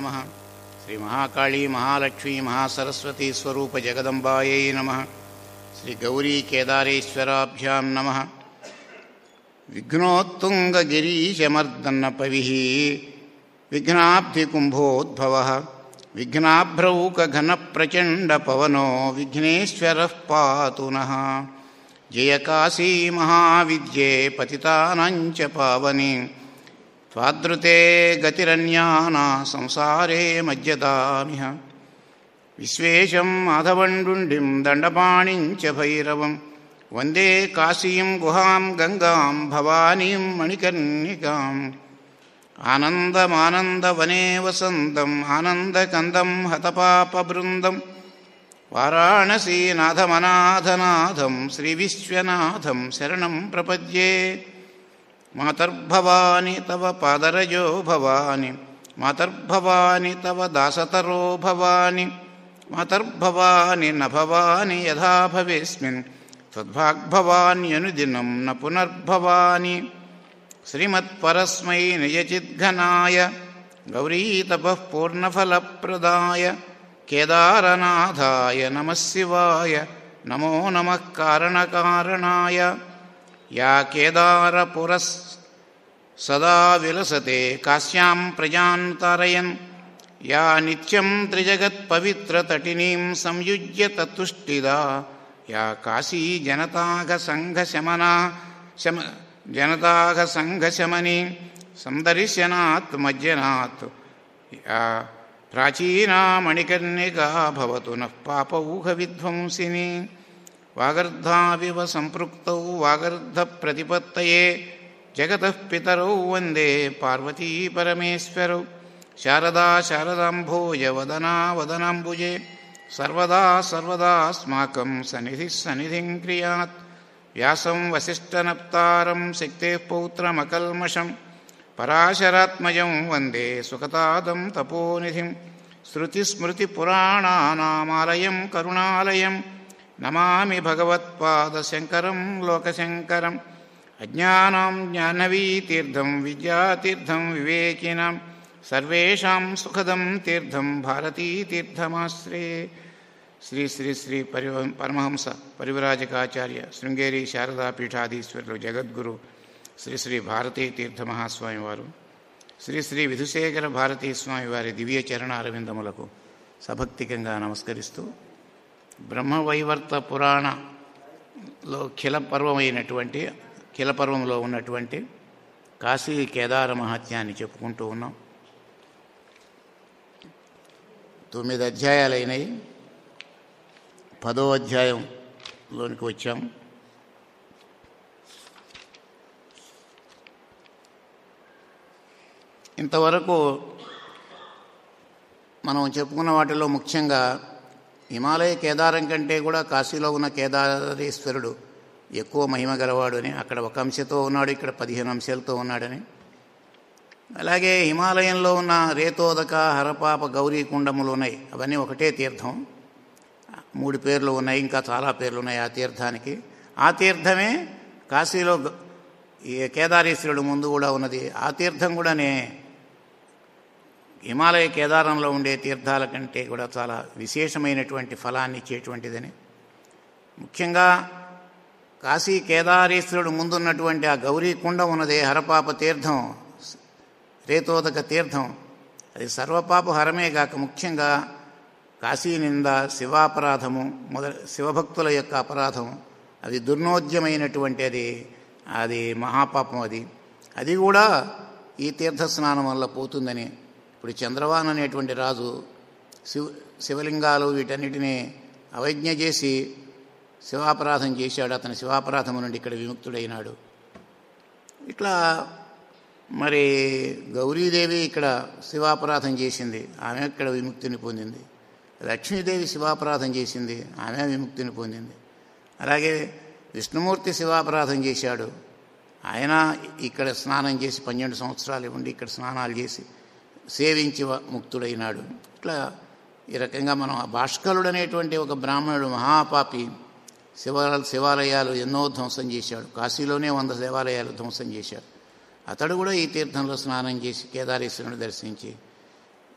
నమ శ్రీ మహాకాళీ మహాలక్ష్మీ మహాసరస్వతీ స్వరూప జగదంబాయై నమ శ్రీ గౌరీ కేదారేశ్వరాభ్యాం నమ విఘ్నోత్తుంగగిరీశమర్దన్న పవి విఘ్నాబ్ధికుంభోద్భవ విఘ్నాభ్రౌకఘనప్రచండపవనో విఘ్నేశ్వర పాతు నః జయ కాశీ మహావిద్యే పతితానాంచ పావని त्वादृते गतिरन्याना संसारे मज्जतामिह विश्वेशं माधवण्डुण्डिं दण्डपाणिं च भैरवं वन्दे काशीं गुहां गङ्गां भवानीं मणिकर्णिकाम् आनन्दमानन्दवने वसन्तम् आनन्दकन्दं हतपापबृन्दं वाराणसीनाथमनाथनाथं श्रीविश्वनाथं शरणं प्रपद्ये मातर्भवानि तव पादरजो भवानि मातर्भवानि तव दासतरो भवानि मातर्भवानि न भवानि यथा भवेस्मिन् त्वद्भाग्भवान्यनुदिनं न पुनर्भवानि श्रीमत्परस्मै निजचिद्घनाय गौरीतपः पूर्णफलप्रदाय केदारनाथाय नमः शिवाय नमो नमः कारणकारणाय या केदारपुरस् सदा विलसते काश्यां प्रजां तारयन् या नित्यं त्रिजगत्पवित्रतटिनीं संयुज्य तत्तुष्टिदा या काशी जनताघसङ्घशमना शम जनताघसङ्घशमनी सन्दर्शनात् मज्जनात् या प्राचीना मणिकर्णिका भवतु नः पापौघविध्वंसिनी वागर्धाविव सम्पृक्तौ वागर्धप्रतिपत्तये जगतः पितरौ वन्दे पार्वतीपरमेश्वरौ शारदा शारदाम्भोजवदना वदनाम्बुजे सर्वदा सर्वदास्माकं सन्निधिः सन्निधिं क्रियात् व्यासं वसिष्ठनप्तारं शक्तेः पौत्रमकल्मषं पराशरात्मजं वन्दे सुखतादं तपोनिधिं श्रुतिस्मृतिपुराणानामालयं करुणालयं नमामि भगवत्पादशङ्करं लोकशङ्करम् अज्ञानां ज्ञानवीतीर्थं विद्यातीर्थं विवेकिनां सर्वेषां सुखदं तीर्थं भारतीतीर्थमाश्रे శ్రీ శ్రీ శ్రీ పరి పరమహంస పరివరాజకాచార్య శృంగేరి శారదాపీఠాధీశ్వరులు జగద్గురు శ్రీ శ్రీ భారతీ తీర్థ మహాస్వామి వారు శ్రీ శ్రీ విధుశేఖర భారతీ స్వామి వారి దివ్య చరణ అరవిందములకు సభక్తికంగా నమస్కరిస్తూ బ్రహ్మవైవర్త పురాణలో ఖిల పర్వమైనటువంటి ఖిల పర్వంలో ఉన్నటువంటి కాశీ కేదార మహత్యాన్ని చెప్పుకుంటూ ఉన్నాం తొమ్మిది అధ్యాయాలైనవి పదో అధ్యాయంలోనికి వచ్చాం ఇంతవరకు మనం చెప్పుకున్న వాటిలో ముఖ్యంగా హిమాలయ కేదారం కంటే కూడా కాశీలో ఉన్న కేదారేశ్వరుడు ఎక్కువ మహిమ గలవాడు అని అక్కడ ఒక అంశతో ఉన్నాడు ఇక్కడ పదిహేను అంశాలతో ఉన్నాడని అలాగే హిమాలయంలో ఉన్న రేతోదక హరపాప గౌరీ కుండములు ఉన్నాయి అవన్నీ ఒకటే తీర్థం మూడు పేర్లు ఉన్నాయి ఇంకా చాలా పేర్లు ఉన్నాయి ఆ తీర్థానికి ఆ తీర్థమే కాశీలో ఈ కేదారేశ్వరుడు ముందు కూడా ఉన్నది ఆ తీర్థం కూడానే హిమాలయ కేదారంలో ఉండే తీర్థాల కంటే కూడా చాలా విశేషమైనటువంటి ఫలాన్ని ఇచ్చేటువంటిదని ముఖ్యంగా కాశీ కేదారేశ్వరుడు ముందున్నటువంటి ఆ గౌరీ కుండ ఉన్నదే హరపాప తీర్థం రేతోదక తీర్థం అది సర్వపాప హరమే కాక ముఖ్యంగా కాశీ నింద శివాపరాధము మొదల శివభక్తుల యొక్క అపరాధం అది దుర్నోద్యమైనటువంటి అది అది మహాపాపం అది అది కూడా ఈ తీర్థ స్నానం వల్ల పోతుందని ఇప్పుడు చంద్రవాన్ అనేటువంటి రాజు శివ శివలింగాలు వీటన్నిటినీ అవజ్ఞ చేసి శివాపరాధం చేశాడు అతని శివాపరాధం నుండి ఇక్కడ విముక్తుడైనాడు ఇట్లా మరి గౌరీదేవి ఇక్కడ శివాపరాధం చేసింది ఆమె ఇక్కడ విముక్తిని పొందింది లక్ష్మీదేవి శివాపరాధం చేసింది ఆమె విముక్తిని పొందింది అలాగే విష్ణుమూర్తి శివాపరాధం చేశాడు ఆయన ఇక్కడ స్నానం చేసి పన్నెండు సంవత్సరాలు ఉండి ఇక్కడ స్నానాలు చేసి సేవించి ముక్తుడైనాడు ఇట్లా ఈ రకంగా మనం ఆ భాష్కరుడు అనేటువంటి ఒక బ్రాహ్మణుడు మహాపాపి శివ శివాలయాలు ఎన్నో ధ్వంసం చేశాడు కాశీలోనే వంద దేవాలయాలు ధ్వంసం చేశాడు అతడు కూడా ఈ తీర్థంలో స్నానం చేసి కేదారేశ్వరుని దర్శించి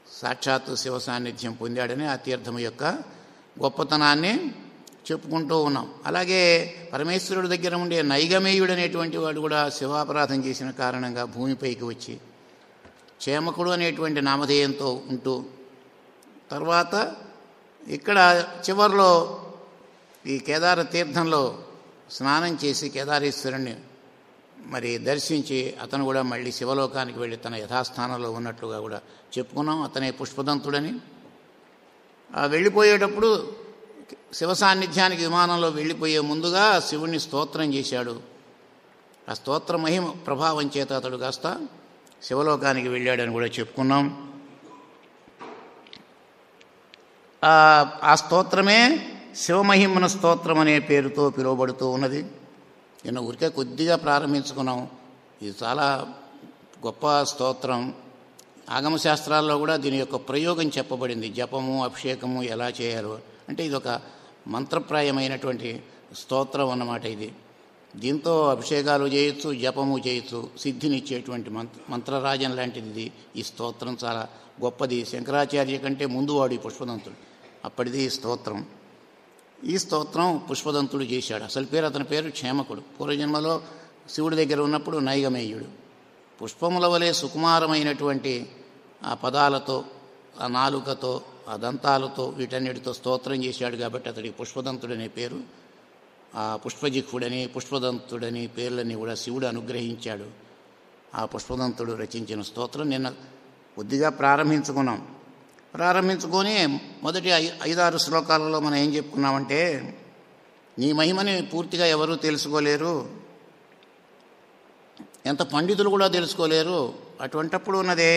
సాక్షాత్తు శివ సాన్నిధ్యం పొందాడని ఆ తీర్థం యొక్క గొప్పతనాన్ని చెప్పుకుంటూ ఉన్నాం అలాగే పరమేశ్వరుడి దగ్గర ఉండే నైగమేయుడు అనేటువంటి వాడు కూడా శివాపరాధం చేసిన కారణంగా భూమిపైకి వచ్చి క్షేమకుడు అనేటువంటి నామధేయంతో ఉంటూ తర్వాత ఇక్కడ చివరిలో ఈ కేదార తీర్థంలో స్నానం చేసి కేదారేశ్వరుణ్ణి మరి దర్శించి అతను కూడా మళ్ళీ శివలోకానికి వెళ్ళి తన యథాస్థానంలో ఉన్నట్లుగా కూడా చెప్పుకున్నాం అతనే పుష్పదంతుడని ఆ వెళ్ళిపోయేటప్పుడు శివ సాన్నిధ్యానికి విమానంలో వెళ్ళిపోయే ముందుగా శివుణ్ణి స్తోత్రం చేశాడు ఆ స్తోత్ర మహిమ ప్రభావం చేత అతడు కాస్త శివలోకానికి వెళ్ళాడని కూడా చెప్పుకున్నాం ఆ స్తోత్రమే శివమహిమన స్తోత్రం అనే పేరుతో పిలువబడుతూ ఉన్నది నిన్న ఊరికే కొద్దిగా ప్రారంభించుకున్నాం ఇది చాలా గొప్ప స్తోత్రం ఆగమ శాస్త్రాల్లో కూడా దీని యొక్క ప్రయోగం చెప్పబడింది జపము అభిషేకము ఎలా చేయాలో అంటే ఇది ఒక మంత్రప్రాయమైనటువంటి స్తోత్రం అన్నమాట ఇది దీంతో అభిషేకాలు చేయొచ్చు జపము చేయొచ్చు సిద్ధినిచ్చేటువంటి మంత్ర మంత్రరాజం లాంటిది ఇది ఈ స్తోత్రం చాలా గొప్పది శంకరాచార్య కంటే ముందు వాడు ఈ పుష్పదంతుడు అప్పటిది ఈ స్తోత్రం ఈ స్తోత్రం పుష్పదంతుడు చేశాడు అసలు పేరు అతని పేరు క్షేమకుడు పూర్వజన్మలో శివుడి దగ్గర ఉన్నప్పుడు నైగమేయుడు పుష్పముల వలె సుకుమారమైనటువంటి ఆ పదాలతో ఆ నాలుకతో ఆ దంతాలతో వీటన్నిటితో స్తోత్రం చేశాడు కాబట్టి అతడికి పుష్పదంతుడనే పేరు ఆ పుష్పజిహ్వుడని పుష్పదంతుడని పేర్లని కూడా శివుడు అనుగ్రహించాడు ఆ పుష్పదంతుడు రచించిన స్తోత్రం నిన్న కొద్దిగా ప్రారంభించుకున్నాం ప్రారంభించుకొని మొదటి ఐ ఐదారు శ్లోకాలలో మనం ఏం చెప్పుకున్నామంటే నీ మహిమని పూర్తిగా ఎవరూ తెలుసుకోలేరు ఎంత పండితులు కూడా తెలుసుకోలేరు అటువంటప్పుడు ఉన్నదే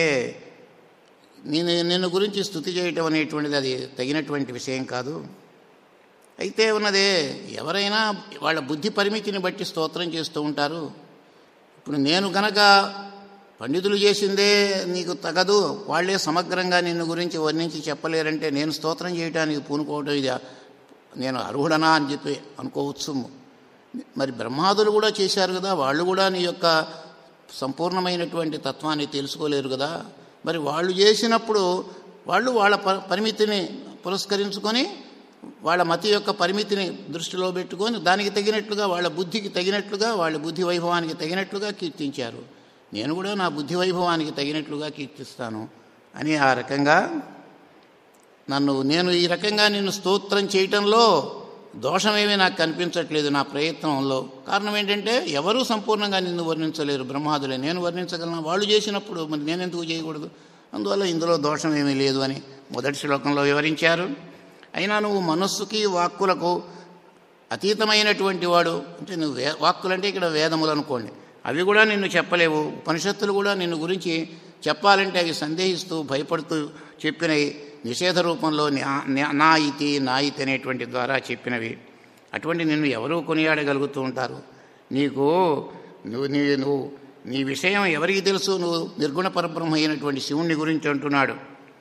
నేను నిన్ను గురించి స్థుతి చేయటం అనేటువంటిది అది తగినటువంటి విషయం కాదు అయితే ఉన్నదే ఎవరైనా వాళ్ళ బుద్ధి పరిమితిని బట్టి స్తోత్రం చేస్తూ ఉంటారు ఇప్పుడు నేను గనక పండితులు చేసిందే నీకు తగదు వాళ్లే సమగ్రంగా నిన్ను గురించి వర్ణించి చెప్పలేరంటే నేను స్తోత్రం చేయడానికి పూనుకోవడం ఇది నేను అర్హుడనా అని చెప్పి అనుకోవచ్చు మరి బ్రహ్మాదులు కూడా చేశారు కదా వాళ్ళు కూడా నీ యొక్క సంపూర్ణమైనటువంటి తత్వాన్ని తెలుసుకోలేరు కదా మరి వాళ్ళు చేసినప్పుడు వాళ్ళు వాళ్ళ పరిమితిని పురస్కరించుకొని వాళ్ళ మతి యొక్క పరిమితిని దృష్టిలో పెట్టుకొని దానికి తగినట్లుగా వాళ్ళ బుద్ధికి తగినట్లుగా వాళ్ళ బుద్ధి వైభవానికి తగినట్లుగా కీర్తించారు నేను కూడా నా బుద్ధి వైభవానికి తగినట్లుగా కీర్తిస్తాను అని ఆ రకంగా నన్ను నేను ఈ రకంగా నిన్ను స్తోత్రం చేయటంలో దోషమేమీ నాకు కనిపించట్లేదు నా ప్రయత్నంలో కారణం ఏంటంటే ఎవరూ సంపూర్ణంగా నిన్ను వర్ణించలేరు బ్రహ్మాదులే నేను వర్ణించగలను వాళ్ళు చేసినప్పుడు మరి నేను ఎందుకు చేయకూడదు అందువల్ల ఇందులో దోషం ఏమీ లేదు అని మొదటి శ్లోకంలో వివరించారు అయినా నువ్వు మనస్సుకి వాక్కులకు అతీతమైనటువంటి వాడు అంటే నువ్వు వే వాక్కులంటే ఇక్కడ వేదములు అనుకోండి అవి కూడా నిన్ను చెప్పలేవు ఉపనిషత్తులు కూడా నిన్ను గురించి చెప్పాలంటే అవి సందేహిస్తూ భయపడుతూ చెప్పినవి నిషేధ రూపంలో నా ఇతి నా ఇతి అనేటువంటి ద్వారా చెప్పినవి అటువంటి నిన్ను ఎవరూ కొనియాడగలుగుతూ ఉంటారు నీకు నువ్వు నీ నువ్వు నీ విషయం ఎవరికి తెలుసు నువ్వు నిర్గుణ పరబ్రహ్మ అయినటువంటి శివుణ్ణి గురించి అంటున్నాడు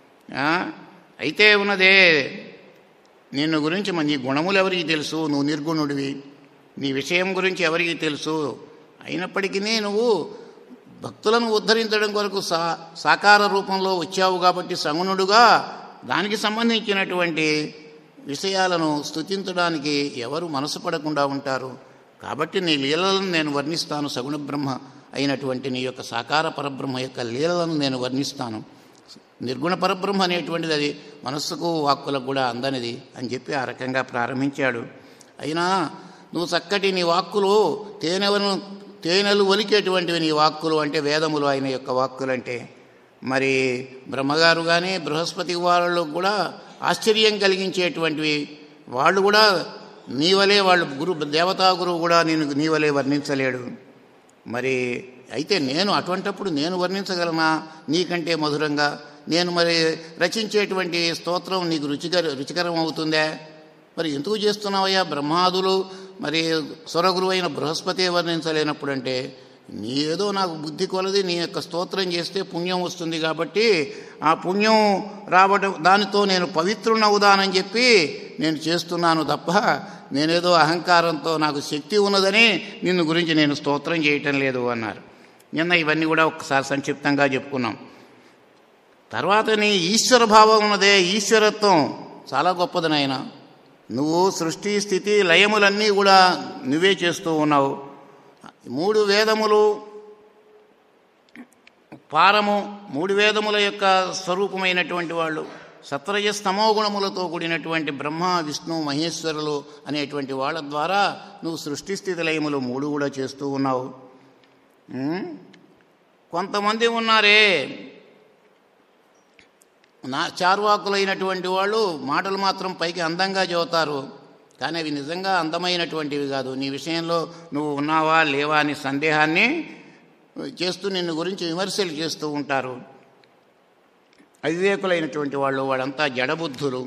అయితే ఉన్నదే నిన్ను గురించి నీ గుణములు ఎవరికి తెలుసు నువ్వు నిర్గుణుడివి నీ విషయం గురించి ఎవరికి తెలుసు అయినప్పటికీ నువ్వు భక్తులను ఉద్ధరించడం కొరకు సా సాకార రూపంలో వచ్చావు కాబట్టి సగుణుడుగా దానికి సంబంధించినటువంటి విషయాలను స్థుతించడానికి ఎవరు మనసు పడకుండా ఉంటారు కాబట్టి నీ లీలలను నేను వర్ణిస్తాను సగుణ బ్రహ్మ అయినటువంటి నీ యొక్క సాకార పరబ్రహ్మ యొక్క లీలలను నేను వర్ణిస్తాను నిర్గుణ పరబ్రహ్మ అనేటువంటిది అది మనస్సుకు వాక్కులకు కూడా అందనిది అని చెప్పి ఆ రకంగా ప్రారంభించాడు అయినా నువ్వు చక్కటి నీ వాక్కులు తేనెలను తేనెలు ఒలికేటువంటివి నీ వాక్కులు అంటే వేదములు ఆయన యొక్క వాక్కులు అంటే మరి బ్రహ్మగారు కానీ బృహస్పతి వాళ్ళు కూడా ఆశ్చర్యం కలిగించేటువంటివి వాళ్ళు కూడా నీవలే వాళ్ళు గురు దేవతా గురువు కూడా నేను నీవలే వర్ణించలేడు మరి అయితే నేను అటువంటప్పుడు నేను వర్ణించగలనా నీకంటే మధురంగా నేను మరి రచించేటువంటి స్తోత్రం నీకు రుచికర రుచికరం అవుతుందే మరి ఎందుకు చేస్తున్నావయ్యా బ్రహ్మాదులు మరి స్వరగురు అయిన బృహస్పతి వర్ణించలేనప్పుడు అంటే నీ ఏదో నాకు బుద్ధి కొలది నీ యొక్క స్తోత్రం చేస్తే పుణ్యం వస్తుంది కాబట్టి ఆ పుణ్యం రావడం దానితో నేను పవిత్రునవుదానని చెప్పి నేను చేస్తున్నాను తప్ప నేనేదో అహంకారంతో నాకు శక్తి ఉన్నదని నిన్ను గురించి నేను స్తోత్రం చేయటం లేదు అన్నారు నిన్న ఇవన్నీ కూడా ఒకసారి సంక్షిప్తంగా చెప్పుకున్నాం తర్వాత నీ ఈశ్వర భావం ఉన్నదే ఈశ్వరత్వం చాలా గొప్పది నాయన నువ్వు సృష్టి స్థితి లయములన్నీ కూడా నువ్వే చేస్తూ ఉన్నావు మూడు వేదములు పారము మూడు వేదముల యొక్క స్వరూపమైనటువంటి వాళ్ళు సత్రజ స్తమో గుణములతో కూడినటువంటి బ్రహ్మ విష్ణు మహేశ్వరులు అనేటువంటి వాళ్ళ ద్వారా నువ్వు సృష్టి స్థితి లయములు మూడు కూడా చేస్తూ ఉన్నావు ఉం? కొంతమంది ఉన్నారే నా చార్వాకులైనటువంటి వాళ్ళు మాటలు మాత్రం పైకి అందంగా చెబుతారు కానీ అవి నిజంగా అందమైనటువంటివి కాదు నీ విషయంలో నువ్వు ఉన్నావా లేవా అని సందేహాన్ని చేస్తూ నిన్ను గురించి విమర్శలు చేస్తూ ఉంటారు అవివేకులైనటువంటి వాళ్ళు వాళ్ళంతా జడబుద్ధులు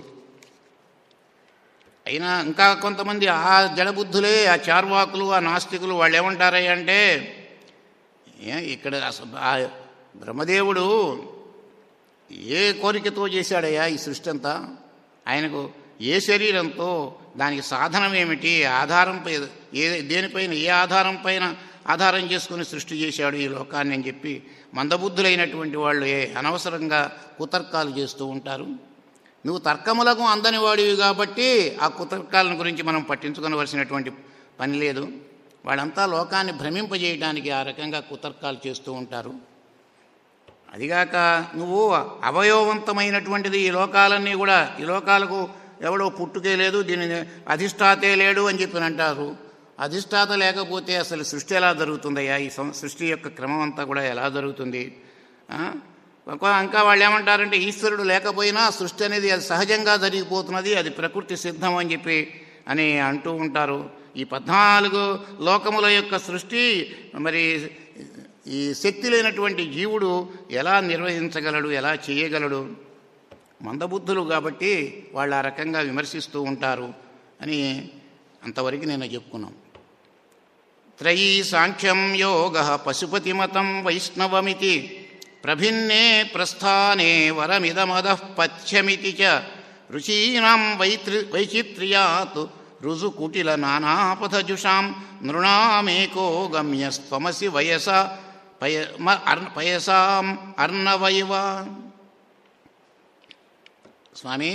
అయినా ఇంకా కొంతమంది ఆ జడబుద్ధులే ఆ చార్వాకులు ఆ నాస్తికులు వాళ్ళు ఏమంటారయ్య అంటే ఏ ఇక్కడ అసలు ఆ బ్రహ్మదేవుడు ఏ కోరికతో చేశాడయ్యా ఈ సృష్టి అంతా ఆయనకు ఏ శరీరంతో దానికి సాధనం ఏమిటి ఆధారంపై ఏ దేనిపైన ఏ ఆధారం పైన ఆధారం చేసుకుని సృష్టి చేశాడు ఈ లోకాన్ని అని చెప్పి మందబుద్ధులైనటువంటి వాళ్ళు ఏ అనవసరంగా కుతర్కాలు చేస్తూ ఉంటారు నువ్వు తర్కములకు అందని వాడివి కాబట్టి ఆ కుతర్కాలను గురించి మనం పట్టించుకోవలసినటువంటి పని లేదు వాళ్ళంతా లోకాన్ని భ్రమింపజేయడానికి ఆ రకంగా కుతర్కాలు చేస్తూ ఉంటారు అదిగాక నువ్వు అవయవవంతమైనటువంటిది ఈ లోకాలన్నీ కూడా ఈ లోకాలకు ఎవడో పుట్టుకే లేదు దీనిని అధిష్టాతే లేడు అని చెప్పి అంటారు అధిష్టాత లేకపోతే అసలు సృష్టి ఎలా జరుగుతుందయ్యా ఈ సం- సృష్టి యొక్క క్రమం అంతా కూడా ఎలా జరుగుతుంది ఆ? ఒక- ఇంకా వాళ్ళు ఏమంటారంటే ఈశ్వరుడు లేకపోయినా సృష్టి అనేది అది సహజంగా జరిగిపోతున్నది అది ప్రకృతి సిద్ధం అని చెప్పి అని అంటూ ఉంటారు ఈ పద్నాలుగు లోకముల యొక్క సృష్టి మరి ఈ శక్తి లేనటువంటి జీవుడు ఎలా నిర్వహించగలడు ఎలా చేయగలడు మందబుద్ధులు కాబట్టి వాళ్ళు ఆ రకంగా విమర్శిస్తూ ఉంటారు అని అంతవరకు నేను చెప్పుకున్నాం త్రయీ సాంఖ్యం యోగ పశుపతిమతం వైష్ణవమితి ప్రభిన్నే ప్రస్థానే వరమిదమద పథ్యమితి చ రుచీనాం వైత్రి వైచిత్ర్యాత్ రుజుకుటిల నానాపథజుషాం నృణామేకో గమ్యస్త్వమసి వయస పయ మ- అర్- పయసాం అర్ణవైవ స్వామి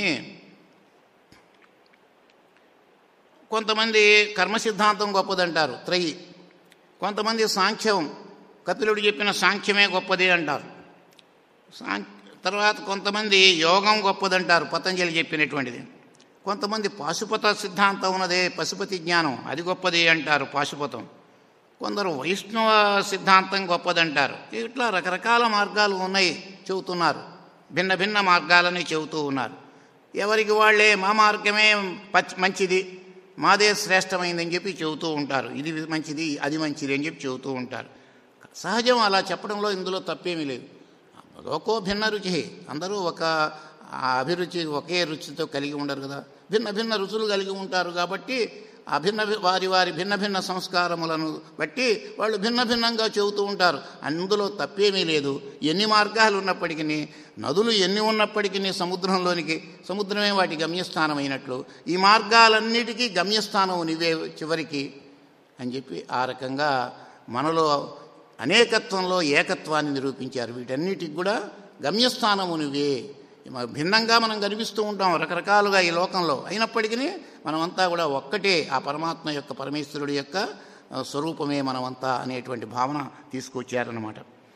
కొంతమంది కర్మ సిద్ధాంతం గొప్పదంటారు త్రయి కొంతమంది సాంఖ్యం కపిలుడు చెప్పిన సాంఖ్యమే గొప్పది అంటారు సాం తర్వాత కొంతమంది యోగం గొప్పదంటారు పతంజలి చెప్పినటువంటిది కొంతమంది పాశుపత సిద్ధాంతం ఉన్నదే పశుపతి జ్ఞానం అది గొప్పది అంటారు పాశుపతం కొందరు వైష్ణవ సిద్ధాంతం గొప్పదంటారు ఇట్లా రకరకాల మార్గాలు ఉన్నాయి చెబుతున్నారు భిన్న భిన్న మార్గాలని చెబుతూ ఉన్నారు ఎవరికి వాళ్ళే మా మార్గమే పచ్ మంచిది మాదే శ్రేష్టమైందని చెప్పి చెబుతూ ఉంటారు ఇది మంచిది అది మంచిది అని చెప్పి చెబుతూ ఉంటారు సహజం అలా చెప్పడంలో ఇందులో తప్పేమీ లేదు లోకో భిన్న రుచి అందరూ ఒక ఆ అభిరుచి ఒకే రుచితో కలిగి ఉండరు కదా భిన్న భిన్న రుచులు కలిగి ఉంటారు కాబట్టి ఆ భిన్న భి- వారి వారి భిన్న భిన్న సంస్కారములను బట్టి వాళ్ళు భిన్న భిన్నంగా చెబుతూ ఉంటారు అందులో తప్పేమీ లేదు ఎన్ని మార్గాలు ఉన్నప్పటికీ నదులు ఎన్ని ఉన్నప్పటికీ సముద్రంలోనికి సముద్రమే వాటి గమ్యస్థానమైనట్లు ఈ మార్గాలన్నిటికీ గమ్యస్థానం నీవే చివరికి అని చెప్పి ఆ రకంగా మనలో అనేకత్వంలో ఏకత్వాన్ని నిరూపించారు వీటన్నిటికి కూడా గమ్యస్థానము నువ్వే మ- భిన్నంగా మనం కనిపిస్తూ ఉంటాం రకరకాలుగా ఈ లోకంలో అయినప్పటికీ మనమంతా కూడా ఒక్కటే ఆ పరమాత్మ యొక్క పరమేశ్వరుడి యొక్క ఆ, స్వరూపమే మనమంతా అనేటువంటి భావన తీసుకొచ్చారన్నమాట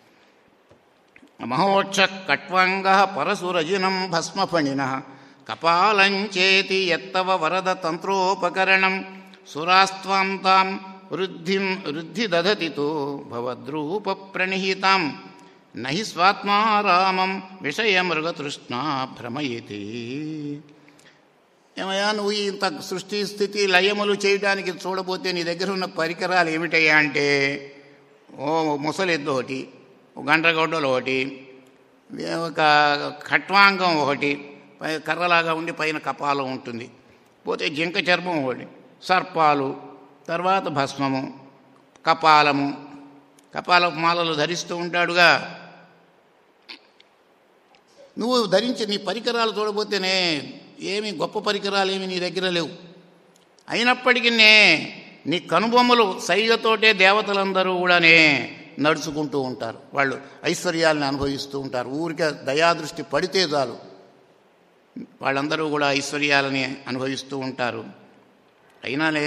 మహోక్ష కట్వాంగ పరశురజినం భస్మఫణిన కపాలంచేతి ఎత్తవ వరద తంత్రోపకరణం సురాస్త్వాం తాం వృద్ధిం వృద్ధి దధతితో భవద్రూప ప్రణిహితాం నహి స్వాత్మారామం విషయమృగతృష్ణా భ్రమయతి ఏమయ్యా నువ్వు ఇంత సృష్టి స్థితి లయములు చేయడానికి చూడబోతే నీ దగ్గర ఉన్న పరికరాలు ఏమిటయ్యా అంటే ఓ ముసలెద్దు ఒకటి ఒక గండ్రగొడ్డలు ఒకటి ఒక ఖట్వాంగం ఒకటి పై కర్రలాగా ఉండి పైన కపాలం ఉంటుంది పోతే జింక చర్మం ఒకటి సర్పాలు తర్వాత భస్మము కపాలము కపాల మాలలు ధరిస్తూ ఉంటాడుగా నువ్వు ధరించి నీ పరికరాలు చూడబోతేనే ఏమి గొప్ప పరికరాలు ఏమి నీ దగ్గర లేవు అయినప్పటికీ నీ కనుబొమ్మలు సైగతోటే దేవతలందరూ కూడానే నడుచుకుంటూ ఉంటారు వాళ్ళు ఐశ్వర్యాలను అనుభవిస్తూ ఉంటారు ఊరికే దయాదృష్టి పడితే చాలు వాళ్ళందరూ కూడా ఐశ్వర్యాలని అనుభవిస్తూ ఉంటారు అయినాలే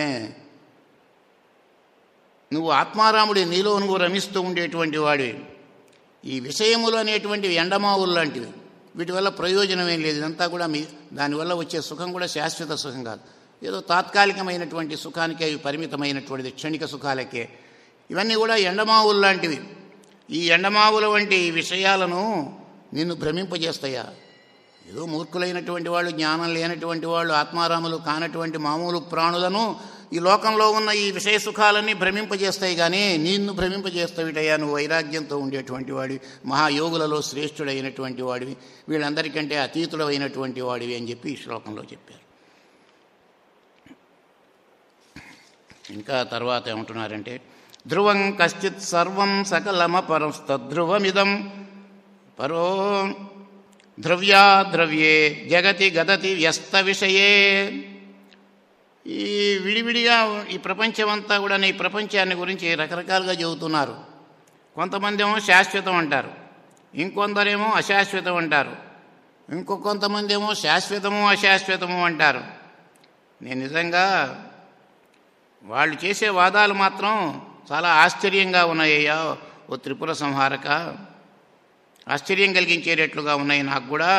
నువ్వు ఆత్మారాముడి నీలో నువ్వు రమిస్తూ ఉండేటువంటి వాడివి ఈ విషయములు అనేటువంటివి ఎండమావులు లాంటివి వీటి వల్ల ప్రయోజనం ఏం లేదు ఇదంతా కూడా మీ దానివల్ల వచ్చే సుఖం కూడా శాశ్వత సుఖం కాదు ఏదో తాత్కాలికమైనటువంటి సుఖానికే అవి పరిమితమైనటువంటిది క్షణిక సుఖాలకే ఇవన్నీ కూడా ఎండమావులు లాంటివి ఈ ఎండమావుల వంటి విషయాలను నిన్ను భ్రమింపజేస్తాయా ఏదో మూర్ఖులైనటువంటి వాళ్ళు జ్ఞానం లేనటువంటి వాళ్ళు ఆత్మారాములు కానటువంటి మామూలు ప్రాణులను ఈ లోకంలో ఉన్న ఈ విషయ సుఖాలన్నీ భ్రమింపజేస్తాయి కానీ నిన్ను భ్రమింపజేస్తావిటయ్యా నువ్వు వైరాగ్యంతో ఉండేటువంటి వాడివి మహాయోగులలో శ్రేష్ఠుడైనటువంటి వాడివి వీళ్ళందరికంటే అతీతుడైనటువంటి వాడివి అని చెప్పి ఈ శ్లోకంలో చెప్పారు ఇంకా తర్వాత ఏమంటున్నారంటే ధ్రువం కశ్చిత్ సర్వం సకలమపరస్తధ్రువమిదం పరో ద్రవ్యా ద్రవ్యే జగతి గదతి వ్యస్త విషయే ఈ విడివిడిగా ఈ ప్రపంచమంతా కూడా ఈ ప్రపంచాన్ని గురించి రకరకాలుగా చెబుతున్నారు కొంతమంది ఏమో శాశ్వతం అంటారు ఇంకొందరేమో అశాశ్వతం అంటారు ఇంకో కొంతమంది ఏమో శాశ్వతము అశాశ్వతము అంటారు నేను నిజంగా వాళ్ళు చేసే వాదాలు మాత్రం చాలా ఆశ్చర్యంగా ఉన్నాయ్యా ఓ త్రిపుర సంహారక ఆశ్చర్యం కలిగించేటట్లుగా ఉన్నాయి నాకు కూడా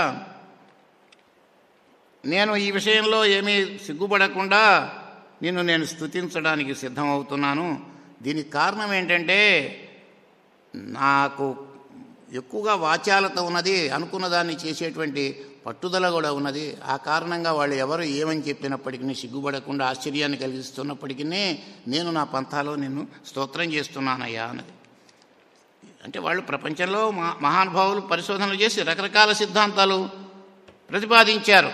నేను ఈ విషయంలో ఏమీ సిగ్గుపడకుండా నిన్ను నేను స్థుతించడానికి సిద్ధమవుతున్నాను దీనికి కారణం ఏంటంటే నాకు ఎక్కువగా వాచాలత ఉన్నది అనుకున్న దాన్ని చేసేటువంటి పట్టుదల కూడా ఉన్నది ఆ కారణంగా వాళ్ళు ఎవరు ఏమని చెప్పినప్పటికీ సిగ్గుపడకుండా ఆశ్చర్యాన్ని కలిగిస్తున్నప్పటికీ నేను నా పంథాలో నిన్ను స్తోత్రం చేస్తున్నానయ్యా అన్నది అంటే వాళ్ళు ప్రపంచంలో మహా మహానుభావులు పరిశోధనలు చేసి రకరకాల సిద్ధాంతాలు ప్రతిపాదించారు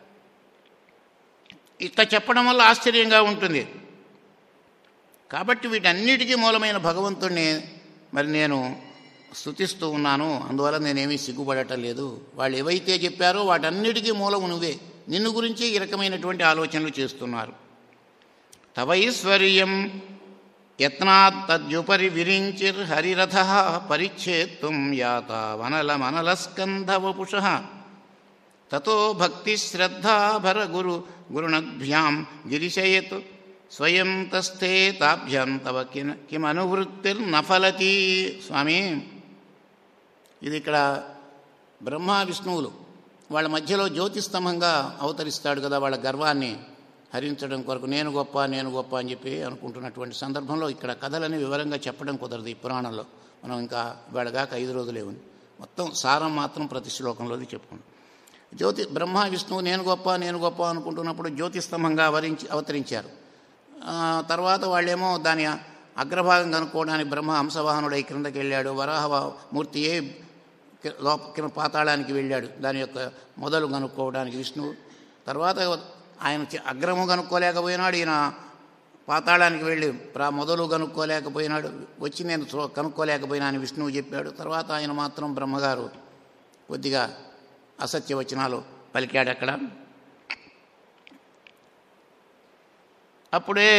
ఇట్లా చెప్పడం వల్ల ఆశ్చర్యంగా ఉంటుంది కాబట్టి వీటన్నిటికీ మూలమైన భగవంతుణ్ణి మరి నేను స్థుతిస్తూ ఉన్నాను అందువల్ల నేనేమీ సిగ్గుపడటం లేదు వాళ్ళు ఏవైతే చెప్పారో వాటన్నిటికీ మూలము నువ్వే నిన్ను గురించి ఈ రకమైనటువంటి ఆలోచనలు చేస్తున్నారు తవైశ్వర్యం యత్నాత్ తద్యుపరి విరించిర్ హరిరథ పరిచ్ఛేత్తుం యాత వనల మనలస్కంధ వపుష తతో భక్తి శ్రద్ధాభర గురు గురుణభ్యాం గిరిశయత్ స్వయం తస్థే తాభ్యాం తవ కిన కిమనువృత్తిర్నఫలతి స్వామి ఇది ఇక్కడ బ్రహ్మ విష్ణువులు వాళ్ళ మధ్యలో జ్యోతిస్తంభంగా అవతరిస్తాడు కదా వాళ్ళ గర్వాన్ని హరించడం కొరకు నేను గొప్ప నేను గొప్ప అని చెప్పి అనుకుంటున్నటువంటి సందర్భంలో ఇక్కడ కథలని వివరంగా చెప్పడం కుదరదు ఈ పురాణంలో మనం ఇంకా వేళగాక ఐదు రోజులే ఉంది మొత్తం సారం మాత్రం ప్రతి శ్లోకంలోది చెప్పుకున్నాం జ్యోతి బ్రహ్మ విష్ణువు నేను గొప్ప నేను గొప్ప అనుకుంటున్నప్పుడు జ్యోతిస్తంభంగా అవరించి అవతరించారు ఆ, తర్వాత వాళ్ళేమో దాని అగ్రభాగం కనుక్కోవడానికి బ్రహ్మ హంసవాహనుడై క్రిందకి వెళ్ళాడు వరాహ మూర్తియే కి- లోప కింద పాతాళానికి వెళ్ళాడు దాని యొక్క మొదలు కనుక్కోవడానికి విష్ణువు తర్వాత ఆయన చి- అగ్రము కనుక్కోలేకపోయినాడు ఈయన పాతాళానికి వెళ్ళి ప్రా మొదలు కనుక్కోలేకపోయినాడు వచ్చి నేను చూ- కనుక్కోలేకపోయినా అని విష్ణువు చెప్పాడు తర్వాత ఆయన మాత్రం బ్రహ్మగారు కొద్దిగా అసత్య వచనాలు పలికాడు అక్కడ అప్పుడే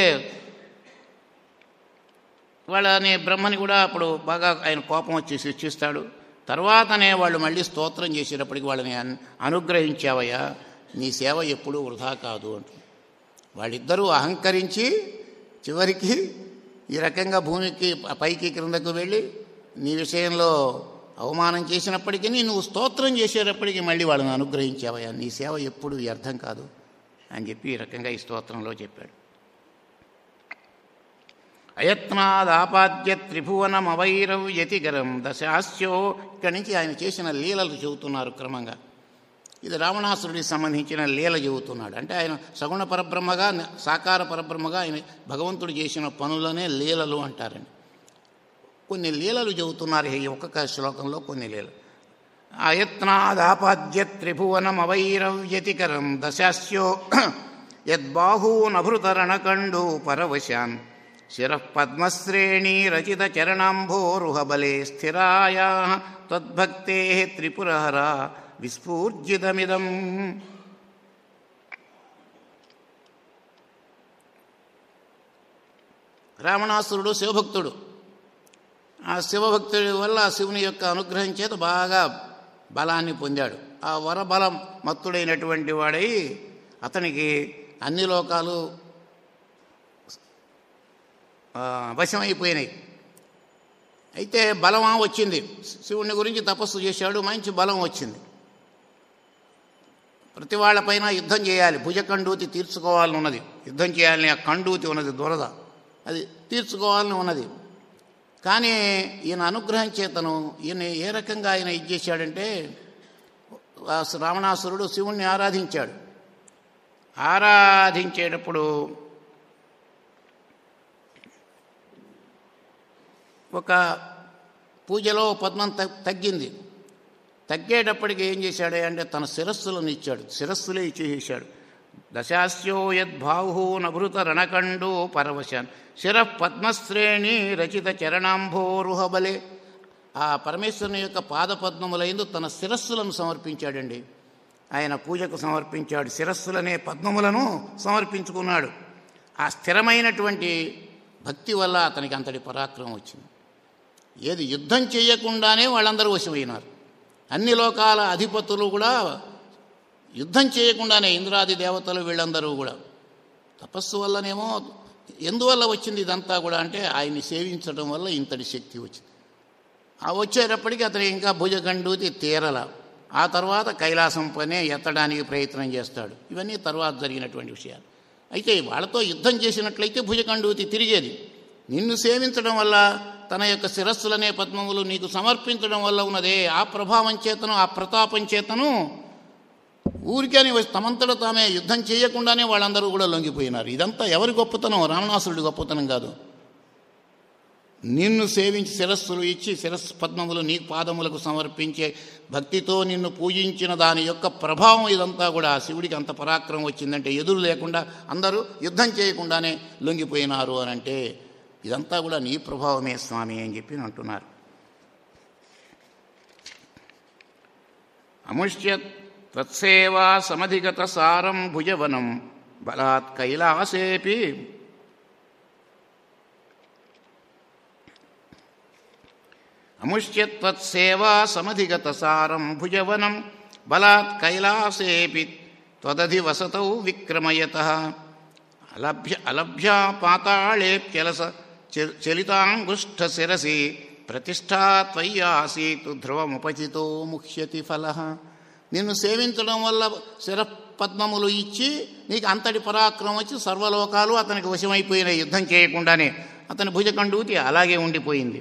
వాళ్ళని బ్రహ్మని కూడా అప్పుడు బాగా ఆయన కోపం వచ్చి శిక్షిస్తాడు తర్వాతనే వాళ్ళు మళ్ళీ స్తోత్రం చేసేటప్పటికి వాళ్ళని అన్- అనుగ్రహించావయ్యా నీ సేవ ఎప్పుడూ వృధా కాదు అంటు వాళ్ళిద్దరూ అహంకరించి చివరికి ఈ రకంగా భూమికి పైకి క్రిందకు వెళ్ళి నీ విషయంలో అవమానం చేసినప్పటికీ నువ్వు స్తోత్రం చేసేటప్పటికి మళ్ళీ వాళ్ళని అనుగ్రహించావయ్యా నీ సేవ ఎప్పుడు వ్యర్థం కాదు అని చెప్పి ఈ రకంగా ఈ స్తోత్రంలో చెప్పాడు అయత్నాదాపాద్య త్రిభువనమవైరవ్యతిగరం దశాస్యో ఇక్కడి నుంచి ఆయన చేసిన లీలలు చెబుతున్నారు క్రమంగా ఇది రావణాసురుడికి సంబంధించిన లీల చెబుతున్నాడు అంటే ఆయన సగుణ పరబ్రహ్మగా సాకార పరబ్రహ్మగా ఆయన భగవంతుడు చేసిన పనులనే లీలలు అంటారండి కొన్ని లీలలు చెబుతున్నారు ఈ ఒక్కొక్క శ్లోకంలో కొన్ని లీలలు అయత్నాదాపాద్య త్రిభువనమవైరవ్యతికరం దశాస్యో యద్బాహూనభృతరణకండు పరవశాన్ శిరః పద్మశ్రేణీ రచిత చరణాంభోరుహబలే స్థిరాయా త్వద్భక్తే త్రిపురహర విస్ఫూర్జితమిదం రావణాసురుడు శివభక్తుడు ఆ శివభక్తుడి వల్ల ఆ శివుని యొక్క అనుగ్రహం చేత బాగా బలాన్ని పొందాడు ఆ వరబలం మత్తుడైనటువంటి వాడై అతనికి అన్ని లోకాలు ఆ, వశమైపోయినాయి అయితే బలం వచ్చింది శివుని గురించి తపస్సు చేశాడు మంచి బలం వచ్చింది ప్రతి వాళ్ళపైన యుద్ధం చేయాలి భుజకండూతి తీర్చుకోవాలని ఉన్నది యుద్ధం చేయాలని ఆ కండూతి ఉన్నది దురద అది తీర్చుకోవాలని ఉన్నది కానీ ఈయన అనుగ్రహం చేతను ఈయన ఏ రకంగా ఆయన ఇది చేశాడంటే ఆ రావణాసురుడు శివుణ్ణి ఆరాధించాడు ఆరాధించేటప్పుడు ఒక పూజలో పద్మం తగ్- తగ్గింది తగ్గేటప్పటికి ఏం చేశాడు అంటే తన శిరస్సులను ఇచ్చాడు శిరస్సులే ఇచ్చేసాడు దశాస్యో యద్బాహు నభృత రణకండు పరవశాన్ శిర పద్మశ్రేణి రచిత చరణాంభోరుహబలే ఆ పరమేశ్వరుని యొక్క పాదపద్మములైందు తన శిరస్సులను సమర్పించాడండి ఆయన పూజకు సమర్పించాడు శిరస్సులనే పద్మములను సమర్పించుకున్నాడు ఆ స్థిరమైనటువంటి భక్తి వల్ల అతనికి అంతటి పరాక్రమం వచ్చింది ఏది యుద్ధం చేయకుండానే వాళ్ళందరూ వశమైనారు అన్ని లోకాల అధిపతులు కూడా యుద్ధం చేయకుండానే ఇంద్రాది దేవతలు వీళ్ళందరూ కూడా తపస్సు వల్లనేమో ఎందువల్ల వచ్చింది ఇదంతా కూడా అంటే ఆయన్ని సేవించడం వల్ల ఇంతటి శక్తి వచ్చింది ఆ వచ్చేటప్పటికి అతను ఇంకా భుజగండూతి తీరల ఆ తర్వాత కైలాసం పనే ఎత్తడానికి ప్రయత్నం చేస్తాడు ఇవన్నీ తర్వాత జరిగినటువంటి విషయాలు అయితే వాళ్ళతో యుద్ధం చేసినట్లయితే భుజగండూతి తిరిగేది నిన్ను సేవించడం వల్ల తన యొక్క శిరస్సులనే పద్మములు నీకు సమర్పించడం వల్ల ఉన్నదే ఆ ప్రభావం చేతను ఆ ప్రతాపం చేతను ఊరికేని వచ్చి తమంతట తామే యుద్ధం చేయకుండానే వాళ్ళందరూ కూడా లొంగిపోయినారు ఇదంతా ఎవరి గొప్పతనం రావణాసురుడి గొప్పతనం కాదు నిన్ను సేవించి శిరస్సులు ఇచ్చి శిరస్సు పద్మములు నీ పాదములకు సమర్పించే భక్తితో నిన్ను పూజించిన దాని యొక్క ప్రభావం ఇదంతా కూడా ఆ శివుడికి అంత పరాక్రమం వచ్చిందంటే ఎదురు లేకుండా అందరూ యుద్ధం చేయకుండానే లొంగిపోయినారు అని అంటే ఇదంతా కూడా నీ ప్రభావమే స్వామి అని చెప్పి అంటున్నారు అముష్య త్వత్సేవా సమధిగత సారం భుజవనం బలాత్ కైలాసేపి అముష్య త్వత్సేవా సమధిగత సారం భుజవనం బలాత్ కైలాసేపి త్వదధి వసతౌ విక్రమయత అలభ్య అలభ్య పాతాళేప్యలస చ- చలితాంగుష్ఠ శిరసి ప్రతిష్టా త్వయ్యాసీతు ధ్రువముపచితో ముఖ్యతి ఫల నిన్ను సేవించడం వల్ల శిర పద్మములు ఇచ్చి నీకు అంతటి పరాక్రమం వచ్చి సర్వలోకాలు అతనికి వశమైపోయిన యుద్ధం చేయకుండానే అతని భుజకండూతి అలాగే ఉండిపోయింది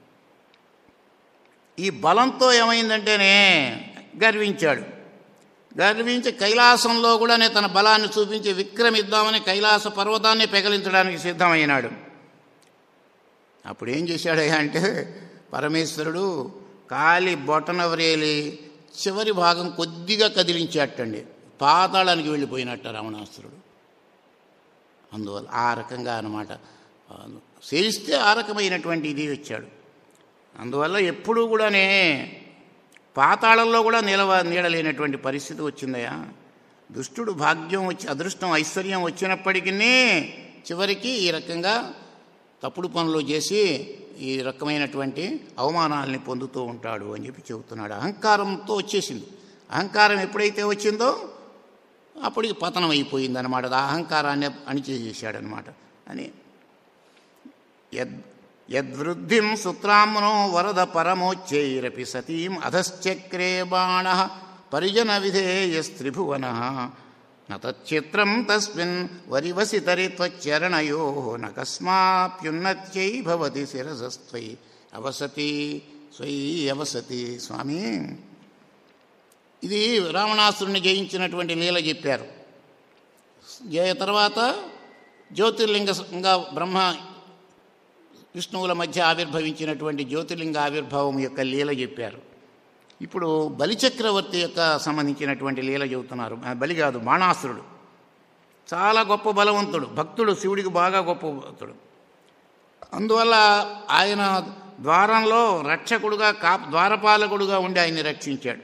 ఈ బలంతో ఏమైందంటేనే గర్వించాడు గర్వించి కైలాసంలో కూడానే తన బలాన్ని చూపించి విక్రమిద్దామని కైలాస పర్వతాన్ని పెకలించడానికి సిద్ధమైనాడు అప్పుడు ఏం చేశాడయ్యా అంటే పరమేశ్వరుడు కాలి బొటన వ్రేలి చివరి భాగం కొద్దిగా కదిలించేటండి పాతాళానికి వెళ్ళిపోయినట్ట రావణాసురుడు అందువల్ల ఆ రకంగా అనమాట సేవిస్తే ఆ రకమైనటువంటి ఇది వచ్చాడు అందువల్ల ఎప్పుడూ కూడానే పాతాళంలో కూడా నిలవ నీడలేనటువంటి పరిస్థితి వచ్చిందయ్యా దుష్టుడు భాగ్యం వచ్చి అదృష్టం ఐశ్వర్యం వచ్చినప్పటికీ చివరికి ఈ రకంగా తప్పుడు పనులు చేసి ఈ రకమైనటువంటి అవమానాల్ని పొందుతూ ఉంటాడు అని చెప్పి చెబుతున్నాడు అహంకారంతో వచ్చేసింది అహంకారం ఎప్పుడైతే వచ్చిందో అప్పటికి పతనం అయిపోయింది అనమాట ఆ అహంకారాన్ని అణిచేసేసాడనమాట అని యద్ యద్వృద్ధిం సుత్రామ్నో వరద పరమోచ్చైరపి సతీం అధశ్చక్రే బాణ పరిజన విధేయస్త్రిభువన నతచ్చిత్రం తస్మిన్ వరివసితరి త్వచ్చరణయో నకస్మాప్యున్నత్యై భవతి శిరసస్త్వై అవసతి స్వై అవసతి స్వామి ఇది రావణాసురుని జయించినటువంటి లీల చెప్పారు జయ తర్వాత జ్యోతిర్లింగంగా బ్రహ్మ విష్ణువుల మధ్య ఆవిర్భవించినటువంటి జ్యోతిర్లింగ ఆవిర్భావం యొక్క లీల చెప్పారు ఇప్పుడు బలిచక్రవర్తి యొక్క సంబంధించినటువంటి లీల చెబుతున్నారు ఆ బలి కాదు బాణాసురుడు చాలా గొప్ప బలవంతుడు భక్తుడు శివుడికి బాగా గొప్ప భక్తుడు అందువల్ల ఆయన ద్వారంలో రక్షకుడుగా కా ద్వారపాలకుడుగా ఉండి ఆయన్ని రక్షించాడు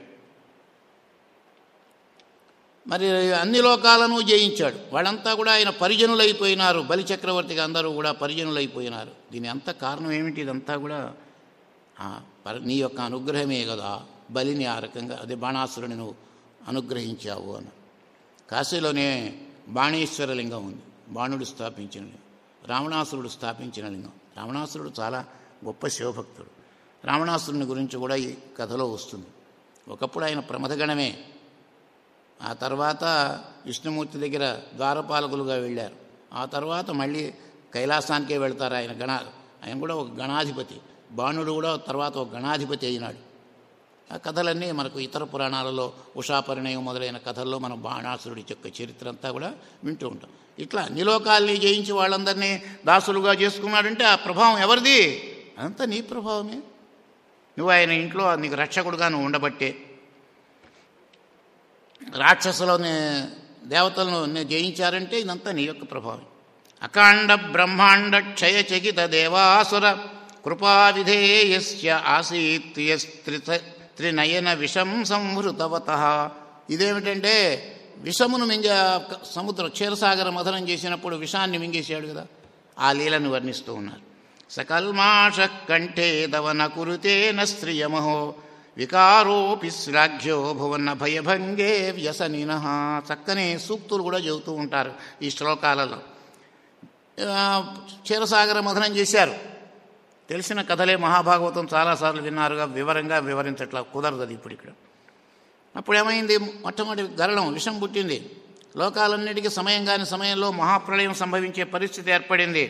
మరి అన్ని లోకాలను జయించాడు వాళ్ళంతా కూడా ఆయన పరిజనులైపోయినారు బలిచక్రవర్తికి అందరూ కూడా పరిజనులైపోయినారు దీని అంత కారణం ఏమిటి ఇదంతా కూడా ఆ పర నీ యొక్క అనుగ్రహమే కదా బలిని ఆ రకంగా అదే బాణాసురుని నువ్వు అనుగ్రహించావు అని కాశీలోనే బాణేశ్వర లింగం ఉంది బాణుడు స్థాపించిన లింగం రావణాసురుడు స్థాపించిన లింగం రావణాసురుడు చాలా గొప్ప శివభక్తుడు రావణాసురుని గురించి కూడా ఈ కథలో వస్తుంది ఒకప్పుడు ఆయన ప్రమథగణమే ఆ తర్వాత విష్ణుమూర్తి దగ్గర ద్వారపాలకులుగా వెళ్ళారు ఆ తర్వాత మళ్ళీ కైలాసానికే వెళ్తారు ఆయన గణ ఆయన కూడా ఒక గణాధిపతి బాణుడు కూడా తర్వాత ఒక గణాధిపతి అయినాడు ఆ కథలన్నీ మనకు ఇతర పురాణాలలో ఉషాపరిణయం మొదలైన కథల్లో మనం బాణాసురుడి యొక్క చరిత్ర అంతా కూడా వింటూ ఉంటాం ఇట్లా నిలోకాల్ని జయించి వాళ్ళందరినీ దాసులుగా చేసుకున్నాడంటే ఆ ప్రభావం ఎవరిది అదంతా నీ ప్రభావమే నువ్వు ఆయన ఇంట్లో నీకు రక్షకుడుగా నువ్వు ఉండబట్టే రాక్షసులని దేవతలను నే- జయించారంటే ఇదంతా నీ యొక్క ప్రభావం అఖాండ బ్రహ్మాండ క్షయ చకిత దేవాసుర కృపా విధేయస్య ఆసీత్ యస్త్రిత త్రినయన విషం సంవృతవత ఇదేమిటంటే విషమును మింగ సముద్ర క్షీరసాగర మథనం చేసినప్పుడు విషాన్ని మింగేశాడు కదా ఆ లీలను వర్ణిస్తూ ఉన్నారు సకల్మాష కంఠే దవన కురుతేన స్త్రియమహో వికారోపి శ్లాఘ్యో భువన భయభంగే వ్యసనిన చక్కని సూక్తులు కూడా చెబుతూ ఉంటారు ఈ శ్లోకాలలో ఆ, క్షీరసాగర మథనం చేశారు తెలిసిన కథలే మహాభాగవతం చాలాసార్లు విన్నారుగా వివరంగా వివరించట్లా కుదరదు అది ఇప్పుడు ఇక్కడ అప్పుడు ఏమైంది మొట్టమొదటి గరళం విషం పుట్టింది లోకాలన్నిటికీ సమయం కాని సమయంలో మహాప్రళయం సంభవించే పరిస్థితి ఏర్పడింది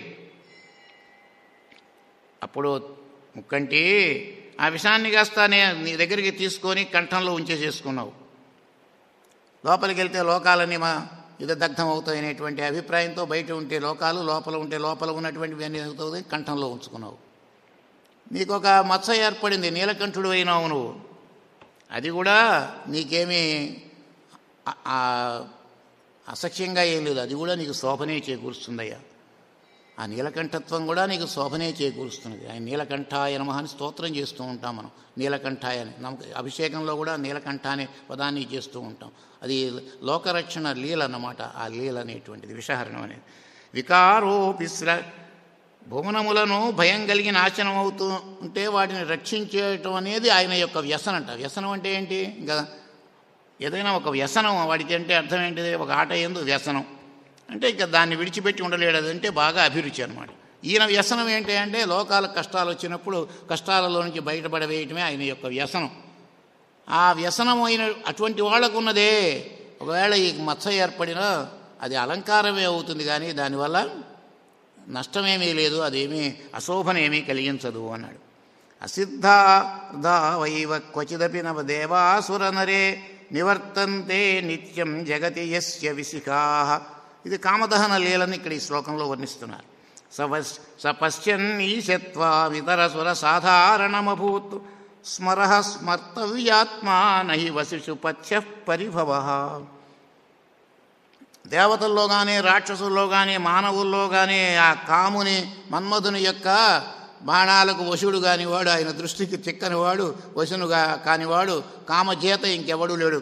అప్పుడు ముక్కంటి ఆ విషాన్ని కాస్త నే నీ దగ్గరికి తీసుకొని కంఠంలో ఉంచేసేసుకున్నావు లోపలికి వెళ్తే లోకాలన్నీ మా ఇది దగ్ధం అవుతాయి అనేటువంటి అభిప్రాయంతో బయట ఉంటే లోకాలు లోపల ఉంటే లోపల ఉన్నటువంటివి అన్నీ అవుతుంది కంఠంలో ఉంచుకున్నావు నీకు ఒక మత్స ఏర్పడింది నీలకంఠుడు అయినావు నువ్వు అది కూడా నీకేమీ ఆ- ఆ అసఖ్యంగా ఏం లేదు అది కూడా నీకు శోభనే చేకూరుస్తుందయ్యా ఆ నీలకంఠత్వం కూడా నీకు శోభనే చేకూరుస్తున్నది ఆయన నీలకంఠాయ నమః అని స్తోత్రం చేస్తూ ఉంటాం మనం నీలకంఠాయ అని నమ్మక అభిషేకంలో కూడా నీలకంఠ అనే పదాన్ని చేస్తూ ఉంటాం అది లోకరక్షణ లీల అన్నమాట ఆ లీల అనేటువంటిది విషహరణం అనేది వికారోపిస్ర భువనములను భయం కలిగి నాశనం అవుతూ ఉంటే వాటిని రక్షించేయటం అనేది ఆయన యొక్క వ్యసనం అంట వ్యసనం అంటే ఏంటి ఇంకా ఏదైనా ఒక వ్యసనం వాడికి అంటే అర్థం ఏంటిది ఒక ఆట ఎందు వ్యసనం అంటే ఇక దాన్ని విడిచిపెట్టి ఉండలేడు అదంటే బాగా అభిరుచి అనమాట ఈయన వ్యసనం ఏంటి అంటే లోకాల కష్టాలు వచ్చినప్పుడు కష్టాలలో నుంచి బయటపడవేయటమే ఆయన యొక్క వ్యసనం ఆ వ్యసనం అయిన అటువంటి వాళ్ళకు ఉన్నదే ఒకవేళ ఈ మత్స ఏర్పడినా అది అలంకారమే అవుతుంది కానీ దానివల్ల నష్టమేమీ లేదు అదేమీ అశోభనేమీ కలిగించదు అన్నాడు అసిద్ధార్థావైవ క్వచిదపి నవ దేవాసురనరే నివర్తంతే నిత్యం జగతి యస్య విశిఖా ఇది కామదహన లీలని ఇక్కడ ఈ శ్లోకంలో వర్ణిస్తున్నారు సపశ్ సపశ్యన్ ఈశత్వామితరసుర సాధారణమభూత్ స్మర స్మర్తవ్యాత్మా నహి వశిషు పథ్య పరిభవ దేవతల్లో కానీ రాక్షసుల్లో కానీ మానవుల్లో కానీ ఆ కాముని మన్మధుని యొక్క బాణాలకు వశుడు కానివాడు ఆయన దృష్టికి చిక్కనివాడు వశునుగా కానివాడు కామజేత ఇంకెవడు లేడు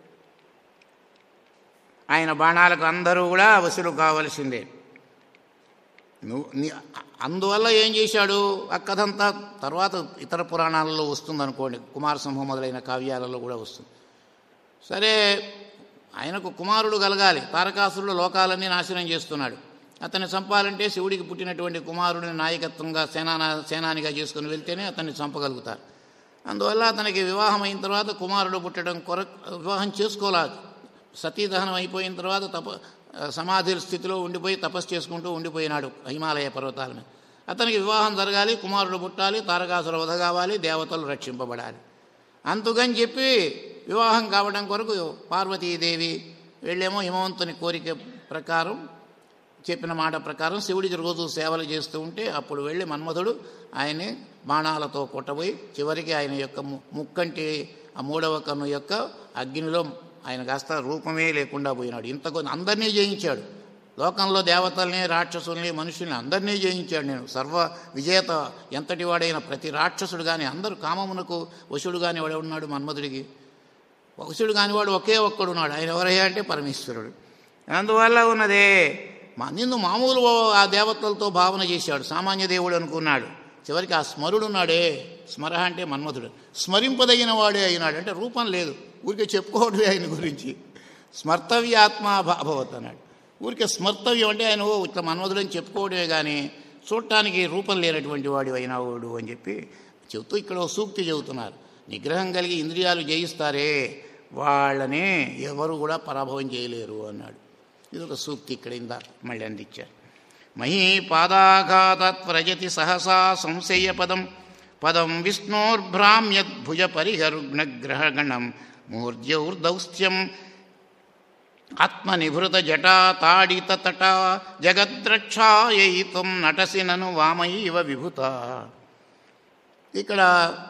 ఆయన బాణాలకు అందరూ కూడా వశులు కావలసిందే నువ్వు నీ అందువల్ల ఏం చేశాడు ఆ కథంతా తర్వాత ఇతర పురాణాలలో వస్తుందనుకోండి కుమారసింహం మొదలైన కావ్యాలలో కూడా వస్తుంది సరే ఆయనకు కుమారుడు కలగాలి తారకాసురుడు లోకాలన్నీ నాశనం చేస్తున్నాడు అతన్ని చంపాలంటే శివుడికి పుట్టినటువంటి కుమారుడిని నాయకత్వంగా సేనా సేనానిగా చేసుకుని వెళ్తేనే అతన్ని చంపగలుగుతారు అందువల్ల అతనికి వివాహం అయిన తర్వాత కుమారుడు పుట్టడం కొరకు వివాహం చేసుకోలేదు సతీదహనం అయిపోయిన తర్వాత తప సమాధి స్థితిలో ఉండిపోయి తపస్సు చేసుకుంటూ ఉండిపోయినాడు హిమాలయ పర్వతాల మీద అతనికి వివాహం జరగాలి కుమారుడు పుట్టాలి తారకాసుర వధ కావాలి దేవతలు రక్షింపబడాలి అంతుకని చెప్పి వివాహం కావడం కొరకు పార్వతీదేవి వెళ్ళేమో హిమవంతుని కోరిక ప్రకారం చెప్పిన మాట ప్రకారం శివుడికి రోజు సేవలు చేస్తూ ఉంటే అప్పుడు వెళ్ళి మన్మధుడు ఆయన్ని బాణాలతో కొట్టబోయి చివరికి ఆయన యొక్క ము- ముక్కంటి ఆ మూడవ కన్ను యొక్క అగ్నిలో ఆయన కాస్త రూపమే లేకుండా పోయినాడు ఇంత కొంత అందరినీ జయించాడు లోకంలో దేవతల్ని రాక్షసుల్ని మనుషుల్ని అందరినీ జయించాడు నేను సర్వ విజేత ఎంతటి వాడైన ప్రతి రాక్షసుడు కానీ అందరూ కామమునకు వశుడు కానీ వాడు ఉన్నాడు మన్మధుడికి వశుడు కానివాడు ఒకే ఒక్కడు ఉన్నాడు ఆయన ఎవరయ్యా అంటే పరమేశ్వరుడు అందువల్ల ఉన్నదే మా నిన్ను మామూలు ఆ దేవతలతో భావన చేశాడు సామాన్య దేవుడు అనుకున్నాడు చివరికి ఆ స్మరుడున్నాడే స్మర అంటే మన్మధుడు స్మరింపదగిన వాడే అయినాడు అంటే రూపం లేదు ఊరికే చెప్పుకోవడమే ఆయన గురించి స్మర్తవ్యాత్మ అభవత్ అన్నాడు ఊరికే స్మర్తవ్యం అంటే ఆయన ఓ ఇట్లా మన్మధుడని చెప్పుకోవడమే కానీ చూడటానికి రూపం లేనటువంటి వాడు అయినావాడు అని చెప్పి చెబుతూ ఇక్కడ ఓ సూక్తి చెబుతున్నారు నిగ్రహం కలిగి ఇంద్రియాలు జయిస్తారే వాళ్ళని ఎవరు కూడా పరాభవం చేయలేరు అన్నాడు ఇది ఒక సూక్తి ఇక్కడ ఇందా మళ్ళీ అందించారు మహీ పాదాఘాతత్ వ్రజతి సహసా సంశయ పదం పదం విష్ణోర్భ్రామ్యద్భుజ పరిహరుగ్నగ్రహగణం మూర్ధ్యౌర్దౌస్త్యం ఆత్మనిభృత జటా తాడిత తట జగద్రక్షాయయితం నటసి నను వామైవ విభుత ఇక్కడ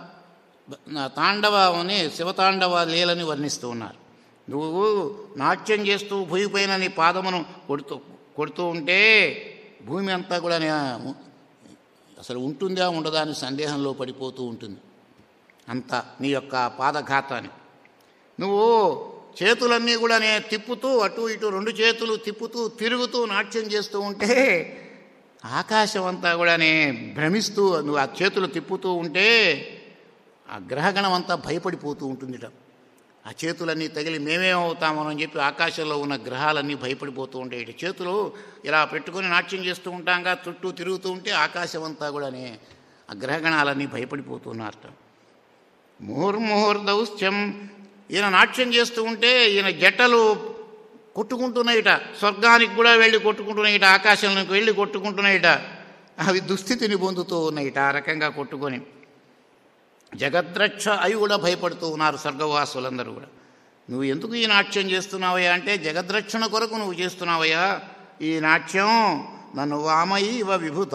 తాండవని శివతాండవ లీలని వర్ణిస్తూ ఉన్నారు నువ్వు నాట్యం చేస్తూ భూమి పైన నీ పాదమును కొడుతూ కొడుతూ ఉంటే భూమి అంతా కూడా నే- అసలు ఉంటుందా ఉండదా అని సందేహంలో పడిపోతూ ఉంటుంది అంత నీ యొక్క పాదఘాతాన్ని నువ్వు చేతులన్నీ కూడా నేను తిప్పుతూ అటు ఇటు రెండు చేతులు తిప్పుతూ తిరుగుతూ నాట్యం చేస్తూ ఉంటే ఆకాశం అంతా కూడా భ్రమిస్తూ నువ్వు ఆ చేతులు తిప్పుతూ ఉంటే ఆ గ్రహగణం అంతా భయపడిపోతూ ఉంటుందిట ఆ చేతులన్నీ తగిలి మేమేమవుతామో అని చెప్పి ఆకాశంలో ఉన్న గ్రహాలన్నీ భయపడిపోతూ ఉంటాయి ఇటు చేతులు ఇలా పెట్టుకొని నాట్యం చేస్తూ ఉంటాంగా చుట్టూ తిరుగుతూ ఉంటే ఆకాశం అంతా కూడానే ఆ గ్రహగణాలన్నీ భయపడిపోతున్నారట ముహుర్ముహుర్దౌశ్చం ఈయన నాట్యం చేస్తూ ఉంటే ఈయన జట్టలు కొట్టుకుంటున్నాయిట స్వర్గానికి కూడా వెళ్ళి కొట్టుకుంటున్నాయిట ఆకాశంలోకి వెళ్ళి కొట్టుకుంటున్నాయిట అవి దుస్థితిని పొందుతూ ఉన్నాయిట ఆ రకంగా కొట్టుకొని జగద్రక్ష అవి కూడా భయపడుతూ ఉన్నారు స్వర్గవాసులందరూ కూడా నువ్వు ఎందుకు ఈ నాట్యం చేస్తున్నావయ్యా అంటే జగద్రక్షణ కొరకు నువ్వు చేస్తున్నావయ్యా ఈ నాట్యం నన్ను వామయి ఇవ విభుత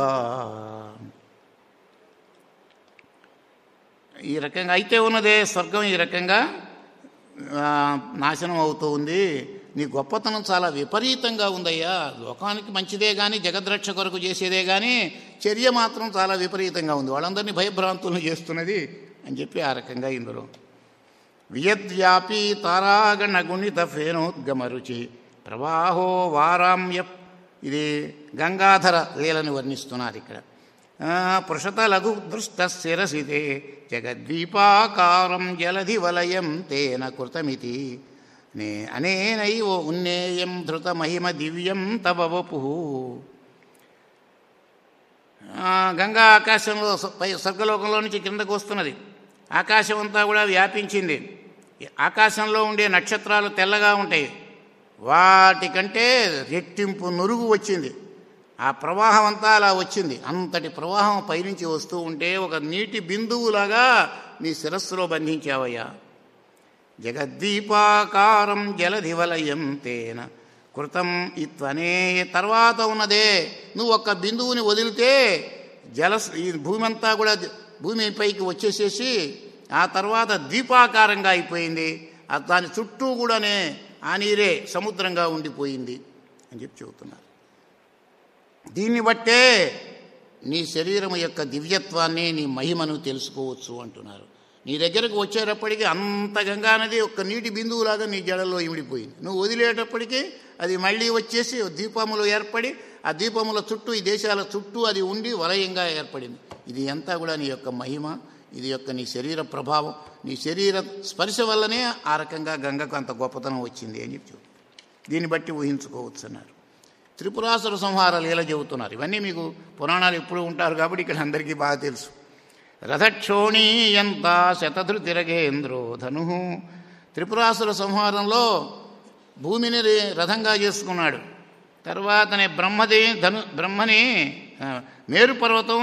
ఈ రకంగా అయితే ఉన్నదే స్వర్గం ఈ రకంగా ఆ, నాశనం అవుతూ ఉంది నీ గొప్పతనం చాలా విపరీతంగా ఉందయ్యా లోకానికి మంచిదే కానీ జగద్రక్ష కొరకు చేసేదే కానీ చర్య మాత్రం చాలా విపరీతంగా ఉంది వాళ్ళందరినీ భయభ్రాంతులను చేస్తున్నది అని చెప్పి ఆ రకంగా ఇందులో వియద్వ్యాపీ తారాగణ గుణిత ఫేనోద్గమ రుచి ప్రవాహో వారామ్య ఇది గంగాధర లీలని వర్ణిస్తున్నారు ఇక్కడ ఆ, పృషత లఘు దృష్ట శిరసితే జగద్వీపాకారం జలధి వలయం తేన కృతమితి నే అనేనైవ ఉన్నేయం ధృత మహిమ దివ్యం తవ వపు ఆ, గంగా ఆకాశంలో స- పై స్వర్గలోకంలో నుంచి కిందకు వస్తున్నది ఆకాశం అంతా కూడా వ్యాపించింది ఈ ఆకాశంలో ఉండే నక్షత్రాలు తెల్లగా ఉంటాయి వాటికంటే రెట్టింపు నురుగు వచ్చింది ఆ ప్రవాహం అంతా అలా వచ్చింది అంతటి ప్రవాహం పైనుంచి వస్తూ ఉంటే ఒక నీటి బిందువులాగా నీ శిరస్సులో బంధించావయ్యా జగద్దీపాకారం జలధివలయం తేన కృతం ఇత్వనే తర్వాత ఉన్నదే నువ్వు ఒక్క బిందువుని వదిలితే జల ఈ భూమి అంతా కూడా భూమి పైకి వచ్చేసేసి ఆ తర్వాత దీపాకారంగా అయిపోయింది ఆ దాని చుట్టూ కూడానే ఆ నీరే సముద్రంగా ఉండిపోయింది అని చెప్పి చెబుతున్నారు దీన్ని బట్టే నీ శరీరం యొక్క దివ్యత్వాన్ని నీ మహిమను తెలుసుకోవచ్చు అంటున్నారు నీ దగ్గరకు వచ్చేటప్పటికి అంత గంగా నది ఒక్క నీటి బిందువులాగా నీ జడల్లో ఇమిడిపోయింది నువ్వు వదిలేటప్పటికి అది మళ్ళీ వచ్చేసి దీపములు ఏర్పడి ఆ దీపముల చుట్టూ ఈ దేశాల చుట్టూ అది ఉండి వలయంగా ఏర్పడింది ఇది అంతా కూడా నీ యొక్క మహిమ ఇది యొక్క నీ శరీర ప్రభావం నీ శరీర స్పర్శ వల్లనే ఆ రకంగా గంగకు అంత గొప్పతనం వచ్చింది అని చెప్పి చెబుతారు. దీన్ని బట్టి ఊహించుకోవచ్చు అన్నారు త్రిపురాసుర సంహార లీల చెబుతున్నారు ఇవన్నీ మీకు పురాణాలు ఎప్పుడు ఉంటారు కాబట్టి ఇక్కడ అందరికీ బాగా తెలుసు రథక్షోణీయంత శతధృతిరగేంద్రో ధను త్రిపురాసుర సంహారంలో భూమిని రే- రథంగా చేసుకున్నాడు తర్వాతనే బ్రహ్మది ధను బ్రహ్మని ఆ, మేరు పర్వతం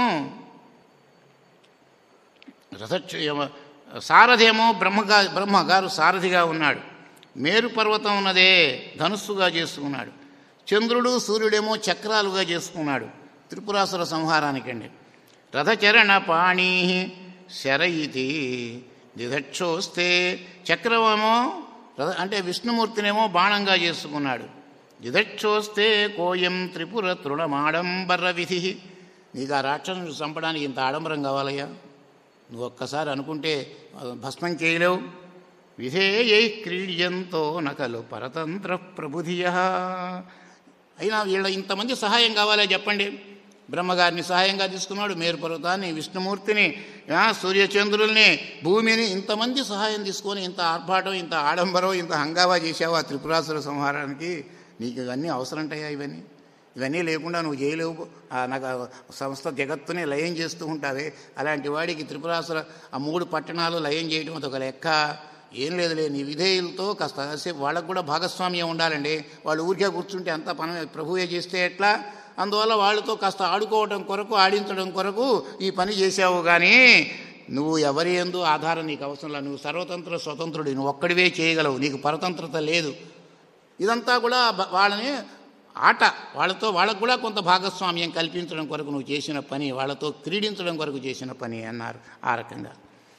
రథక్ష సారథేమో బ్రహ్మగా బ్రహ్మగారు సారథిగా ఉన్నాడు మేరు పర్వతం ఉన్నదే ధనుస్సుగా చేసుకున్నాడు చంద్రుడు సూర్యుడేమో చక్రాలుగా చేసుకున్నాడు త్రిపురాసుర సంహారానికండి రథచరణ పాణి శరయితి దిదక్షోస్తే చక్రమేమో రథ అంటే విష్ణుమూర్తినేమో బాణంగా చేసుకున్నాడు దిదక్షోస్తే కోయం త్రిపుర తృణమాడంబర విధి నీకు ఆ రాక్షసుని చంపడానికి ఇంత ఆడంబరం కావాలయ్యా నువ్వు ఒక్కసారి అనుకుంటే భస్మం చేయలేవు విధేయై క్రీడ్యంతో నకలు పరతంత్ర ప్రభుధియ అయినా వీళ్ళ ఇంతమంది సహాయం కావాలా చెప్పండి బ్రహ్మగారిని సహాయంగా తీసుకున్నాడు మేరు పర్వతాన్ని విష్ణుమూర్తిని ఆ, సూర్యచంద్రుల్ని భూమిని ఇంతమంది సహాయం తీసుకొని ఇంత ఆర్భాటం ఇంత ఆడంబరం ఇంత హంగావా చేసావు ఆ త్రిపురాసుర సంహారానికి నీకు ఇవన్నీ అవసరంటాయా ఇవన్నీ ఇవన్నీ లేకుండా నువ్వు చేయలేవు ఆ నాకు ఆ సంస్థ జగత్తుని లయం చేస్తూ ఉంటావే అలాంటి వాడికి త్రిపురాసుర ఆ మూడు పట్టణాలు లయం చేయడం అదొక లెక్క ఏం లేదులే నీ విధేయులతో కాస్త కాసేపు వాళ్ళకు కూడా భాగస్వామ్యం ఉండాలండి వాళ్ళు ఊరికే కూర్చుంటే అంత పని ప్రభువే చేస్తే ఎట్లా అందువల్ల వాళ్ళతో కాస్త ఆడుకోవడం కొరకు ఆడించడం కొరకు ఈ పని చేసావు కానీ నువ్వు ఎవరి ఎందు ఆధారం నీకు అవసరం లేదు నువ్వు సర్వతంత్ర స్వతంత్రుడు నువ్వు ఒక్కడివే చేయగలవు నీకు పరతంత్రత లేదు ఇదంతా కూడా బ- వాళ్ళని ఆట వాళ్ళతో వాళ్ళకు కూడా కొంత భాగస్వామ్యం కల్పించడం కొరకు నువ్వు చేసిన పని వాళ్ళతో క్రీడించడం కొరకు చేసిన పని అన్నారు ఆ రకంగా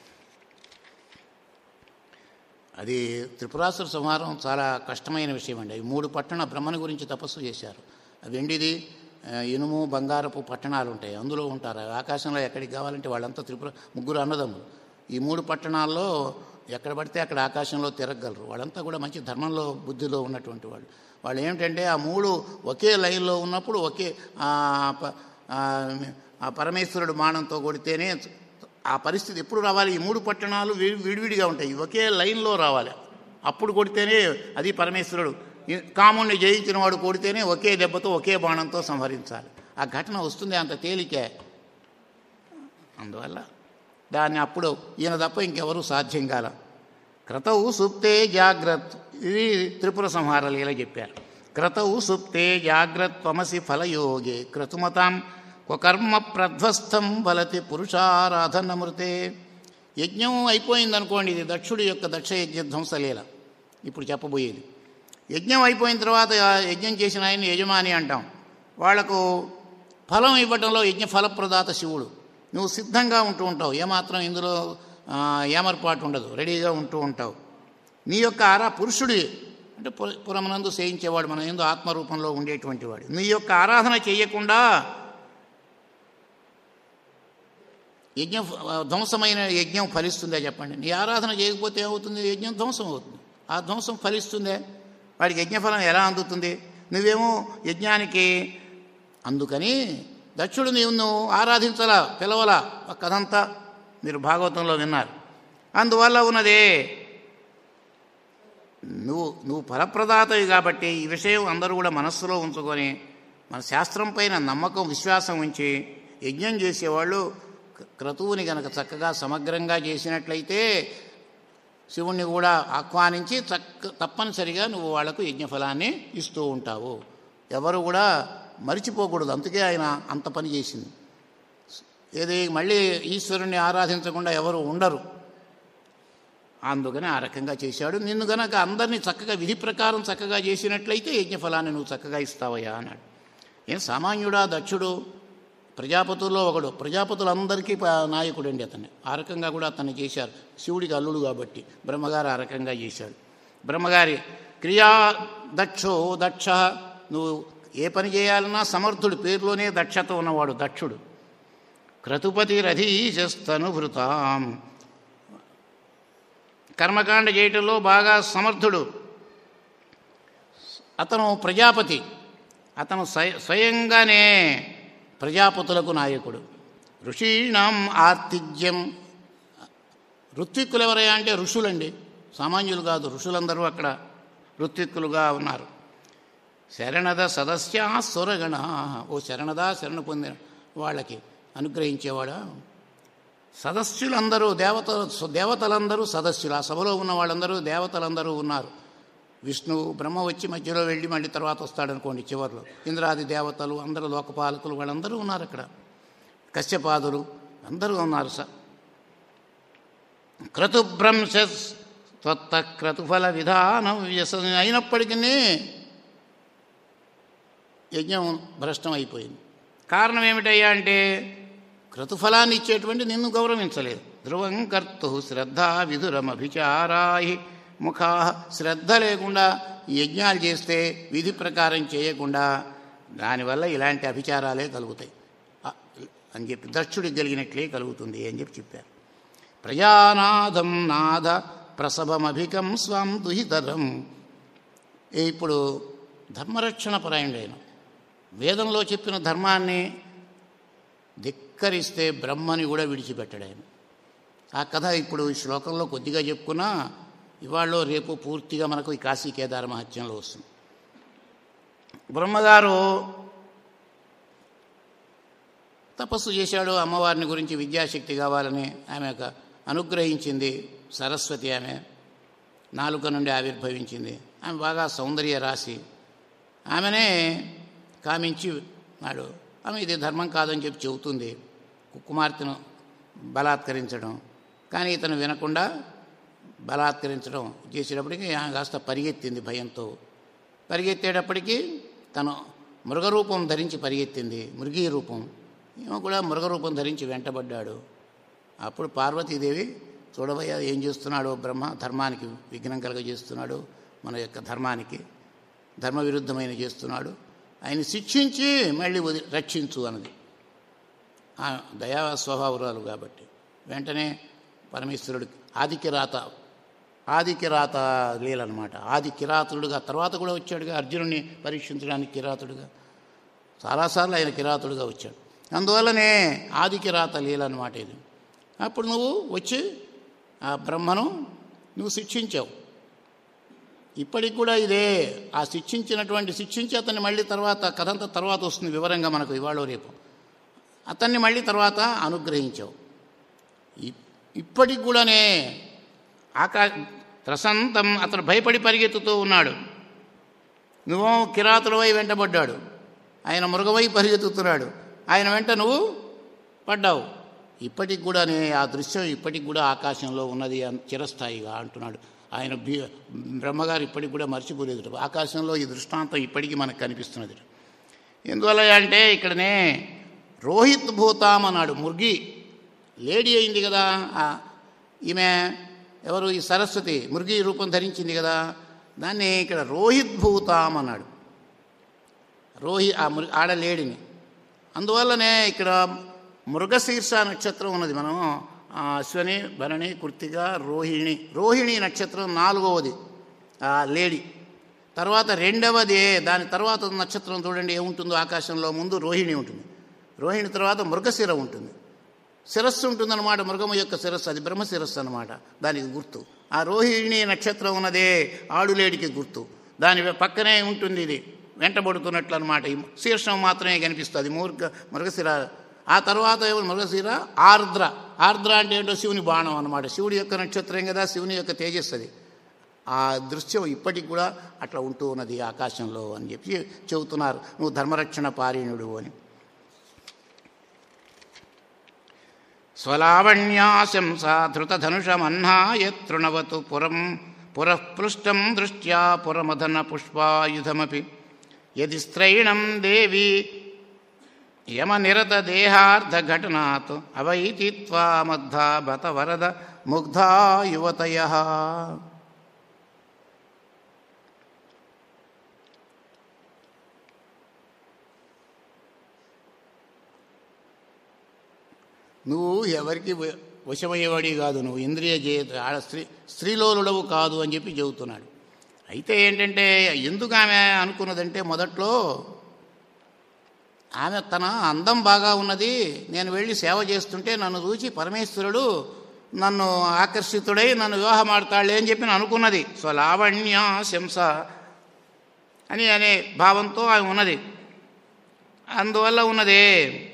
అది త్రిపురాసుర సంహారం చాలా కష్టమైన విషయం అండి అవి మూడు పట్టణ బ్రహ్మను గురించి తపస్సు చేశారు వెండిది ఆ, ఇనుము బంగారపు పట్టణాలు ఉంటాయి అందులో ఉంటారు ఆకాశంలో ఎక్కడికి కావాలంటే వాళ్ళంతా త్రిపుర ముగ్గురు అన్నదమ్ములు ఈ మూడు పట్టణాల్లో ఎక్కడ పడితే అక్కడ ఆకాశంలో తిరగగలరు వాళ్ళంతా కూడా మంచి ధర్మంలో బుద్ధిలో ఉన్నటువంటి వాళ్ళు వాళ్ళు ఏమిటంటే ఆ మూడు ఒకే లైన్లో ఉన్నప్పుడు ఒకే ఆ, ప- ఆ, ఆ పరమేశ్వరుడు బాణంతో కొడితేనే ఆ పరిస్థితి ఎప్పుడు రావాలి ఈ మూడు పట్టణాలు వి- విడివిడిగా ఉంటాయి ఇవి ఒకే లైన్లో రావాలి అప్పుడు కొడితేనే అది పరమేశ్వరుడు ఈ కాముణ్ణి జయించిన వాడు కొడితేనే ఒకే దెబ్బతో ఒకే బాణంతో సంహరించాలి ఆ ఘటన వస్తుంది అంత తేలికే అందువల్ల దాన్ని అప్పుడు ఈయన తప్ప ఇంకెవరూ సాధ్యం కాల క్రతవు సుప్తే జాగ్రత్త ఇది త్రిపుర సంహార లీల చెప్పారు క్రతవు సుప్తే జాగ్రత్వమసి ఫలయోగే క్రతుమతాం క్వకర్మ ప్రధ్వస్థం బలతి పురుషారాధనమృతే యజ్ఞం అయిపోయిందనుకోండి ఇది దక్షుడి యొక్క దక్ష యజ్ఞ ధ్వంసలీల ఇప్పుడు చెప్పబోయేది యజ్ఞం అయిపోయిన తర్వాత ఆ యజ్ఞం చేసిన ఆయన యజమాని అంటాం వాళ్లకు ఫలం ఇవ్వడంలో యజ్ఞ ఫలప్రదాత శివుడు నువ్వు సిద్ధంగా ఉంటూ ఉంటావు ఏమాత్రం ఇందులో ఆ, ఏమర్పాటు ఉండదు రెడీగా ఉంటూ ఉంటావు నీ యొక్క ఆరా పురుషుడి అంటే పుర- పురమనందు సేయించేవాడు మన ఎందు ఆత్మరూపంలో ఉండేటువంటి వాడు నీ యొక్క ఆరాధన చేయకుండా యజ్ఞం ఆ, ధ్వంసమైన యజ్ఞం ఫలిస్తుందా చెప్పండి నీ ఆరాధన చేయకపోతే ఏమవుతుంది యజ్ఞం ధ్వంసం అవుతుంది ఆ ధ్వంసం ఫలిస్తుందే వాడికి యజ్ఞఫలం ఎలా అందుతుంది నువ్వేమో యజ్ఞానికి అందుకని దక్షుడు నీవు నువ్వు ఆరాధించలా పిలవలా ఆ కథంతా మీరు భాగవతంలో విన్నారు అందువల్ల ఉన్నదే నువ్వు నువ్వు ఫలప్రదాతవి కాబట్టి ఈ విషయం అందరూ కూడా మనస్సులో ఉంచుకొని మన శాస్త్రం పైన నమ్మకం విశ్వాసం ఉంచి యజ్ఞం చేసేవాళ్ళు క్ర- క్రతువుని గనక చక్కగా సమగ్రంగా చేసినట్లయితే శివుణ్ణి కూడా ఆహ్వానించి చక్క తప్పనిసరిగా నువ్వు వాళ్లకు యజ్ఞఫలాన్ని ఇస్తూ ఉంటావు ఎవరు కూడా మరిచిపోకూడదు అందుకే ఆయన అంత పని చేసింది ఏది మళ్ళీ ఈశ్వరుణ్ణి ఆరాధించకుండా ఎవరు ఉండరు అందుకని ఆ రకంగా చేశాడు నిన్ను గనక అందరినీ చక్కగా విధి ప్రకారం చక్కగా చేసినట్లయితే యజ్ఞఫలాన్ని నువ్వు చక్కగా ఇస్తావయ్యా అన్నాడు ఏం సామాన్యుడా దక్షుడు ప్రజాపతుల్లో ఒకడు ప్రజాపతులందరికీ ప- నాయకుడండి అతన్ని ఆ రకంగా కూడా అతన్ని చేశారు శివుడికి అల్లుడు కాబట్టి బ్రహ్మగారు ఆ రకంగా చేశాడు బ్రహ్మగారి క్రియా దక్షో దక్ష నువ్వు ఏ పని చేయాలన్నా సమర్థుడు పేరులోనే దక్షత ఉన్నవాడు దక్షుడు క్రతుపతి రథీశస్తనుభృతాం కర్మకాండ చేయటంలో బాగా సమర్థుడు అతను ప్రజాపతి అతను స్వయ- స్వయంగానే ప్రజాపతులకు నాయకుడు ఋషీణం ఆర్తిజ్యం ఋత్విక్కులు ఎవరయ్యా అంటే ఋషులండి సామాన్యులు కాదు ఋషులందరూ అక్కడ ఋత్విక్కులుగా ఉన్నారు శరణద సదస్య సురగణ ఓ శరణద శరణ పొందిన వాళ్ళకి అనుగ్రహించేవాడా సదస్యులందరూ దేవత దేవతలందరూ సదస్యులు ఆ సభలో ఉన్న వాళ్ళందరూ దేవతలందరూ ఉన్నారు విష్ణువు బ్రహ్మ వచ్చి మధ్యలో వెళ్ళి మళ్ళీ తర్వాత వస్తాడనుకోండి చివరిలో ఇంద్రాది దేవతలు అందరూ లోకపాలకులు వాళ్ళందరూ ఉన్నారు అక్కడ కశ్యపాదులు అందరూ ఉన్నారు స క్రతుభ్రంశ త్వత్త క్రతుఫల విధానం వ్యస అయినప్పటికీ యజ్ఞం భ్రష్టం అయిపోయింది కారణం ఏమిటయ్యా అంటే క్రతుఫలాన్ని ఇచ్చేటువంటి నిన్ను గౌరవించలేదు ధ్రువం కర్తు శ్రద్ధ విధురమభిచారాయి ముఖా శ్రద్ధ లేకుండా ఈ యజ్ఞాలు చేస్తే విధి ప్రకారం చేయకుండా దానివల్ల ఇలాంటి అభిచారాలే కలుగుతాయి ఆ, అని చెప్పి దక్షుడికి కలిగినట్లే కలుగుతుంది అని చెప్పి చెప్పారు ప్రజానాదం నాద ప్రసభమభికం స్వం దుహితరం ఇప్పుడు ధర్మరక్షణ పరాయణుడైన వేదంలో చెప్పిన ధర్మాన్ని ధిక్కరిస్తే బ్రహ్మని కూడా విడిచిపెట్టాడు ఆయన ఆ కథ ఇప్పుడు ఈ శ్లోకంలో కొద్దిగా చెప్పుకున్నా ఇవాళ రేపు పూర్తిగా మనకు ఈ కాశీ కేదార మహత్యంలో వస్తుంది బ్రహ్మగారు తపస్సు చేశాడు అమ్మవారిని గురించి విద్యాశక్తి కావాలని ఆమె ఒక అనుగ్రహించింది సరస్వతి ఆమె నాలుక నుండి ఆవిర్భవించింది ఆమె బాగా సౌందర్య రాశి ఆమెనే కామించి నాడు ఆమె ఇది ధర్మం కాదని చెప్పి చెబుతుంది కుమార్తెను బలాత్కరించడం కానీ ఇతను వినకుండా బలాత్కరించడం చేసేటప్పటికి ఆమె కాస్త పరిగెత్తింది భయంతో పరిగెత్తేటప్పటికీ తను మృగరూపం ధరించి పరిగెత్తింది మృగీ రూపం ఈమె కూడా మృగరూపం ధరించి వెంటబడ్డాడు అప్పుడు పార్వతీదేవి చూడవయ్యా ఏం చేస్తున్నాడో బ్రహ్మ ధర్మానికి విఘ్నం కలగజేస్తున్నాడు మన యొక్క ధర్మానికి ధర్మ విరుద్ధమైన చేస్తున్నాడు ఆయన శిక్షించి మళ్ళీ వది రక్షించు అన్నది ఆ దయా స్వభావరాలు కాబట్టి వెంటనే పరమేశ్వరుడికి ఆది కిరాత ఆది కిరాత లీలనమాట ఆది కిరాతుడుగా తర్వాత కూడా వచ్చాడుగా అర్జునుడిని పరీక్షించడానికి కిరాతుడుగా చాలాసార్లు ఆయన కిరాతుడుగా వచ్చాడు అందువల్లనే ఆది కిరాత లీల అనమాట ఇది అప్పుడు నువ్వు వచ్చి ఆ బ్రహ్మను నువ్వు శిక్షించావు ఇప్పటికి కూడా ఇదే ఆ శిక్షించినటువంటి శిక్షించి అతన్ని మళ్ళీ తర్వాత కథంతా తర్వాత వస్తుంది వివరంగా మనకు ఇవాళ రేపు అతన్ని మళ్ళీ తర్వాత అనుగ్రహించావు ఇ- ఇప్పటికి కూడానే ఆకా త్రసంతం అతను భయపడి పరిగెత్తుతూ ఉన్నాడు నువ్వు కిరాతులవై వెంటబడ్డాడు ఆయన మృగవై పరిగెత్తుతున్నాడు ఆయన వెంట నువ్వు పడ్డావు ఇప్పటికి కూడానే ఆ దృశ్యం ఇప్పటికి కూడా ఆకాశంలో ఉన్నది అన్- చిరస్థాయిగా అంటున్నాడు ఆయన భీ బ్రహ్మగారు ఇప్పటికి కూడా మర్చిపోలేదు ఆకాశంలో ఈ దృష్టాంతం ఇప్పటికీ మనకు కనిపిస్తున్నది ఎందువల్ల అంటే ఇక్కడనే రోహిత్ భూతాం అన్నాడు ముర్గి లేడీ అయింది కదా ఆ ఈమె ఎవరు ఈ సరస్వతి మురుగి రూపం ధరించింది కదా దాన్ని ఇక్కడ రోహిత్ భూతాం అన్నాడు రోహి ఆ మృ ఆడలేడిని అందువల్లనే ఇక్కడ మృగశీర్ష నక్షత్రం ఉన్నది మనం ఆ అశ్వని భరణి కృత్తిక రోహిణి రోహిణి నక్షత్రం నాలుగవది ఆ లేడి తర్వాత రెండవది దాని తర్వాత ఉన్న నక్షత్రం చూడండి ఏముంటుందో ఆకాశంలో ముందు రోహిణి ఉంటుంది రోహిణి తర్వాత మృగశిర ఉంటుంది శిరస్సు ఉంటుందన్నమాట మృగము యొక్క శిరస్సు అది బ్రహ్మ శిరస్సు అనమాట దానికి గుర్తు ఆ రోహిణి నక్షత్రం ఉన్నదే ఆడులేడికి గుర్తు దాని పక్కనే ఉంటుంది ఇది వెంటబడుతున్నట్లు అనమాట ఈ శీర్షం మాత్రమే కనిపిస్తుంది మూర్ఖ మృగశిర ఆ తర్వాత ఏమో మృగశిర ఆర్ద్ర ఆర్ద్ర అంటే ఏంటో శివుని బాణం అనమాట శివుడి యొక్క నక్షత్రం కదా శివుని యొక్క తేజస్సు అది ఆ దృశ్యం ఇప్పటికి కూడా అట్లా ఉంటూ ఉన్నది ఆకాశంలో అని చెప్పి చెబుతున్నారు నువ్వు ధర్మరక్షణ పారీణుడు అని స్వలావణ్యాశంసా ధృతధనుషమహ్నాయ తృణవతు పురం పురఃపృష్టం దృష్ట్యా పురమదన పుష్పాయుధమపి యది స్త్రైణం దేవి యమనిరత దేహార్ధఘటనాత్ అవైతి త్వామద్ధా బత వరద ముగ్ధా యువతయ నువ్వు ఎవరికి వ- వశమయ్యేవాడి కాదు నువ్వు ఇంద్రియ జయ ఆడ స్త్రీ స్త్రీలోలుడవు కాదు అని చెప్పి చెబుతున్నాడు అయితే ఏంటంటే ఎందుకు ఆమె అనుకున్నదంటే మొదట్లో ఆమె తన అందం బాగా ఉన్నది నేను వెళ్ళి సేవ చేస్తుంటే నన్ను చూచి పరమేశ్వరుడు నన్ను ఆకర్షితుడై నన్ను వివాహం ఆడతాడులే అని చెప్పి నేను అనుకున్నది సో లావణ్య శంస అని అనే భావంతో ఆమె ఉన్నది అందువల్ల ఉన్నదే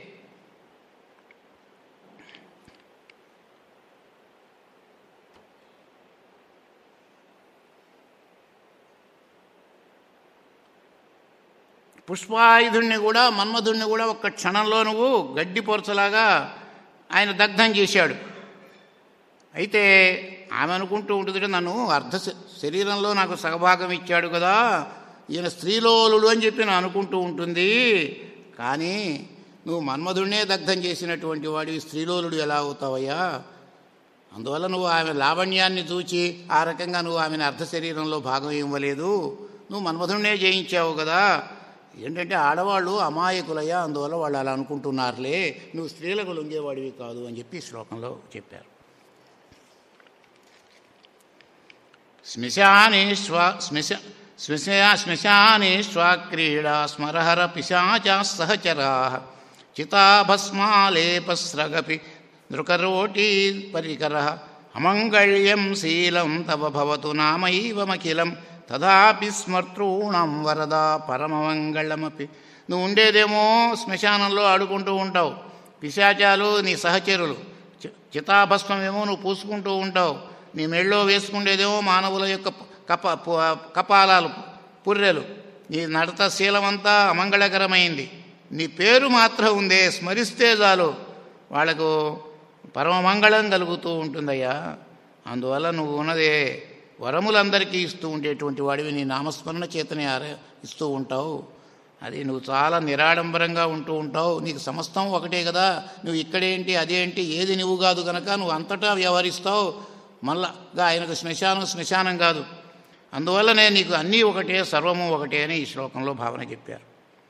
పుష్పాయుధుణ్ణి కూడా మన్మధుణ్ణి కూడా ఒక్క క్షణంలో నువ్వు గడ్డి పొరచలాగా ఆయన దగ్ధం చేశాడు అయితే ఆమె అనుకుంటూ ఉంటుంది నన్ను అర్ధ శ- శరీరంలో నాకు సగభాగం ఇచ్చాడు కదా ఈయన స్త్రీలోలుడు అని చెప్పి నేను అనుకుంటూ ఉంటుంది కానీ నువ్వు మన్మధుడినే దగ్ధం చేసినటువంటి వాడివి స్త్రీలోలుడు ఎలా అవుతావయ్యా అందువల్ల నువ్వు ఆమె లావణ్యాన్ని చూచి ఆ రకంగా నువ్వు ఆమెను అర్ధ శరీరంలో భాగం ఇవ్వలేదు నువ్వు మన్మధుడినే జయించావు కదా ఏంటంటే ఆడవాళ్ళు అమాయకులయ్యా అందువల్ల వాళ్ళు అలా అనుకుంటున్నారులే నువ్వు స్త్రీలకు లొంగేవాడివి కాదు అని చెప్పి ఈ శ్లోకంలో చెప్పారు శ్మశానే శ్వ శ్మశ శ్మశా శ్మశానే శ్వాక్రీడా స్మరహర పిశాచా సహచరా చితాభస్మాలేపస్రగపి దృకరోటీ పరికర అమంగళ్యం శీలం తవ భవతు నామైవమఖిలం తదాపి స్మర్తృణం వరదా పరమమంగళమపి నువ్వు ఉండేదేమో శ్మశానంలో ఆడుకుంటూ ఉంటావు పిశాచాలు నీ సహచరులు చి- చితాభస్మమేమో నువ్వు పూసుకుంటూ ఉంటావు నీ మెళ్ళో వేసుకుండేదేమో మానవుల యొక్క కప పు- కపాలాలు పుర్రెలు నీ నడత శీలమంతా అమంగళకరమైంది నీ పేరు మాత్రం ఉందే స్మరిస్తే చాలు వాళ్ళకు పరమమంగళం కలుగుతూ ఉంటుందయ్యా అందువల్ల నువ్వు ఉన్నదే వరములందరికీ ఇస్తూ ఉండేటువంటి వాడివి నీ నామస్మరణ చేతనే ఆర- ఇస్తూ ఉంటావు అది నువ్వు చాలా నిరాడంబరంగా ఉంటూ ఉంటావు నీకు సమస్తం ఒకటే కదా నువ్వు ఇక్కడేంటి అదేంటి ఏది నువ్వు కాదు కనుక నువ్వు అంతటా వ్యవహరిస్తావు మళ్ళాగా ఆయనకు శ్మశానం శ్మశానం కాదు అందువల్లనే నీకు అన్నీ ఒకటే సర్వము ఒకటే అని ఈ శ్లోకంలో భావన చెప్పారు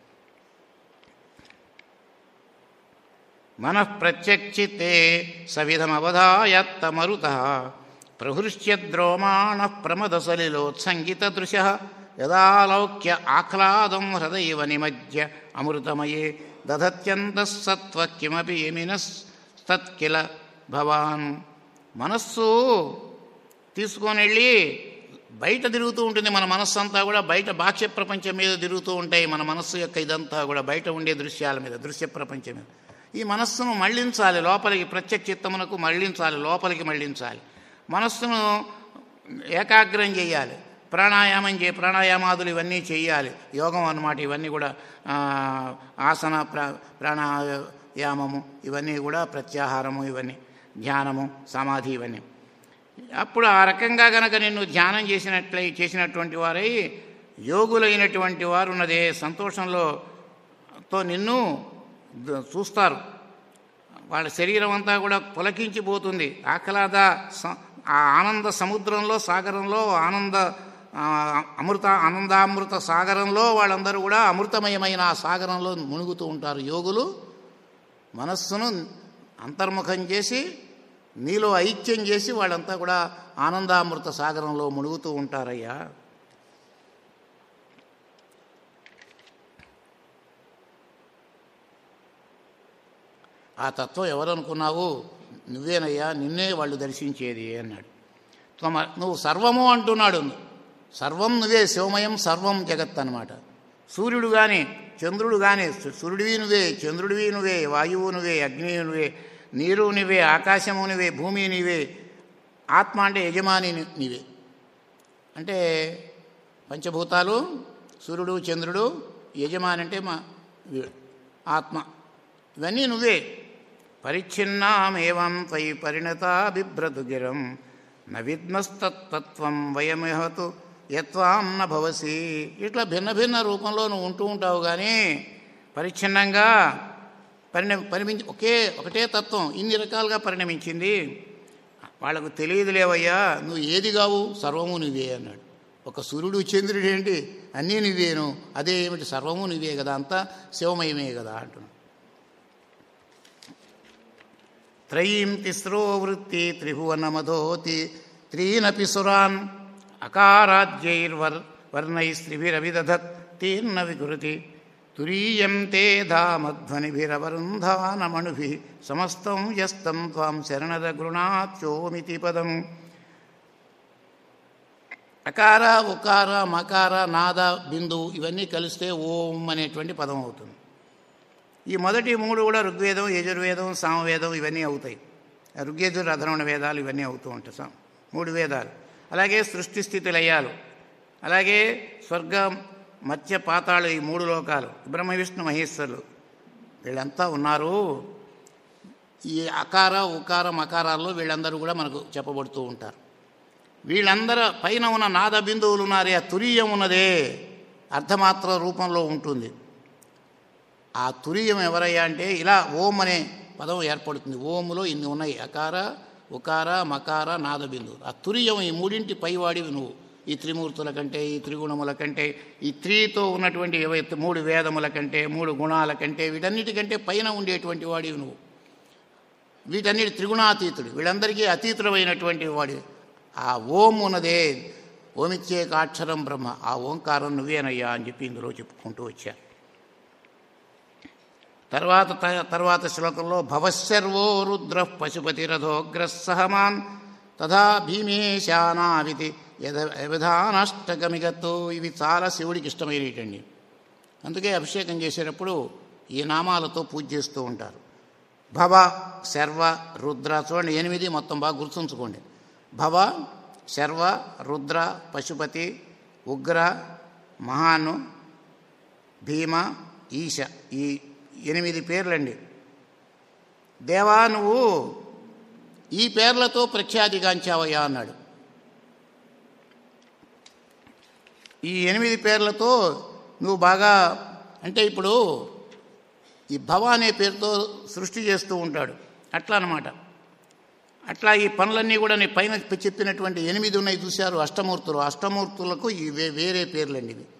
మనః ప్రత్యక్షితే సవిధమవధాయత్తమరుత ప్రహృష్యద్రోమాణ ప్రమదసలిలోత్సంగితదృశ యదాలౌక్య ఆహ్లాదం హృదయవ నిమజ్య అమృతమయే దధత్యంతః సత్వ కిమపి యమినస్తత్కిల భవాన్ మనస్సు తీసుకొని వెళ్ళి బయట తిరుగుతూ ఉంటుంది మన మనస్సు అంతా కూడా బయట బాహ్య ప్రపంచం మీద తిరుగుతూ ఉంటాయి మన మనస్సు యొక్క ఇదంతా కూడా బయట ఉండే దృశ్యాల మీద దృశ్య ప్రపంచం మీద ఈ మనస్సును మళ్ళించాలి లోపలికి ప్రత్యక్ష చిత్తమునకు మళ్ళించాలి లోపలికి మళ్ళించాలి మనస్సును ఏకాగ్రం చేయాలి ప్రాణాయామం చే ప్రాణాయామాదులు ఇవన్నీ చేయాలి యోగం అన్నమాట ఇవన్నీ కూడా ఆ, ఆసన ప్రా ప్రాణాయామము ఇవన్నీ కూడా ప్రత్యాహారము ఇవన్నీ ధ్యానము సమాధి ఇవన్నీ అప్పుడు ఆ రకంగా గనక నిన్ను ధ్యానం చేసినట్లయి చేసినటువంటి వారై యోగులైనటువంటి వారు ఉన్నదే సంతోషంలో తో నిన్ను ద- చూస్తారు వాళ్ళ శరీరం అంతా కూడా పులకించిపోతుంది ఆహ్లాద స- ఆ ఆనంద సముద్రంలో సాగరంలో ఆనంద ఆ, అమృత ఆనందామృత సాగరంలో వాళ్ళందరూ కూడా అమృతమయమైన ఆ సాగరంలో మునుగుతూ ఉంటారు యోగులు మనస్సును అంతర్ముఖం చేసి నీలో ఐక్యం చేసి వాళ్ళంతా కూడా ఆనందామృత సాగరంలో మునుగుతూ ఉంటారయ్యా ఆ తత్వం ఎవరనుకున్నావు నువ్వేనయ్యా నిన్నే వాళ్ళు దర్శించేది అన్నాడు త్వమ నువ్వు సర్వము అంటున్నాడు సర్వం నువ్వే శివమయం సర్వం జగత్ అన్నమాట సూర్యుడు కానీ చంద్రుడు కానీ సూర్యుడివి నువ్వే చంద్రుడివి నువ్వే వాయువు నువ్వే అగ్ని నువ్వే నీరు నువ్వే ఆకాశము నువ్వే భూమి నీవే ఆత్మ అంటే యజమాని ని- నీవే అంటే పంచభూతాలు సూర్యుడు చంద్రుడు యజమాని అంటే మా వీ- ఆత్మ ఇవన్నీ నువ్వే పరిచ్ఛిన్నామేవం త్వయి పరిణత బిభ్రతు గిరం న విద్మస్తత్వం వయమిహతు యత్వాం న భవసి ఇట్లా భిన్న భిన్న రూపంలో నువ్వు ఉంటూ ఉంటావు కానీ పరిచ్ఛిన్నంగా పరిణ పరిమించి ఒకే ఒకటే తత్వం ఇన్ని రకాలుగా పరిణమించింది వాళ్ళకు తెలియదులేవయ్యా నువ్వు ఏది కావు సర్వము నువ్వే అన్నాడు ఒక సూర్యుడు చంద్రుడు ఏంటి అన్నీ నువ్వేను అదే ఏమిటి సర్వము నువ్వే కదా అంతా శివమయమే కదా అంటున్నాడు త్రయీం తిస్రో వృత్తి త్రిభువనమధోతి త్రీనపి సురాన్ అకారాజ్యైర్వర్ వర్ణైస్త్రిభిరవిదధత్ తీర్న వికృతి తురీయం తే ధామధ్వనిభిరవరుంధానమణుభి సమస్తం యస్తం త్వాం శరణద గృణాత్యోమితి పదం అకార ఉకార మకార నాద బిందువు ఇవన్నీ కలిస్తే ఓం అనేటువంటి పదం అవుతుంది ఈ మొదటి మూడు కూడా ఋగ్వేదం యజుర్వేదం సామవేదం ఇవన్నీ అవుతాయి ఋగ్యజుర్ అధర్వణ వేదాలు ఇవన్నీ అవుతూ ఉంటాయి సా- మూడు వేదాలు అలాగే సృష్టి స్థితి లయాలు అలాగే స్వర్గం మత్స్య పాతాళు ఈ మూడు లోకాలు బ్రహ్మ విష్ణు మహేశ్వరులు వీళ్ళంతా ఉన్నారు ఈ అకార ఉకార మకారాల్లో వీళ్ళందరూ కూడా మనకు చెప్పబడుతూ ఉంటారు వీళ్ళందరూ పైన ఉన్న నాద బిందువులు ఉన్నారే ఆ తురీయం ఉన్నదే అర్ధమాత్ర రూపంలో ఉంటుంది ఆ తురీయం ఎవరయ్యా అంటే ఇలా ఓం అనే పదం ఏర్పడుతుంది ఓములో ఇన్ని ఉన్నాయి అకార ఉకార మకార నాద బిందువు ఆ తురీయం ఈ మూడింటి పైవాడివి నువ్వు ఈ త్రిమూర్తుల కంటే ఈ త్రిగుణముల కంటే ఈ త్రీతో ఉన్నటువంటి ఏవైతే మూడు వేదముల కంటే మూడు గుణాల కంటే వీటన్నిటికంటే పైన ఉండేటువంటి వాడివి నువ్వు వీటన్నిటి త్రిగుణాతీతుడు వీళ్ళందరికీ అతీతుడమైనటువంటి వాడి ఆ ఓం ఉన్నదే ఓమిత్యేకాక్షరం బ్రహ్మ ఆ ఓంకారం నువ్వేనయ్యా అని చెప్పి ఇందులో చెప్పుకుంటూ వచ్చా తర్వాత త- తర్వాత శ్లోకంలో భవశర్వో రుద్ర పశుపతిరథోగ్ర సహమాన్ తథా భీమేశానావితి యథ విధానాష్టకమిగతో ఇవి చాలా శివుడికి ఇష్టమైనటండి అందుకే అభిషేకం చేసేటప్పుడు ఈ నామాలతో పూజ చేస్తూ ఉంటారు భవ శర్వ రుద్ర చూడండి ఎనిమిది మొత్తం బాగా గుర్తుంచుకోండి భవ శర్వ రుద్ర పశుపతి ఉగ్ర మహాను భీమ ఈశ ఈ ఎనిమిది పేర్లండి దేవా నువ్వు ఈ పేర్లతో ప్రఖ్యాతిగాంచావయ్యా అన్నాడు ఈ ఎనిమిది పేర్లతో నువ్వు బాగా అంటే ఇప్పుడు ఈ భవ అనే పేరుతో సృష్టి చేస్తూ ఉంటాడు అట్లా అన్నమాట అట్లా ఈ పనులన్నీ కూడా నేను పైన చెప్పినటువంటి ఎనిమిది ఉన్నాయి చూశారు అష్టమూర్తులు అష్టమూర్తులకు ఈ వే- వేరే పేర్లండి ఇవి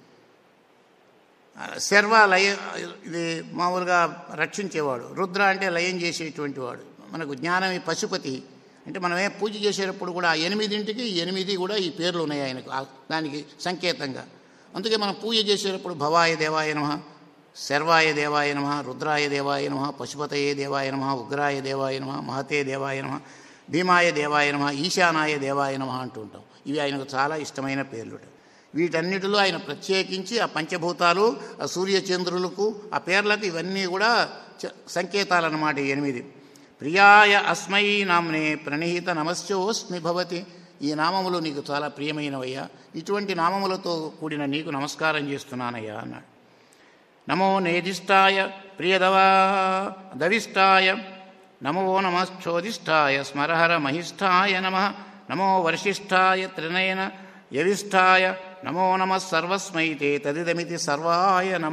ఆ, శర్వ లయ ఇది మామూలుగా రక్షించేవాడు రుద్ర అంటే లయం చేసేటువంటి వాడు మనకు జ్ఞానం ఈ పశుపతి అంటే మనమే పూజ చేసేటప్పుడు కూడా ఆ ఎనిమిదింటికి ఈ ఎనిమిది కూడా ఈ పేర్లు ఉన్నాయి ఆయనకు ఆ దానికి సంకేతంగా అందుకే మనం పూజ చేసేటప్పుడు భవాయ దేవాయ నమ శర్వాయ దేవాయ నమ రుద్రాయ దేవాయ నమ పశుపతయే దేవాయ నమ ఉగ్రాయ దేవాయ నమ మహతే దేవాయ నమ భీమాయ దేవాయ నమ ఈశానాయ దేవాయ నమ అంటూ ఉంటాం ఇవి ఆయనకు చాలా ఇష్టమైన పేర్లు వీటన్నిటిలో ఆయన ప్రత్యేకించి ఆ పంచభూతాలు ఆ సూర్యచంద్రులకు ఆ పేర్లకు ఇవన్నీ కూడా చ- సంకేతాలన్నమాట ఈ ఎనిమిది ప్రియాయ అస్మై నామ్నే ప్రణీత నమస్యోస్మి భవతి ఈ నామములు నీకు చాలా ప్రియమైనవయ్యా ఇటువంటి నామములతో కూడిన నీకు నమస్కారం చేస్తున్నానయ్యా అన్నాడు నమో నేదిష్టాయ ప్రియదవా దవిష్టాయ నమో నమశ్చోదిష్టాయ స్మరహర మహిష్టాయ నమ నమో వర్షిష్టాయ త్రినయన యవిష్టాయ నమో నమ సర్వస్మై తే తదిదమితి సర్వాయ నమ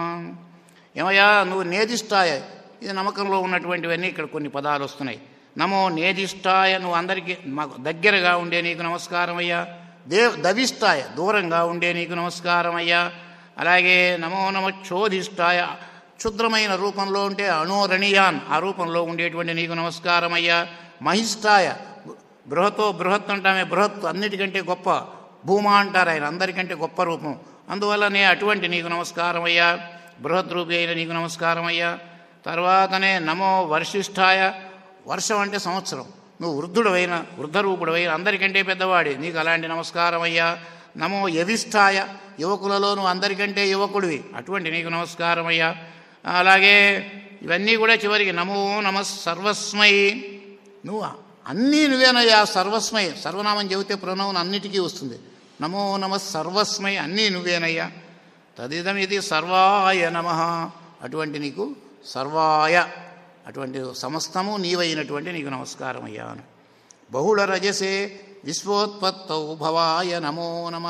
ఏమయ్యా నువ్వు నేదిష్టాయ ఇది నమ్మకంలో ఉన్నటువంటివన్నీ ఇక్కడ కొన్ని పదాలు వస్తున్నాయి నమో నేదిష్టాయ నువ్వు అందరికీ మాకు దగ్గరగా ఉండే నీకు నమస్కారం అయ్యా దేవ్ దవిష్టాయ దూరంగా ఉండే నీకు నమస్కారం అయ్యా అలాగే నమో నమ చోధిష్టాయ క్షుద్రమైన రూపంలో ఉంటే అణోరణీయాన్ ఆ రూపంలో ఉండేటువంటి నీకు నమస్కారం అయ్యా మహిష్టాయ బృహతో బృహత్ అంటామే బృహత్ అన్నిటికంటే గొప్ప భూమా అంటారు ఆయన అందరికంటే గొప్ప రూపం అందువల్లనే అటువంటి నీకు నమస్కారం అయ్యా బృహత్ రూపి అయిన నీకు నమస్కారం అయ్యా తర్వాతనే నమో వర్షిష్ఠాయ వర్షం అంటే సంవత్సరం నువ్వు వృద్ధుడవైన వృద్ధరూపుడవైన అందరికంటే పెద్దవాడి నీకు అలాంటి నమస్కారం అయ్యా నమో యవిష్ఠాయ యువకులలో నువ్వు అందరికంటే యువకుడివి అటువంటి నీకు నమస్కారం అయ్యా అలాగే ఇవన్నీ కూడా చివరికి నమో నమ సర్వస్మై నువ్వు అన్నీ నువ్వేనయ్యా సర్వస్మై సర్వనామం చెబితే ప్రణవం అన్నిటికీ వస్తుంది నమో నమ సర్వస్మై అన్నీ నువ్వేనయ్యా తదిదం ఇది సర్వాయ నమ అటువంటి నీకు సర్వాయ అటువంటి సమస్తము నీవైనటువంటి నీకు నమస్కారం అయ్యా అని బహుళ రజసే విశ్వోత్పత్తౌ భవాయ నమో నమ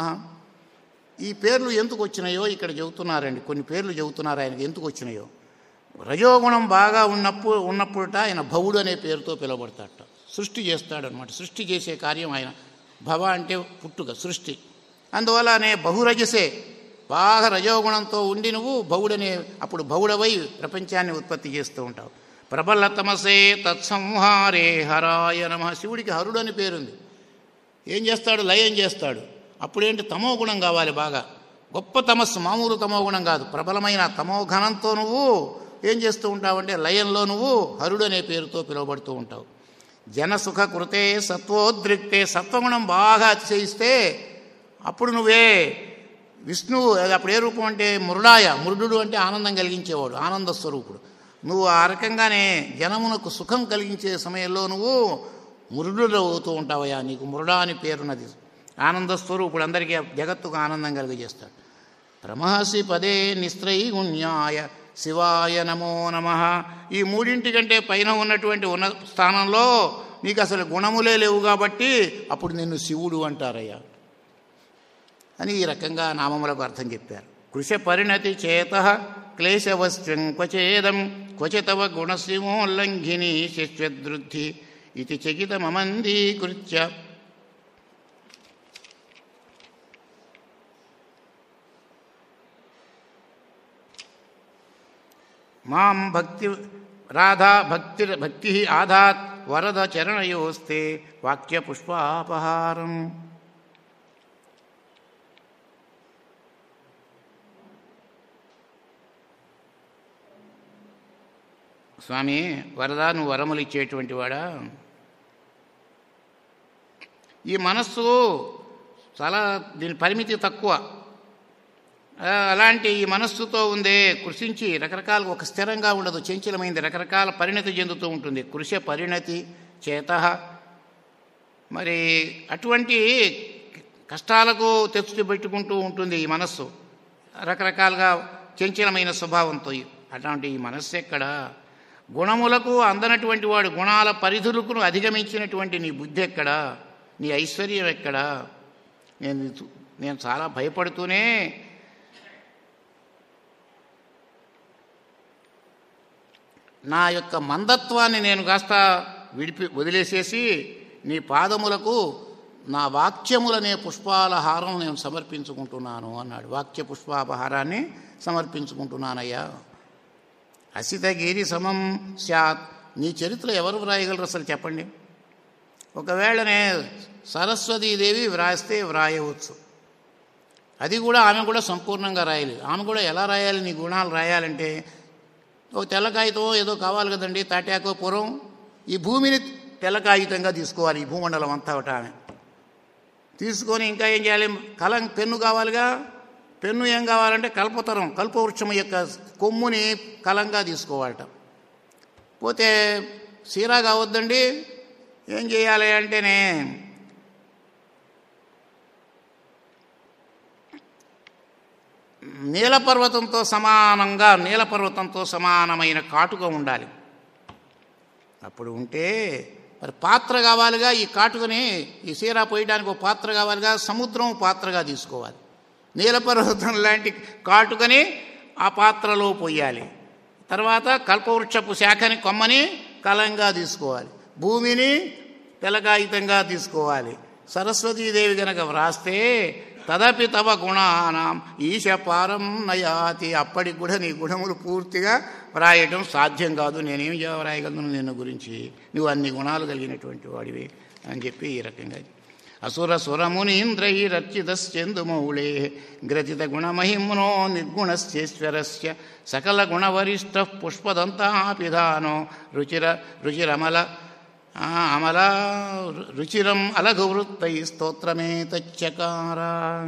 ఈ పేర్లు ఎందుకు వచ్చినాయో ఇక్కడ చెబుతున్నారండి కొన్ని పేర్లు చెబుతున్నారు ఆయనకి ఎందుకు వచ్చినాయో రజోగుణం బాగా ఉన్నప్పుడు ఉన్నప్పుడట ఆయన భవుడు అనే పేరుతో పిలువబడతాడట సృష్టి చేస్తాడనమాట సృష్టి చేసే కార్యం ఆయన భవ అంటే పుట్టుక సృష్టి అందువల్లనే బహురజసే బాగా రజోగుణంతో ఉండి నువ్వు భవుడనే అప్పుడు భవుడవై ప్రపంచాన్ని ఉత్పత్తి చేస్తూ ఉంటావు ప్రబల తమసే తత్సంహారే హరాయ నమ శివుడికి హరుడు అని పేరుంది ఏం చేస్తాడు లయం చేస్తాడు అప్పుడేంటి తమో గుణం కావాలి బాగా గొప్ప తమస్సు మామూలు తమో గుణం కాదు ప్రబలమైన తమో ఘనంతో నువ్వు ఏం చేస్తూ ఉంటావంటే లయంలో నువ్వు హరుడు అనే పేరుతో పిలువబడుతూ ఉంటావు జనసుఖ కృతే సత్వోద్రిక్తే సత్వగుణం బాగా అతిశయిస్తే అప్పుడు నువ్వే విష్ణువు అది అప్పుడు ఏ రూపం అంటే మురుడాయ మురుడు అంటే ఆనందం కలిగించేవాడు ఆనంద స్వరూపుడు నువ్వు ఆ రకంగానే జనమునకు సుఖం కలిగించే సమయంలో నువ్వు మురుడు అవుతూ ఉంటావయ్యా నీకు మురుడా అని పేరున్నది ఆనంద స్వరూపుడు అందరికీ జగత్తుకు ఆనందం కలిగజేస్తాడు ప్రమహసి పదే నిస్త్రైగుణ్యాయ శివాయ నమో నమ ఈ మూడింటి కంటే పైన ఉన్నటువంటి ఉన్న స్థానంలో నీకు అసలు గుణములే లేవు కాబట్టి అప్పుడు నిన్ను శివుడు అంటారయ్యా అని ఈ రకంగా నామములకు అర్థం చెప్పారు కృష పరిణతి చేత క్లేశవస్త్రం క్వచేదం క్వచితవ గుణశిమోల్లంఘిని శిష్యదృద్ధి ఇది చకితమమందీకృత్య మాం భక్తి రాధా భక్తి భక్తి ఆధాత్ వరద చరణయోస్తే వాక్య పుష్పాపహారం స్వామి వరదా నువ్వు వరములు ఇచ్చేటువంటి వాడా ఈ మనస్సు చాలా దీని పరిమితి తక్కువ ఆ, అలాంటి ఈ మనస్సుతో ఉందే కృషించి రకరకాల ఒక స్థిరంగా ఉండదు చంచలమైంది రకరకాల పరిణతి చెందుతూ ఉంటుంది కృష పరిణతి చేత మరి అటువంటి కష్టాలకు తెచ్చు పెట్టుకుంటూ ఉంటుంది ఈ మనస్సు రకరకాలుగా చంచలమైన స్వభావంతో అట్లాంటి ఈ మనస్సు ఎక్కడ గుణములకు అందనటువంటి వాడు గుణాల పరిధులకు అధిగమించినటువంటి నీ బుద్ధి ఎక్కడ నీ ఐశ్వర్యం ఎక్కడ నేను ఇది- నేను చాలా భయపడుతూనే నా యొక్క మందత్వాన్ని నేను కాస్త విడిపి వదిలేసేసి నీ పాదములకు నా వాక్యములనే పుష్పాల హారం నేను సమర్పించుకుంటున్నాను అన్నాడు వాక్య పుష్పాపహారాన్ని సమర్పించుకుంటున్నానయ్యా అసితగిరి సమం స్యాత్ నీ చరిత్ర ఎవరు వ్రాయగలరు అసలు చెప్పండి ఒకవేళనే సరస్వతీదేవి వ్రాస్తే వ్రాయవచ్చు అది కూడా ఆమె కూడా సంపూర్ణంగా రాయాలి ఆమె కూడా ఎలా రాయాలి నీ గుణాలు రాయాలంటే ఒక తెల్ల కాగితం ఏదో కావాలి కదండి తాటాకో పూర్వం ఈ భూమిని తెల్ల కాగితంగా తీసుకోవాలి ఈ భూమండలం అంతా ఒకటి ఆమె తీసుకొని ఇంకా ఏం చేయాలి కలం పెన్ను కావాలిగా పెన్ను ఏం కావాలంటే కల్పతరం కల్పవృక్షం యొక్క కొమ్ముని కలంగా తీసుకోవాలట పోతే సీరా కావద్దండి ఏం చేయాలి అంటేనే నీలపర్వతంతో సమానంగా నీలపర్వతంతో సమానమైన కాటుక ఉండాలి అప్పుడు ఉంటే మరి పాత్ర కావాలిగా ఈ కాటుకని ఈ సీరా పోయడానికి ఒక పాత్ర కావాలిగా సముద్రం పాత్రగా తీసుకోవాలి నీలపర్వతం లాంటి కాటుకని ఆ పాత్రలో పోయాలి తర్వాత కల్పవృక్షపు శాఖని కొమ్మని కలంగా తీసుకోవాలి భూమిని తెలకాయుతంగా తీసుకోవాలి సరస్వతీదేవి గనక వ్రాస్తే తదపి తవ గుణానాం ఈశ పారం నయాతి అప్పటికి కూడా నీ గుణములు పూర్తిగా వ్రాయటం సాధ్యం కాదు నేనేం చే- వ్రాయగలను నిన్ను గురించి నువ్వు అన్ని గుణాలు కలిగినటువంటి వాడివి అని చెప్పి ఈ రకంగా అసుర సురమునీంద్రైరర్చితశ్చందుమౌళే గ్రచిత గుణమహిమ్నో నిర్గుణశ్చేశ్వరస్య సకల గుణవరిష్ట పుష్పదంతాపిధానో రుచిర రుచిరమల ఆ, అమల రుచిరం అలఘవృత్తై స్తోత్రమే తచ్చకార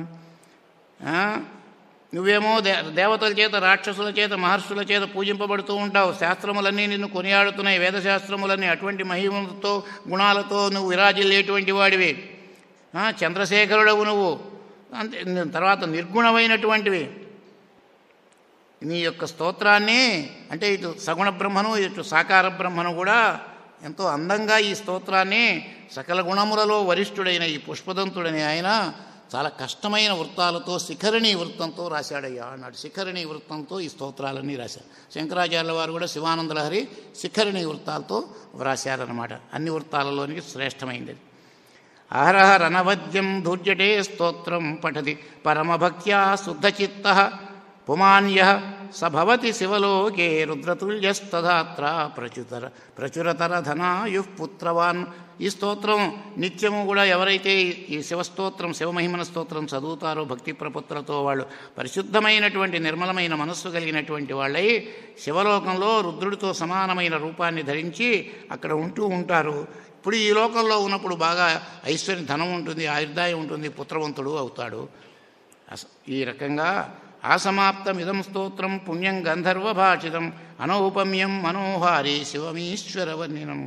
నువ్వేమో దే దేవతల చేత రాక్షసుల చేత మహర్షుల చేత పూజింపబడుతూ ఉంటావు శాస్త్రములన్నీ నిన్ను కొనియాడుతున్నాయి వేదశాస్త్రములన్నీ అటువంటి మహిమలతో గుణాలతో నువ్వు విరాజిల్లేటువంటి వాడివి ఆ, చంద్రశేఖరుడవు నువ్వు అంతే తర్వాత నిర్గుణమైనటువంటివి నీ యొక్క స్తోత్రాన్ని అంటే ఇటు సగుణ బ్రహ్మను ఇటు సాకార బ్రహ్మను కూడా ఎంతో అందంగా ఈ స్తోత్రాన్ని సకల గుణములలో వరిష్ఠుడైన ఈ పుష్పదంతుడని ఆయన చాలా కష్టమైన వృత్తాలతో శిఖరిణీ వృత్తంతో రాశాడయ్యా అన్నాడు శిఖరిణీ వృత్తంతో ఈ స్తోత్రాలన్నీ రాశారు శంకరాచార్యుల వారు కూడా శివానందలహరి శిఖరిణీ వృత్తాలతో వ్రాశారనమాట అన్ని వృత్తాలలోనికి శ్రేష్టమైంది అది. అహరహరనవద్యం ధూర్జటే స్తోత్రం పఠతి పరమభక్త్యా శుద్ధచిత్త పుమాన్య సభవతి శివలోకే రుద్రతుల్యస్తధాత్ర ప్రచుతర ప్రచురతర ధనాయు పుత్రవాన్ ఈ స్తోత్రం నిత్యము కూడా ఎవరైతే ఈ శివస్తోత్రం శివమహిమన స్తోత్రం చదువుతారో భక్తి ప్రపత్తులతో వాళ్ళు పరిశుద్ధమైనటువంటి నిర్మలమైన మనస్సు కలిగినటువంటి వాళ్ళై శివలోకంలో రుద్రుడితో సమానమైన రూపాన్ని ధరించి అక్కడ ఉంటూ ఉంటారు ఇప్పుడు ఈ లోకంలో ఉన్నప్పుడు బాగా ఐశ్వర్యం ధనం ఉంటుంది ఆయుర్దాయం ఉంటుంది పుత్రవంతుడు అవుతాడు అస- ఈ రకంగా ఆసమాప్తమిదం స్తోత్రం పుణ్యం గంధర్వభాషితం అనౌపమ్యం మనోహారి శివమీశ్వరవర్ణినం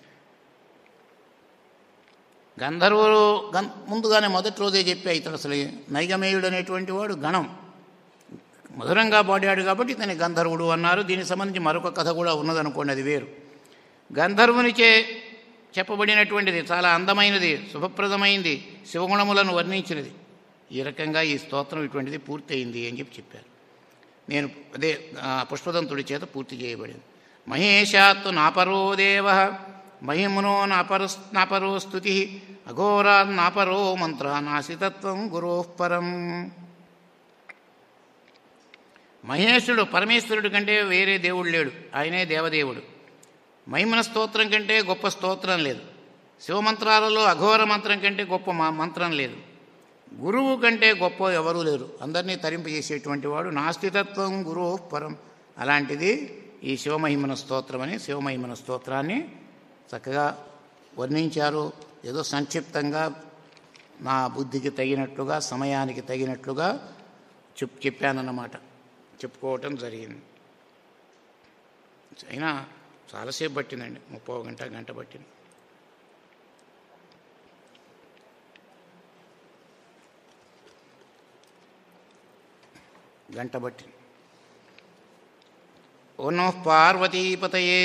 గంధర్వులు గం ముందుగానే మొదటి రోజే చెప్పా ఇతడు అసలు నైగమేయుడు అనేటువంటి వాడు గణం మధురంగా పాడాడు కాబట్టి ఇతని గంధర్వుడు అన్నారు దీనికి సంబంధించి మరొక కథ కూడా ఉన్నదనుకోండి అది వేరు గంధర్వునిచే చెప్పబడినటువంటిది చాలా అందమైనది శుభప్రదమైంది శివగుణములను వర్ణించినది ఈ రకంగా ఈ స్తోత్రం ఇటువంటిది పూర్తయింది అని చెప్పి చెప్పారు నేను అదే ఆ, పుష్పదంతుడి చేత పూర్తి చేయబడింది మహేషాత్తు నాపరో దేవ మహిమునో నాపరు నాపరో స్థుతి అఘోరా నాపరో మంత్ర నాసితత్వం గురోఃపరం మహేశుడు పరమేశ్వరుడి కంటే వేరే దేవుడు లేడు ఆయనే దేవదేవుడు మహిమన స్తోత్రం కంటే గొప్ప స్తోత్రం లేదు శివమంత్రాలలో అఘోర మంత్రం కంటే గొప్ప మా- మంత్రం లేదు గురువు కంటే గొప్ప ఎవరూ లేరు అందరినీ తరింపజేసేటువంటి వాడు నాస్తితత్వం గురువు పరం అలాంటిది ఈ శివమహిమన స్తోత్రం అని శివమహిమన స్తోత్రాన్ని చక్కగా వర్ణించారు ఏదో సంక్షిప్తంగా నా బుద్ధికి తగినట్లుగా సమయానికి తగినట్లుగా చెప్ చెప్పానన్నమాట చెప్పుకోవటం జరిగింది అయినా చాలాసేపు పట్టిందండి ముప్పై గంట గంట పట్టింది గంట పట్టింది ఓ నమః పార్వతీపతయే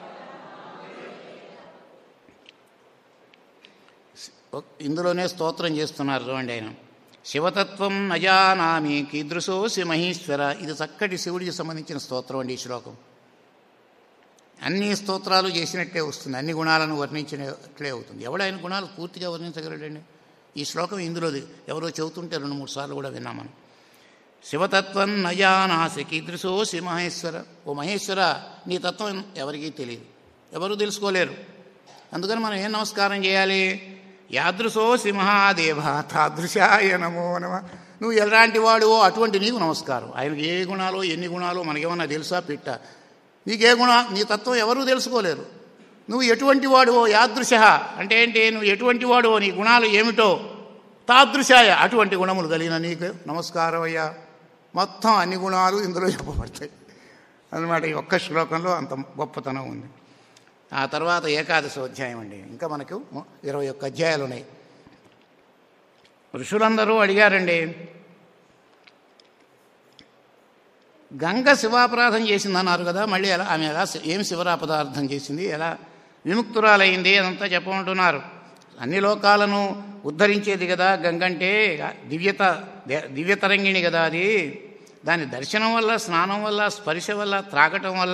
ఇందులోనే స్తోత్రం చేస్తున్నారు చూడండి ఆయన శివతత్వం నజానామి కీదృశోసి మహేశ్వర ఇది చక్కటి శివుడికి సంబంధించిన స్తోత్రం అండి ఈ శ్లోకం అన్ని స్తోత్రాలు చేసినట్టే వస్తుంది అన్ని గుణాలను వర్ణించినట్లే అవుతుంది ఎవడైన గుణాలు పూర్తిగా వర్ణించగలడండి ఈ శ్లోకం ఇందులోది ఎవరో చెబుతుంటే రెండు మూడు సార్లు కూడా విన్నాం మనం శివతత్వం నజానాసి కీదృశోసి మహేశ్వర ఓ మహేశ్వర నీ తత్వం ఎవరికీ తెలియదు ఎవరు తెలుసుకోలేరు అందుకని మనం ఏం నమస్కారం చేయాలి యాదృశోసి మహాదేవ తాదృశాయ నమో నమ నువ్వు ఎలాంటి వాడువో అటువంటి నీకు నమస్కారం ఆయనకి ఏ గుణాలో ఎన్ని గుణాలో మనకేమన్నా తెలుసా పిట్ట నీకే గుణ నీ తత్వం ఎవరూ తెలుసుకోలేరు నువ్వు ఎటువంటి వాడువో యాదృశ అంటే ఏంటి నువ్వు ఎటువంటి వాడువో నీ గుణాలు ఏమిటో తాదృశాయ అటువంటి గుణములు కలిగిన నీకు నమస్కారం అయ్యా మొత్తం అన్ని గుణాలు ఇందులో చెప్పబడతాయి అన్నమాట ఈ ఒక్క శ్లోకంలో అంత గొప్పతనం ఉంది ఆ తర్వాత ఏకాదశి అధ్యాయం అండి ఇంకా మనకు ఇరవై ఒక్క అధ్యాయాలు ఉన్నాయి ఋషులందరూ అడిగారండి గంగ శివాపరాధం చేసిందన్నారు కదా మళ్ళీ ఎలా ఆమె ఎలా ఏం శివరాపదార్థం చేసింది ఎలా విముక్తురాలైంది అదంతా చెప్పమంటున్నారు అన్ని లోకాలను ఉద్ధరించేది కదా గంగంటే దివ్యత దివ్యతరంగిణి కదా అది దాని దర్శనం వల్ల స్నానం వల్ల స్పర్శ వల్ల త్రాగటం వల్ల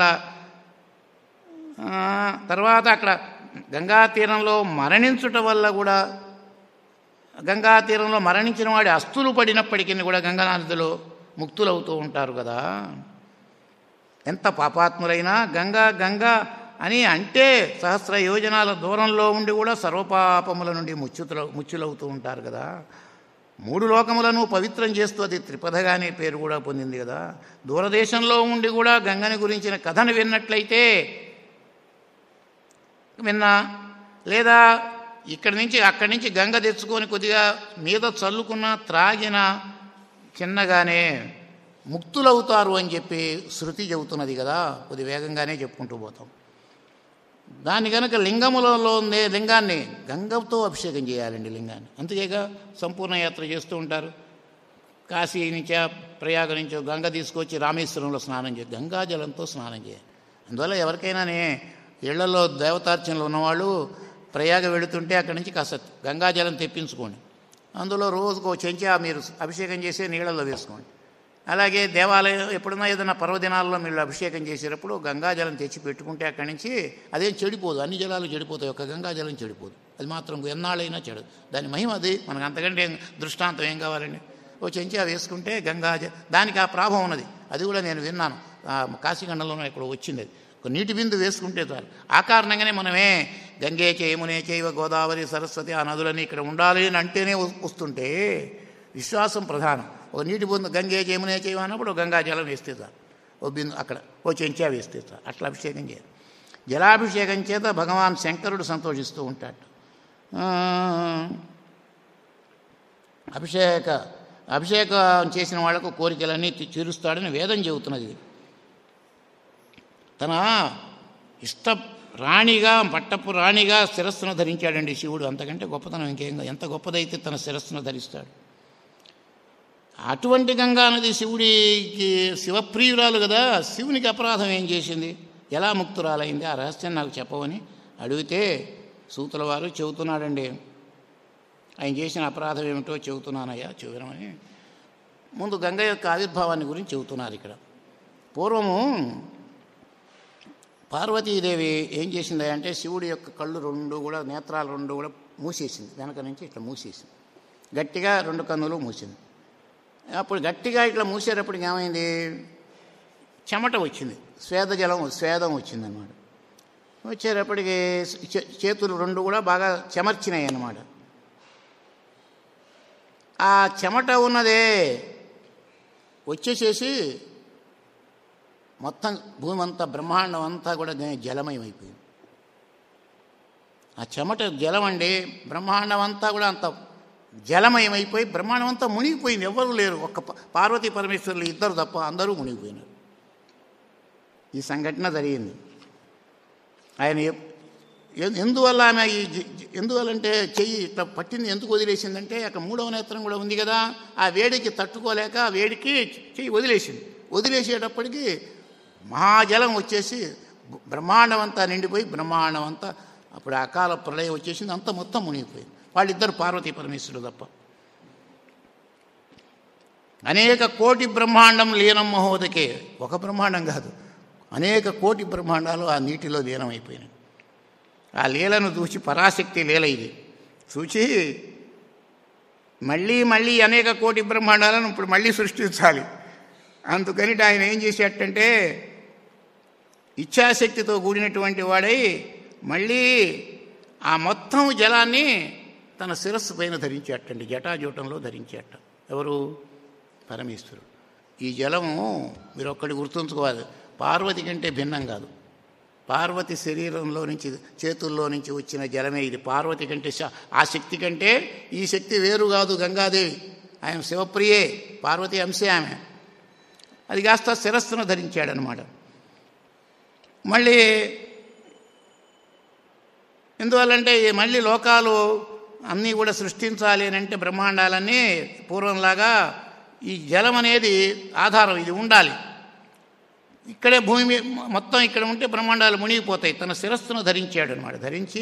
తర్వాత అక్కడ గంగా తీరంలో మరణించుట వల్ల కూడా గంగా తీరంలో మరణించిన వాడి అస్తులు పడినప్పటికీ కూడా గంగా నదిలో ముక్తులవుతూ ఉంటారు కదా ఎంత పాపాత్ములైనా గంగా గంగా అని అంటే సహస్ర యోజనాల దూరంలో ఉండి కూడా సర్వపాపముల నుండి ముచ్చుతుల ముచ్చులవుతూ ఉంటారు కదా మూడు లోకములను పవిత్రం చేస్తూ అది త్రిపథగానే పేరు కూడా పొందింది కదా దూరదేశంలో ఉండి కూడా గంగని గురించిన కథను విన్నట్లయితే విన్నా లేదా ఇక్కడి నుంచి అక్కడి నుంచి గంగ తెచ్చుకొని కొద్దిగా మీద చల్లుకున్న త్రాగిన చిన్నగానే ముక్తులవుతారు అని చెప్పి శృతి చెబుతున్నది కదా కొద్ది వేగంగానే చెప్పుకుంటూ పోతాం దాని కనుక లింగములలో ఉండే లింగాన్ని గంగతో అభిషేకం చేయాలండి లింగాన్ని అంతేగా సంపూర్ణ యాత్ర చేస్తూ ఉంటారు కాశీ నుంచో ప్రయాగ నుంచో గంగ తీసుకొచ్చి రామేశ్వరంలో స్నానం చేయాలి గంగాజలంతో స్నానం చేయాలి అందువల్ల ఎవరికైనానే ఇళ్లలో దేవతార్చనలు ఉన్నవాళ్ళు ప్రయాగ వెళుతుంటే అక్కడి నుంచి కాస్త గంగాజలం తెప్పించుకోండి అందులో రోజుకో చెంచా మీరు అభిషేకం చేసే నీళ్ళల్లో వేసుకోండి అలాగే దేవాలయం ఎప్పుడన్నా ఏదైనా పర్వదినాల్లో మీరు అభిషేకం చేసేటప్పుడు గంగాజలం తెచ్చి పెట్టుకుంటే అక్కడి నుంచి అదేం చెడిపోదు అన్ని జలాలు చెడిపోతాయి ఒక గంగాజలం చెడిపోదు అది మాత్రం ఎన్నాళ్ళైనా చెడదు దాని మహిమ అది మనకు అంతకంటే ఏం దృష్టాంతం ఏం కావాలండి ఓ చెంచా వేసుకుంటే గంగాజ దానికి ఆ ప్రాభం ఉన్నది అది కూడా నేను విన్నాను కాశీఖండంలోనే ఇక్కడ వచ్చింది అది ఒక నీటి బిందు వేసుకుంటే చాలు ఆ కారణంగానే మనమే గంగే చేయమునే చేయవ గోదావరి సరస్వతి ఆ నదులన్నీ ఇక్కడ ఉండాలి అని అంటేనే వస్తుంటే విశ్వాసం ప్రధానం ఒక నీటి బిందు గంగే చేయమునే చేయవ అన్నప్పుడు గంగాజలం వేస్తే చాలు ఓ బిందు అక్కడ ఓ చెంచా వేస్తే చాలు అట్లా అభిషేకం చేయాలి జలాభిషేకం చేత భగవాన్ శంకరుడు సంతోషిస్తూ ఉంటాడు అభిషేక అభిషేకం చేసిన వాళ్లకు కోరికలన్నీ తీరుస్తాడని వేదం చెబుతున్నది తన ఇష్ట రాణిగా పట్టపు రాణిగా శిరస్సును ధరించాడండి శివుడు అంతకంటే గొప్పతనం ఇంకేం ఎంత గొప్పదైతే తన శిరస్సును ధరిస్తాడు అటువంటి గంగా నది శివుడికి శివప్రియురాలు కదా శివునికి అపరాధం ఏం చేసింది ఎలా ముక్తురాలైంది ఆ రహస్యం నాకు చెప్పవని అడిగితే సూతుల వారు చెబుతున్నాడండి ఆయన చేసిన అపరాధం ఏమిటో చెబుతున్నానయ్యా చెబుదామని ముందు గంగ యొక్క ఆవిర్భావాన్ని గురించి చెబుతున్నారు ఇక్కడ పూర్వము పార్వతీదేవి ఏం చేసింది అంటే శివుడి యొక్క కళ్ళు రెండు కూడా నేత్రాలు రెండు కూడా మూసేసింది వెనక నుంచి ఇట్లా మూసేసింది గట్టిగా రెండు కన్నులు మూసింది అప్పుడు గట్టిగా ఇట్లా మూసేటప్పటికి ఏమైంది చెమట వచ్చింది స్వేద జలం స్వేదం వచ్చిందనమాట వచ్చేటప్పటికి చేతులు రెండు కూడా బాగా చెమర్చినాయి అన్నమాట ఆ చెమట ఉన్నదే వచ్చేసేసి మొత్తం భూమి అంతా బ్రహ్మాండం అంతా కూడా దే- జలమయం అయిపోయింది ఆ చెమట జలం అండి బ్రహ్మాండం అంతా కూడా అంత జలమయం అయిపోయి బ్రహ్మాండం అంతా మునిగిపోయింది ఎవరు లేరు ఒక్క ప- పార్వతీ పరమేశ్వరులు ఇద్దరు తప్ప అందరూ మునిగిపోయినారు ఈ సంఘటన జరిగింది ఆయన ఎప్- ఎ- ఎందువల్ల ఆమె ఈ జ- జ- ఎందువల్లంటే చెయ్యి ఇట్లా పట్టింది ఎందుకు వదిలేసిందంటే అక్కడ మూడవ నేత్రం కూడా ఉంది కదా ఆ వేడికి తట్టుకోలేక ఆ వేడికి చెయ్యి వదిలేసింది వదిలేసేటప్పటికి మహాజలం వచ్చేసి బ- బ్రహ్మాండం అంతా నిండిపోయి బ్రహ్మాండం అంతా అప్పుడు అకాల ప్రళయం వచ్చేసింది అంతా మొత్తం మునిగిపోయింది వాళ్ళిద్దరు పార్వతీ పరమేశ్వరుడు తప్ప అనేక కోటి బ్రహ్మాండం లీనం మహోదకే ఒక బ్రహ్మాండం కాదు అనేక కోటి బ్రహ్మాండాలు ఆ నీటిలో లీనమైపోయినాయి ఆ లీలను చూసి పరాశక్తి లీల ఇది చూచి మళ్ళీ మళ్ళీ అనేక కోటి బ్రహ్మాండాలను ఇప్పుడు మళ్ళీ సృష్టించాలి అందుకని ఆయన ఏం చేసేటంటే ఇచ్ఛాశక్తితో కూడినటువంటి వాడై మళ్ళీ ఆ మొత్తం జలాన్ని తన శిరస్సు పైన ధరించేటండి జటాజూటంలో ధరించేట ఎవరు పరమేశ్వరుడు ఈ జలము మీరు ఒక్కటి గుర్తుంచుకోవాలి పార్వతి కంటే భిన్నం కాదు పార్వతి శరీరంలో నుంచి చేతుల్లో నుంచి వచ్చిన జలమే ఇది పార్వతి కంటే శ- ఆ శక్తి కంటే ఈ శక్తి వేరు కాదు గంగాదేవి ఆయన శివప్రియే పార్వతి అంశే ఆమె అది కాస్త శిరస్సును ధరించాడనమాట మళ్ళీ ఎందువల్లంటే ఈ మళ్ళీ లోకాలు అన్నీ కూడా సృష్టించాలి అని అంటే బ్రహ్మాండాలన్నీ పూర్వంలాగా ఈ జలం అనేది ఆధారం ఇది ఉండాలి ఇక్కడే భూమి మీ- మొత్తం ఇక్కడ ఉంటే బ్రహ్మాండాలు మునిగిపోతాయి తన శిరస్సును ధరించాడు అనమాట ధరించి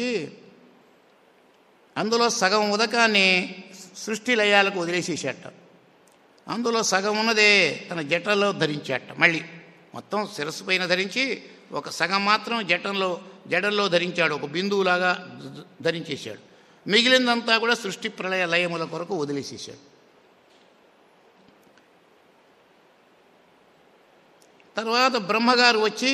అందులో సగం ఉదకాన్ని సృష్టి లయాలకు వదిలేసేసేట అందులో సగం ఉన్నదే తన జటలో ధరించాట మళ్ళీ మొత్తం శిరస్సు పైన ధరించి ఒక సగం మాత్రం జటంలో జడల్లో ధరించాడు ఒక బిందువులాగా ధ- ధరించేశాడు మిగిలిందంతా కూడా సృష్టి ప్రళయ లయముల కొరకు వదిలేసేసాడు తర్వాత బ్రహ్మగారు వచ్చి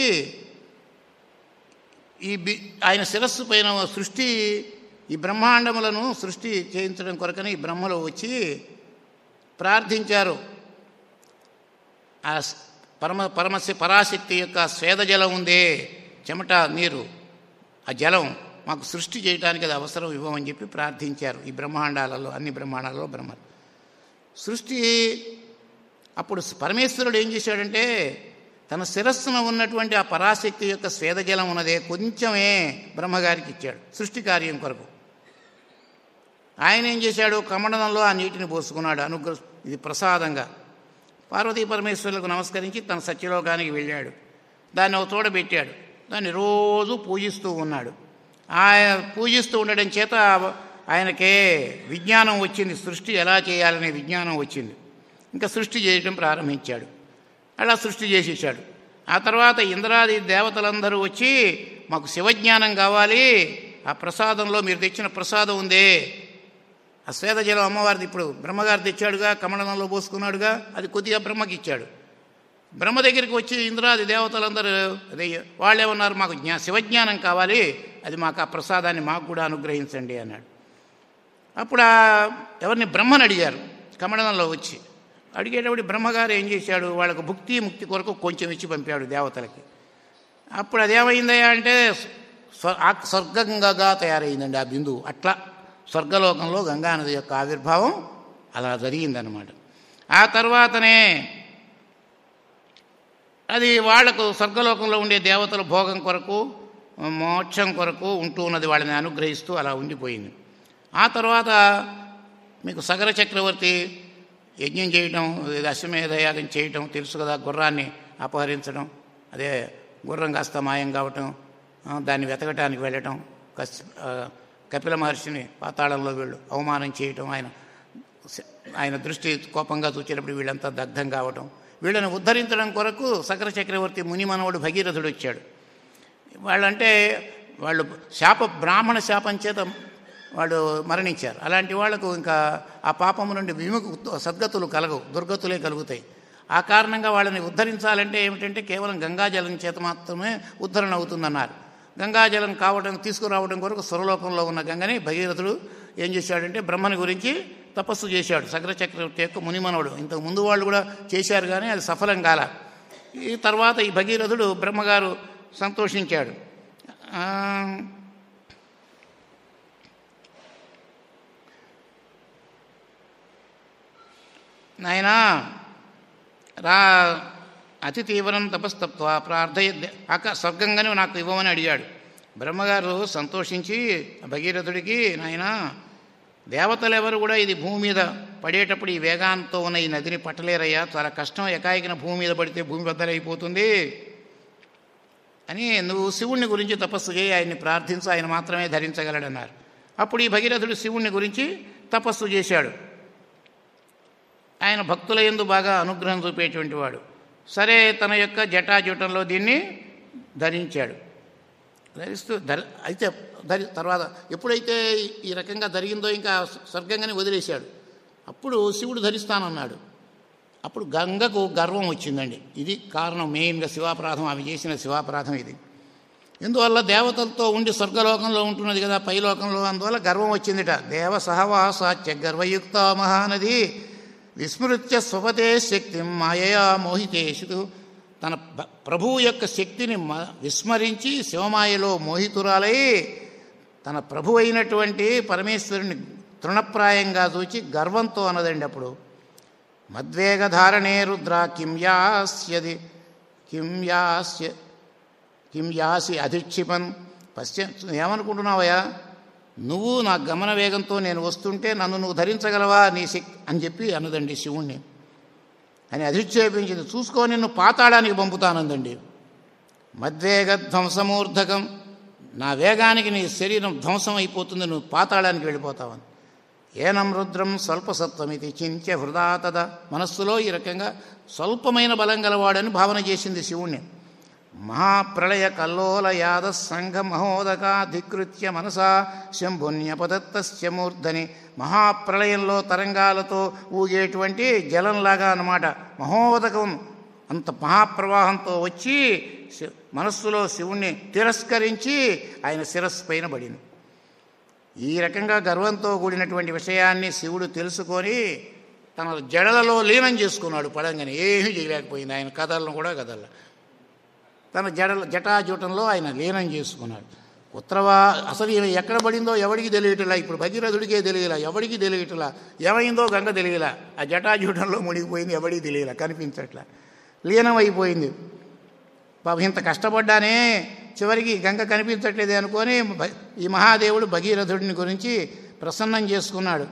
ఈ బి ఆయన శిరస్సు పైన సృష్టి ఈ బ్రహ్మాండములను సృష్టి చేయించడం కొరకని ఈ బ్రహ్మలో వచ్చి ప్రార్థించారు ఆ స్- పరమ పరమశ పరాశక్తి యొక్క స్వేద జలం ఉందే చెమట నీరు ఆ జలం మాకు సృష్టి చేయడానికి అది అవసరం ఇవ్వమని చెప్పి ప్రార్థించారు ఈ బ్రహ్మాండాలలో అన్ని బ్రహ్మాండాలలో బ్రహ్మ సృష్టి అప్పుడు పరమేశ్వరుడు ఏం చేశాడంటే తన శిరస్సున ఉన్నటువంటి ఆ పరాశక్తి యొక్క స్వేదజలం ఉన్నదే కొంచెమే బ్రహ్మగారికి ఇచ్చాడు సృష్టి కార్యం కొరకు ఆయన ఏం చేశాడు కమండలంలో ఆ నీటిని పోసుకున్నాడు అనుగ్రహ ఇది ప్రసాదంగా పార్వతీ పరమేశ్వరులకు నమస్కరించి తన సత్యలోకానికి వెళ్ళాడు దాన్ని ఒక తోడ పెట్టాడు దాన్ని రోజు పూజిస్తూ ఉన్నాడు ఆయన పూజిస్తూ ఉండడం చేత ఆయనకే విజ్ఞానం వచ్చింది సృష్టి ఎలా చేయాలనే విజ్ఞానం వచ్చింది ఇంకా సృష్టి చేయడం ప్రారంభించాడు అలా సృష్టి చేసేసాడు ఆ తర్వాత ఇంద్రాది దేవతలందరూ వచ్చి మాకు శివజ్ఞానం కావాలి ఆ ప్రసాదంలో మీరు తెచ్చిన ప్రసాదం ఉందే ఆ శ్వేతజలం అమ్మవారిది ఇప్పుడు బ్రహ్మగారు తెచ్చాడుగా కమలంలో పోసుకున్నాడుగా అది కొద్దిగా బ్రహ్మకి ఇచ్చాడు బ్రహ్మ దగ్గరికి వచ్చి ఇంద్రాది దేవతలందరూ అదే వాళ్ళేమన్నారు మాకు జ్ఞా శివజ్ఞానం కావాలి అది మాకు ఆ ప్రసాదాన్ని మాకు కూడా అనుగ్రహించండి అన్నాడు అప్పుడు ఆ ఎవరిని బ్రహ్మని అడిగారు కమలంలో వచ్చి అడిగేటప్పుడు బ్రహ్మగారు ఏం చేశాడు వాళ్ళకు భుక్తి ముక్తి కొరకు కొంచెం ఇచ్చి పంపాడు దేవతలకి అప్పుడు అదేమైందయ్యా అంటే స్వ ఆ స్వర్గంగా తయారైందండి ఆ బిందువు అట్లా స్వర్గలోకంలో గంగానది యొక్క ఆవిర్భావం అలా జరిగిందనమాట ఆ తర్వాతనే అది వాళ్లకు స్వర్గలోకంలో ఉండే దేవతల భోగం కొరకు మోక్షం కొరకు ఉంటూ ఉన్నది వాళ్ళని అనుగ్రహిస్తూ అలా ఉండిపోయింది ఆ తర్వాత మీకు సగర చక్రవర్తి యజ్ఞం చేయటం ఇది అశ్వమేధ యాగం చేయటం తెలుసు కదా గుర్రాన్ని అపహరించడం అదే గుర్రం కాస్త మాయం కావటం ఆ, దాన్ని వెతకటానికి వెళ్ళటం కస్ ఆ, కపిల మహర్షిని పాతాళంలో వీళ్ళు అవమానం చేయటం ఆయన ఆయన దృష్టి కోపంగా చూచేటప్పుడు వీళ్ళంతా దగ్ధం కావటం వీళ్ళని ఉద్ధరించడం కొరకు సకర చక్రవర్తి మునిమనవుడు భగీరథుడు వచ్చాడు వాళ్ళంటే వాళ్ళు శాప బ్రాహ్మణ శాపం చేత వాళ్ళు మరణించారు అలాంటి వాళ్లకు ఇంకా ఆ పాపము నుండి విముఖ సద్గతులు కలగవు దుర్గతులే కలుగుతాయి ఆ కారణంగా వాళ్ళని ఉద్ధరించాలంటే ఏమిటంటే కేవలం గంగాజలం చేత మాత్రమే ఉద్ధరణ అవుతుందన్నారు గంగాజలం కావడం తీసుకురావడం కొరకు స్వరలోకంలో ఉన్న గంగని భగీరథుడు ఏం చేశాడంటే బ్రహ్మని గురించి తపస్సు చేశాడు సగర చక్రవర్తి యొక్క మునిమనవుడు ఇంతకు ముందు వాళ్ళు కూడా చేశారు కానీ అది సఫలం కాల ఈ తర్వాత ఈ భగీరథుడు బ్రహ్మగారు సంతోషించాడు ఆ, నాయనా రా అతి తీవ్రం తపస్తత్వ ప్రార్థయ అక్క స్వర్గంగానే నాకు ఇవ్వమని అడిగాడు బ్రహ్మగారు సంతోషించి భగీరథుడికి నాయన దేవతలు ఎవరు కూడా ఇది భూమి మీద పడేటప్పుడు ఈ వేగాంతో ఉన్న ఈ నదిని పట్టలేరయ్యా చాలా కష్టం ఎకాయికిన భూమి మీద పడితే భూమి బద్దలైపోతుంది అని నువ్వు శివుణ్ణి గురించి తపస్సు చేయి ఆయన్ని ప్రార్థించు ఆయన మాత్రమే ధరించగలడన్నారు అప్పుడు ఈ భగీరథుడు శివుణ్ణి గురించి తపస్సు చేశాడు ఆయన భక్తుల ఎందు బాగా అనుగ్రహం చూపేటువంటి వాడు సరే తన యొక్క జటాజూటంలో దీన్ని ధరించాడు ధరిస్తూ ధరి అయితే ధరి తర్వాత ఎప్పుడైతే ఈ రకంగా జరిగిందో ఇంకా స్వర్గంగానే వదిలేశాడు అప్పుడు శివుడు ధరిస్తానన్నాడు అప్పుడు గంగకు గర్వం వచ్చిందండి ఇది కారణం మెయిన్గా శివాపరాధం ఆమె చేసిన శివాపరాధం ఇది ఇందువల్ల దేవతలతో ఉండి స్వర్గలోకంలో ఉంటున్నది కదా పైలోకంలో అందువల్ల గర్వం వచ్చిందిట దేవ సహవాసాచ్య గర్వయుక్త మహానది విస్మృత్య స్వపతే శక్తి మాయయా మోహితేషు తన భ- ప్రభువు యొక్క శక్తిని మ- విస్మరించి శివమాయలో మోహితురాలై తన ప్రభు అయినటువంటి పరమేశ్వరుని తృణప్రాయంగా చూచి గర్వంతో అన్నదండి అప్పుడు మద్వేగధారణే రుద్ర కిం యాస్యది కిం యాస్య కిం యాసి అధిక్షిపన్ పశ్చ ఏమనుకుంటున్నావయ్యా నువ్వు నా గమన వేగంతో నేను వస్తుంటే నన్ను నువ్వు ధరించగలవా నీ శక్తి అని చెప్పి అన్నదండి శివుణ్ణి అని అధిక్షేపించింది చూసుకో నిన్ను పాతాళానికి పంపుతానందండి మద్వేగ ధ్వంసమూర్ధకం నా వేగానికి నీ శరీరం ధ్వంసం అయిపోతుంది నువ్వు పాతాళానికి వెళ్ళిపోతావని ఏనం రుద్రం స్వల్పసత్వమితి చింత్య హృదా తద మనస్సులో ఈ రకంగా స్వల్పమైన బలం గలవాడని భావన చేసింది శివుణ్ణి మహాప్రళయ కల్లోల యాద సంఘ మహోదకాధికృత్య మనసా శంభున్యపదత్తస్య మూర్ధని మహాప్రళయంలో తరంగాలతో ఊగేటువంటి జలంలాగా అన్నమాట మహోదకం అంత మహాప్రవాహంతో వచ్చి శి- మనస్సులో శివుణ్ణి తిరస్కరించి ఆయన శిరస్సు పైన పడింది ఈ రకంగా గర్వంతో కూడినటువంటి విషయాన్ని శివుడు తెలుసుకొని తన జడలలో లీనం చేసుకున్నాడు పడంగానే ఏమీ చేయలేకపోయింది ఆయన కథలను కూడా కదల తన జడల జటాజూటంలో ఆయన లీనం చేసుకున్నాడు ఉత్తరవా అసలు ఈమె ఎక్కడ పడిందో ఎవడికి తెలియటలా ఇప్పుడు భగీరథుడికే తెలియలా ఎవడికి తెలియటలా ఏమైందో గంగ తెలియలా ఆ జటాజూటంలో మునిగిపోయింది ఎవడికి తెలియలా కనిపించట్లా లీనం అయిపోయింది పాపం ఇంత కష్టపడ్డానే చివరికి గంగ కనిపించట్లేదు అనుకొని భ- ఈ మహాదేవుడు భగీరథుడిని గురించి ప్రసన్నం చేసుకున్నాడు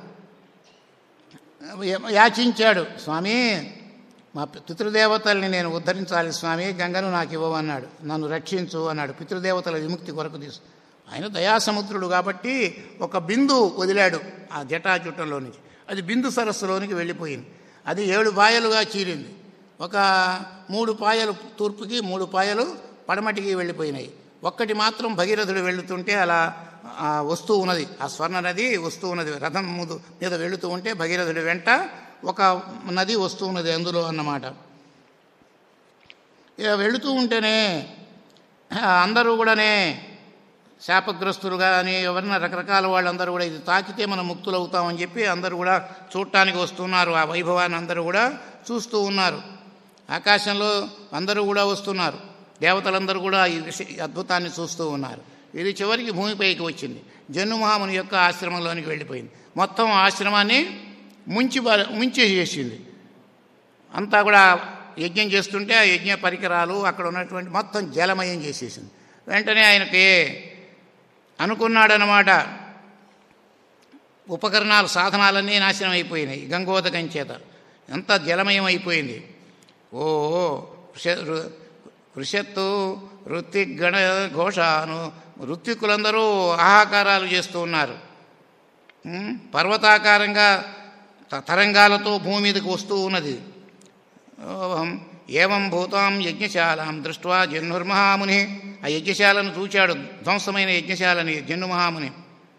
యా- యాచించాడు స్వామి మా పితృదేవతల్ని నేను ఉద్ధరించాలి స్వామి గంగను నాకు ఇవ్వమన్నాడు నన్ను రక్షించు అన్నాడు పితృదేవతల విముక్తి కొరకు తీసు ఆయన దయాసముద్రుడు కాబట్టి ఒక బిందు వదిలాడు ఆ జటాజుట్టంలో నుంచి అది బిందు సరస్సులోనికి వెళ్ళిపోయింది అది ఏడు పాయలుగా చీరింది ఒక మూడు పాయలు తూర్పుకి మూడు పాయలు పడమటికి వెళ్ళిపోయినాయి ఒక్కటి మాత్రం భగీరథుడు వెళుతుంటే అలా ఆ, వస్తూ ఉన్నది ఆ స్వర్ణ నది వస్తూ ఉన్నది రథం ముందు మీద వెళుతూ ఉంటే భగీరథుడి వెంట ఒక నది వస్తూ ఉన్నది అందులో అన్నమాట ఇక వెళుతూ ఉంటేనే ఆ, అందరూ కూడానే శాపగ్రస్తులు కానీ ఎవరైనా రకరకాల వాళ్ళందరూ కూడా ఇది తాకితే మనం ముక్తులు అవుతామని చెప్పి అందరూ కూడా చూడటానికి వస్తున్నారు ఆ వైభవాన్ని అందరూ కూడా చూస్తూ ఉన్నారు ఆకాశంలో అందరూ కూడా వస్తున్నారు దేవతలందరూ కూడా ఈ విష ఈ అద్భుతాన్ని చూస్తూ ఉన్నారు ఇది చివరికి భూమిపైకి వచ్చింది జన్నుమహాముని యొక్క ఆశ్రమంలోనికి వెళ్ళిపోయింది మొత్తం ఆశ్రమాన్ని ముంచి బా- ముంచేసేసింది అంతా కూడా యజ్ఞం చేస్తుంటే ఆ యజ్ఞ పరికరాలు అక్కడ ఉన్నటువంటి మొత్తం జలమయం చేసేసింది వెంటనే ఆయనకి అనుకున్నాడనమాట ఉపకరణాలు సాధనాలన్నీ నాశనం అయిపోయినాయి గంగోదకం చేత అంతా జలమయం అయిపోయింది ఓ కృష- రు- కృషత్తు ఋత్విగణ ఘోషాను ఋత్వికులందరూ ఆహాకారాలు చేస్తూ ఉన్నారు ఉమ్, పర్వతాకారంగా త- తరంగాలతో భూమి మీదకి వస్తూ ఉన్నది ఓహం ఏవం భూతాం యజ్ఞశాలాం దృష్ట్వా జన్నుర్మహాముని ఆ యజ్ఞశాలను చూచాడు ధ్వంసమైన యజ్ఞశాలని జన్ను మహాముని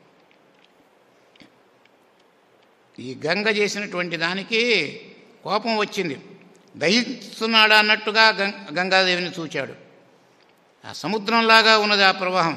ఈ గంగ చేసినటువంటి దానికి కోపం వచ్చింది దహిస్తున్నాడా అన్నట్టుగా గం గంగాదేవిని చూచాడు ఆ సముద్రంలాగా ఉన్నది ఆ ప్రవాహం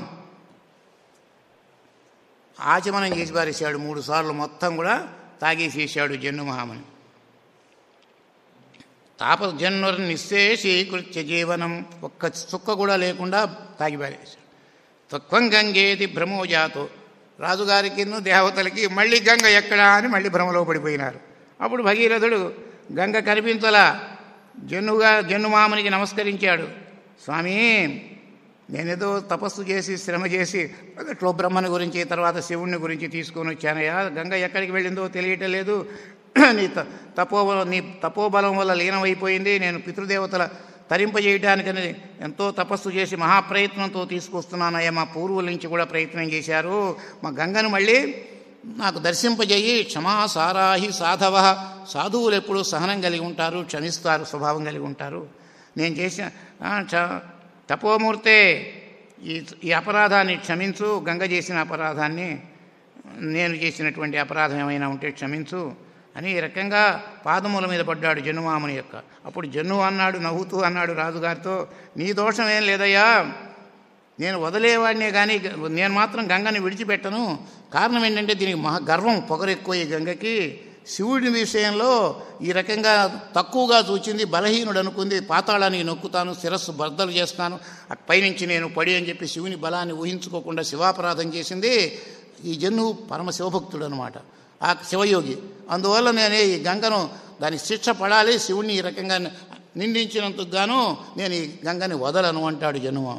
ఆచమనం చేసి పారేశాడు మూడు సార్లు మొత్తం కూడా తాగేసేసాడు జన్ను మహాముని తాపజన్వర్ నిశ్శేషీకృత్య జీవనం ఒక్క చుక్క కూడా లేకుండా తాగిపారేశాడు తత్వం గంగేది భ్రమోజాతో రాజుగారికి దేవతలకి మళ్ళీ గంగ ఎక్కడా అని మళ్ళీ భ్రమలో పడిపోయినారు అప్పుడు భగీరథుడు గంగ కనిపించలా జన్నుగా జన్నుమామునికి నమస్కరించాడు స్వామి నేనేదో తపస్సు చేసి శ్రమ చేసి మొదట్లో బ్రహ్మని గురించి తర్వాత శివుణ్ణి గురించి తీసుకొని వచ్చానయ్యా గంగ ఎక్కడికి వెళ్ళిందో తెలియటం లేదు నీ త- తపోబలం నీ తపోబలం వల్ల లీనమైపోయింది నేను పితృదేవతల తరింపజేయడానికని ఎంతో తపస్సు చేసి మహాప్రయత్నంతో తీసుకొస్తున్నానయ్యా మా పూర్వుల నుంచి కూడా ప్రయత్నం చేశారు మా గంగను మళ్ళీ నాకు దర్శింపజేయి క్షమా సారాహి సాధవ సాధువులు ఎప్పుడూ సహనం కలిగి ఉంటారు క్షమిస్తారు స్వభావం కలిగి ఉంటారు నేను చేసిన ఆ, చ- తపోమూర్తే ఈ ఈ అపరాధాన్ని క్షమించు గంగ చేసిన అపరాధాన్ని నేను చేసినటువంటి అపరాధం ఏమైనా ఉంటే క్షమించు అని ఈ రకంగా పాదముల మీద పడ్డాడు జన్నుమాముని యొక్క అప్పుడు జన్ను అన్నాడు నవ్వుతూ అన్నాడు రాజుగారితో నీ దోషం ఏం లేదయ్యా నేను వదిలేవాడినే కానీ నేను మాత్రం గంగని విడిచిపెట్టను కారణం ఏంటంటే దీనికి మహా గర్వం పొగరు ఎక్కువ ఈ గంగకి శివుడి విషయంలో ఈ రకంగా తక్కువగా చూచింది బలహీనుడు అనుకుంది పాతాళానికి నొక్కుతాను శిరస్సు బద్దలు చేస్తాను ఆ పైనుంచి నేను పడి అని చెప్పి శివుని బలాన్ని ఊహించుకోకుండా శివాపరాధం చేసింది ఈ జన్ను పరమ శివభక్తుడు అనమాట ఆ శివయోగి అందువల్ల నేను ఈ గంగను దాని శిక్ష పడాలి శివుణ్ణి ఈ రకంగా నిందించినందుకు గాను నేను ఈ గంగని వదలను అంటాడు జన్మ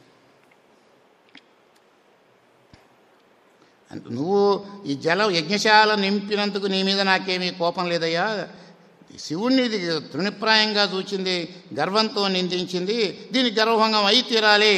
అంటే నువ్వు ఈ జలం యజ్ఞశాల నింపినందుకు నీ మీద నాకేమీ కోపం లేదయ్యా శివుణ్ణి ఇది తృణిప్రాయంగా చూచింది గర్వంతో నిందించింది దీని గర్వభంగం అయి తీరాలి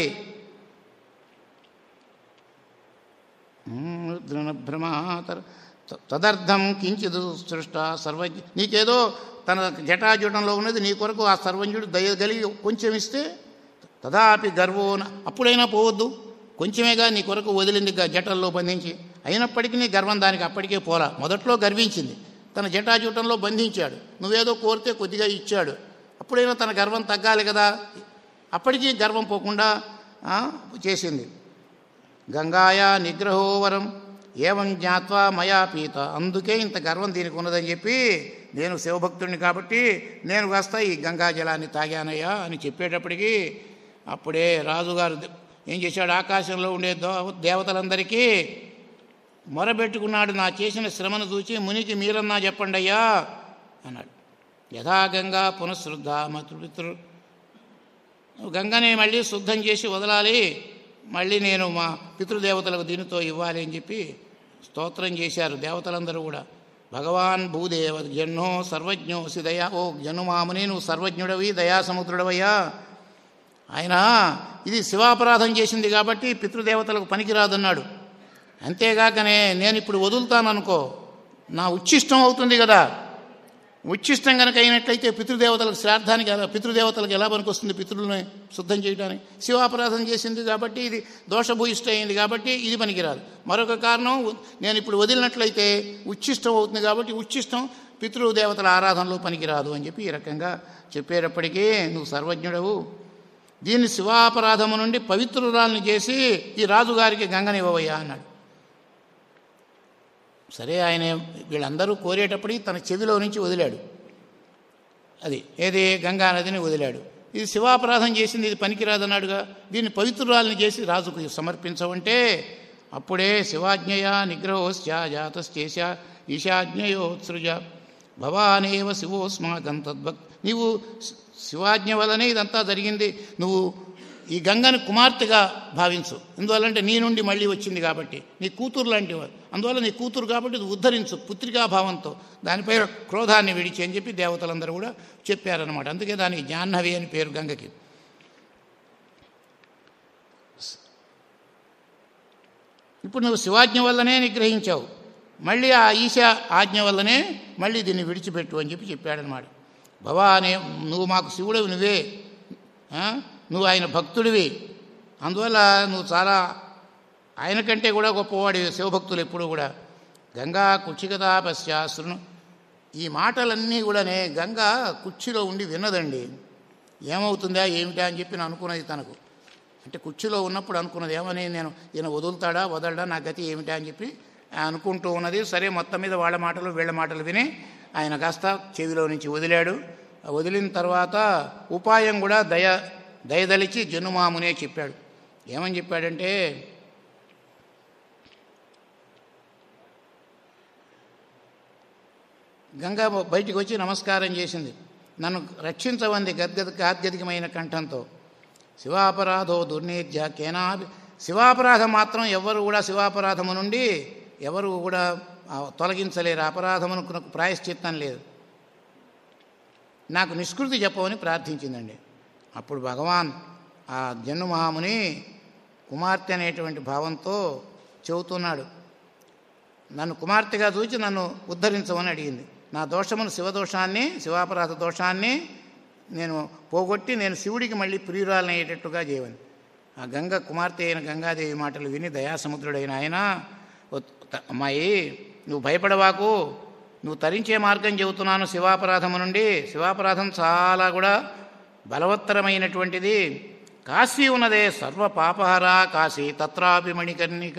భ్రమాతర తదర్థం కించిదు సృష్ట సర్వజ్ఞ నీకేదో తన జటాజుటంలో ఉన్నది నీ కొరకు ఆ సర్వజ్ఞుడు దయ కలిగి కొంచెం ఇస్తే తదాపి గర్వోన అప్పుడైనా పోవద్దు కొంచెమేగా నీ కొరకు వదిలింది గా- జటల్లో బంధించి అయినప్పటికీ నీ గర్వం దానికి అప్పటికే పోలా మొదట్లో గర్వించింది తన జటాజూటంలో బంధించాడు నువ్వేదో కోరితే కొద్దిగా ఇచ్చాడు అప్పుడైనా తన గర్వం తగ్గాలి కదా అప్పటికీ గర్వం పోకుండా ఆ, చేసింది గంగాయా నిగ్రహోవరం ఏవం జ్ఞాత్వా మయా పీత అందుకే ఇంత గర్వం దీనికి ఉన్నదని చెప్పి నేను శివభక్తుడిని కాబట్టి నేను కాస్త ఈ గంగా జలాన్ని తాగానయ్యా అని చెప్పేటప్పటికీ అప్పుడే రాజుగారు దే- ఏం చేశాడు ఆకాశంలో ఉండే దో- దేవతలందరికీ మొరబెట్టుకున్నాడు నా చేసిన శ్రమను చూచి మునికి మీరన్నా చెప్పండి అయ్యా అన్నాడు యథా గంగా పునఃశుద్ధ మతృపితృ నువ్వు గంగని మళ్ళీ శుద్ధం చేసి వదలాలి మళ్ళీ నేను మా పితృదేవతలకు దీనితో ఇవ్వాలి అని చెప్పి స్తోత్రం చేశారు దేవతలందరూ కూడా భగవాన్ భూదేవ జన్నో సర్వజ్ఞో దయా ఓ జన్నుమాముని నువ్వు సర్వజ్ఞుడవి దయాసముద్రుడవయ్యా ఆయన ఇది శివాపరాధం చేసింది కాబట్టి పితృదేవతలకు పనికిరాదన్నాడు అంతేగాకనే నేను ఇప్పుడు వదులుతాననుకో నా ఉచ్ఛిష్టం అవుతుంది కదా ఉచ్ఛిష్టం కనుక అయినట్లయితే పితృదేవతలకు శ్రాద్ధానికి ఎలా పితృదేవతలకు ఎలా పనికొస్తుంది పితృల్ని శుద్ధం చేయడానికి శివాపరాధం చేసింది కాబట్టి ఇది దోషభూయిష్ట అయింది కాబట్టి ఇది పనికిరాదు మరొక కారణం నేను ఇప్పుడు వదిలినట్లయితే ఉచ్ఛిష్టం అవుతుంది కాబట్టి ఉచ్ఛిష్టం పితృదేవతల ఆరాధనలో పనికిరాదు అని చెప్పి ఈ రకంగా చెప్పేటప్పటికీ నువ్వు సర్వజ్ఞుడవు దీన్ని శివాపరాధము నుండి పవిత్రురాల్ని చేసి ఈ రాజుగారికి గంగనివ్వవయ్యా అన్నాడు సరే ఆయన వీళ్ళందరూ కోరేటప్పటికి తన చెవిలో నుంచి వదిలాడు అది ఏది గంగా నదిని వదిలాడు ఇది శివాపరాధం చేసింది ఇది పనికిరాదన్నాడుగా దీన్ని పవిత్రురాలని చేసి రాజుకు సమర్పించవంటే అప్పుడే శివాజ్ఞయ నిగ్రహోశ్చ జాతశ్చేష ఈశాజ్ఞయోత్సృజ భవానేవ శివోస్మాకం తద్భక్ నీవు శి- శివాజ్ఞ వల్లనే ఇదంతా జరిగింది నువ్వు ఈ గంగని కుమార్తెగా భావించు ఎందువల్లంటే నీ నుండి మళ్ళీ వచ్చింది కాబట్టి నీ కూతురు లాంటి వారు అందువల్ల నీ కూతురు కాబట్టి ఇది ఉద్ధరించు పుత్రికా భావంతో దానిపై క్రోధాన్ని విడిచి అని చెప్పి దేవతలందరూ కూడా చెప్పారనమాట అందుకే దానికి జాహ్నవి అని పేరు గంగకి ఇప్పుడు నువ్వు శివాజ్ఞ వల్లనే నిగ్రహించావు మళ్ళీ ఆ ఈశా ఆజ్ఞ వల్లనే మళ్ళీ దీన్ని విడిచిపెట్టు అని చెప్పి చెప్పాడనమాట భవానే నువ్వు మాకు శివుడివి నువ్వే ఆ? నువ్వు ఆయన భక్తుడివి అందువల్ల నువ్వు చాలా ఆయన కంటే కూడా గొప్పవాడి శివభక్తులు ఎప్పుడూ కూడా గంగా కుక్షికతా పశ్చాశ్రును ఈ మాటలన్నీ కూడానే గంగా కుర్చీలో ఉండి విన్నదండి ఏమవుతుందా ఏమిటా అని చెప్పి నేను అనుకున్నది తనకు అంటే కుర్చీలో ఉన్నప్పుడు అనుకున్నది ఏమని నేను ఈయన వదులుతాడా వదలడా నా గతి ఏమిటా అని చెప్పి అనుకుంటూ ఉన్నది సరే మొత్తం మీద వాళ్ళ మాటలు వీళ్ళ మాటలు విని ఆయన కాస్త చెవిలో నుంచి వదిలాడు వదిలిన తర్వాత ఉపాయం కూడా దయ దయదలిచి జనుమామునే చెప్పాడు ఏమని చెప్పాడంటే గంగ బయటికి వచ్చి నమస్కారం చేసింది నన్ను రక్షించవంది గద్గద గాద్గదికమైన కంఠంతో శివాపరాధో దుర్నీత్య కేనా శివాపరాధం మాత్రం ఎవరు కూడా శివాపరాధము నుండి ఎవరు కూడా ఆ, తొలగించలేరు అపరాధమునకు నాకు ప్రాయశ్చిత్తం లేదు నాకు నిష్కృతి చెప్పమని ప్రార్థించిందండి అప్పుడు భగవాన్ ఆ జన్ను మహాముని కుమార్తె అనేటువంటి భావంతో చెబుతున్నాడు నన్ను కుమార్తెగా చూచి నన్ను ఉద్ధరించమని అడిగింది నా దోషమును శివదోషాన్ని శివాపరాధ దోషాన్ని నేను పోగొట్టి నేను శివుడికి మళ్ళీ ప్రియురాలనయ్యేటట్టుగా చేయవని ఆ గంగ కుమార్తె అయిన గంగాదేవి మాటలు విని దయాసముద్రుడైన ఆయన "ఓ త- అమ్మాయి నువ్వు భయపడవాకు నువ్వు తరించే మార్గం చెబుతున్నాను శివాపరాధము నుండి శివాపరాధం చాలా కూడా బలవత్తరమైనటువంటిది కాశీ ఉన్నదే సర్వ పాపహర కాశీ తత్రాపి మణికర్ణిక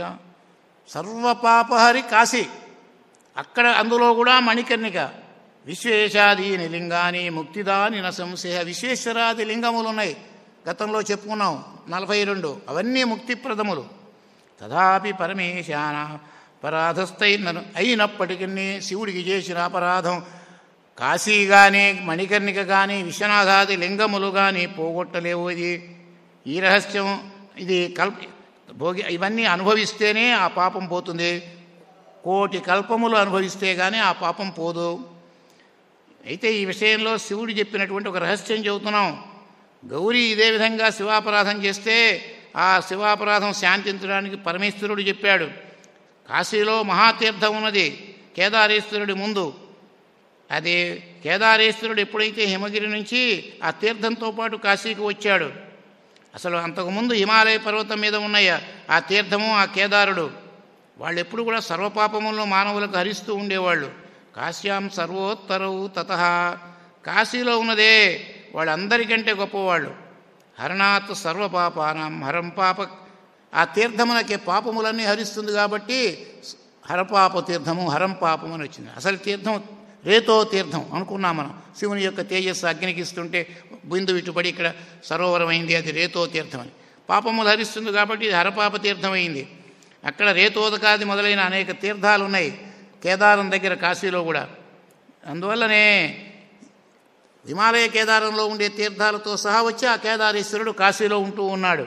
సర్వపాపహరి కాశీ అక్కడ అందులో కూడా మణికర్ణిక విశ్వేశాదీని లింగాని ముక్తిదాని న సంశయ విశ్వేశ్వరాది లింగములు ఉన్నాయి గతంలో చెప్పుకున్నాం నలభై రెండు అవన్నీ ముక్తిప్రదములు తదాపి పరమేశాన పరాధస్థైనను అయినప్పటికీ శివుడికి చేసిన అపరాధం కాశీ కానీ మణికర్ణిక కానీ విశ్వనాథాది లింగములు కానీ పోగొట్టలేవు ఇది ఈ రహస్యం ఇది కల్ప భోగి ఇవన్నీ అనుభవిస్తేనే ఆ పాపం పోతుంది కోటి కల్పములు అనుభవిస్తే కానీ ఆ పాపం పోదు అయితే ఈ విషయంలో శివుడు చెప్పినటువంటి ఒక రహస్యం చెబుతున్నాం గౌరీ ఇదే విధంగా శివాపరాధం చేస్తే ఆ శివాపరాధం శాంతించడానికి పరమేశ్వరుడు చెప్పాడు కాశీలో మహాతీర్థం ఉన్నది కేదారేశ్వరుడి ముందు అది కేదారేశ్వరుడు ఎప్పుడైతే హిమగిరి నుంచి ఆ తీర్థంతో పాటు కాశీకి వచ్చాడు అసలు అంతకుముందు హిమాలయ పర్వతం మీద ఉన్నాయ ఆ తీర్థము ఆ కేదారుడు వాళ్ళు ఎప్పుడు కూడా సర్వపాపములను మానవులకు హరిస్తూ ఉండేవాళ్ళు కాశ్యాం సర్వోత్తరవు తత కాశీలో ఉన్నదే వాళ్ళందరికంటే గొప్పవాళ్ళు హరణాత్ సర్వపాపానం హరం పాప ఆ తీర్థమునకే పాపములన్నీ హరిస్తుంది కాబట్టి హరపాప తీర్థము హరం పాపం అని వచ్చింది అసలు తీర్థం రేతో తీర్థం అనుకున్నాం మనం శివుని యొక్క తేజస్సు అగ్నికి ఇస్తుంటే బిందు ఇటుపడి ఇక్కడ సరోవరం అయింది అది రేతో తీర్థం అని పాపములు హరిస్తుంది కాబట్టి ఇది హరపాప తీర్థం అయింది అక్కడ రేతోదకాది మొదలైన అనేక తీర్థాలు ఉన్నాయి కేదారం దగ్గర కాశీలో కూడా అందువల్లనే హిమాలయ కేదారంలో ఉండే తీర్థాలతో సహా వచ్చి ఆ కేదారేశ్వరుడు కాశీలో ఉంటూ ఉన్నాడు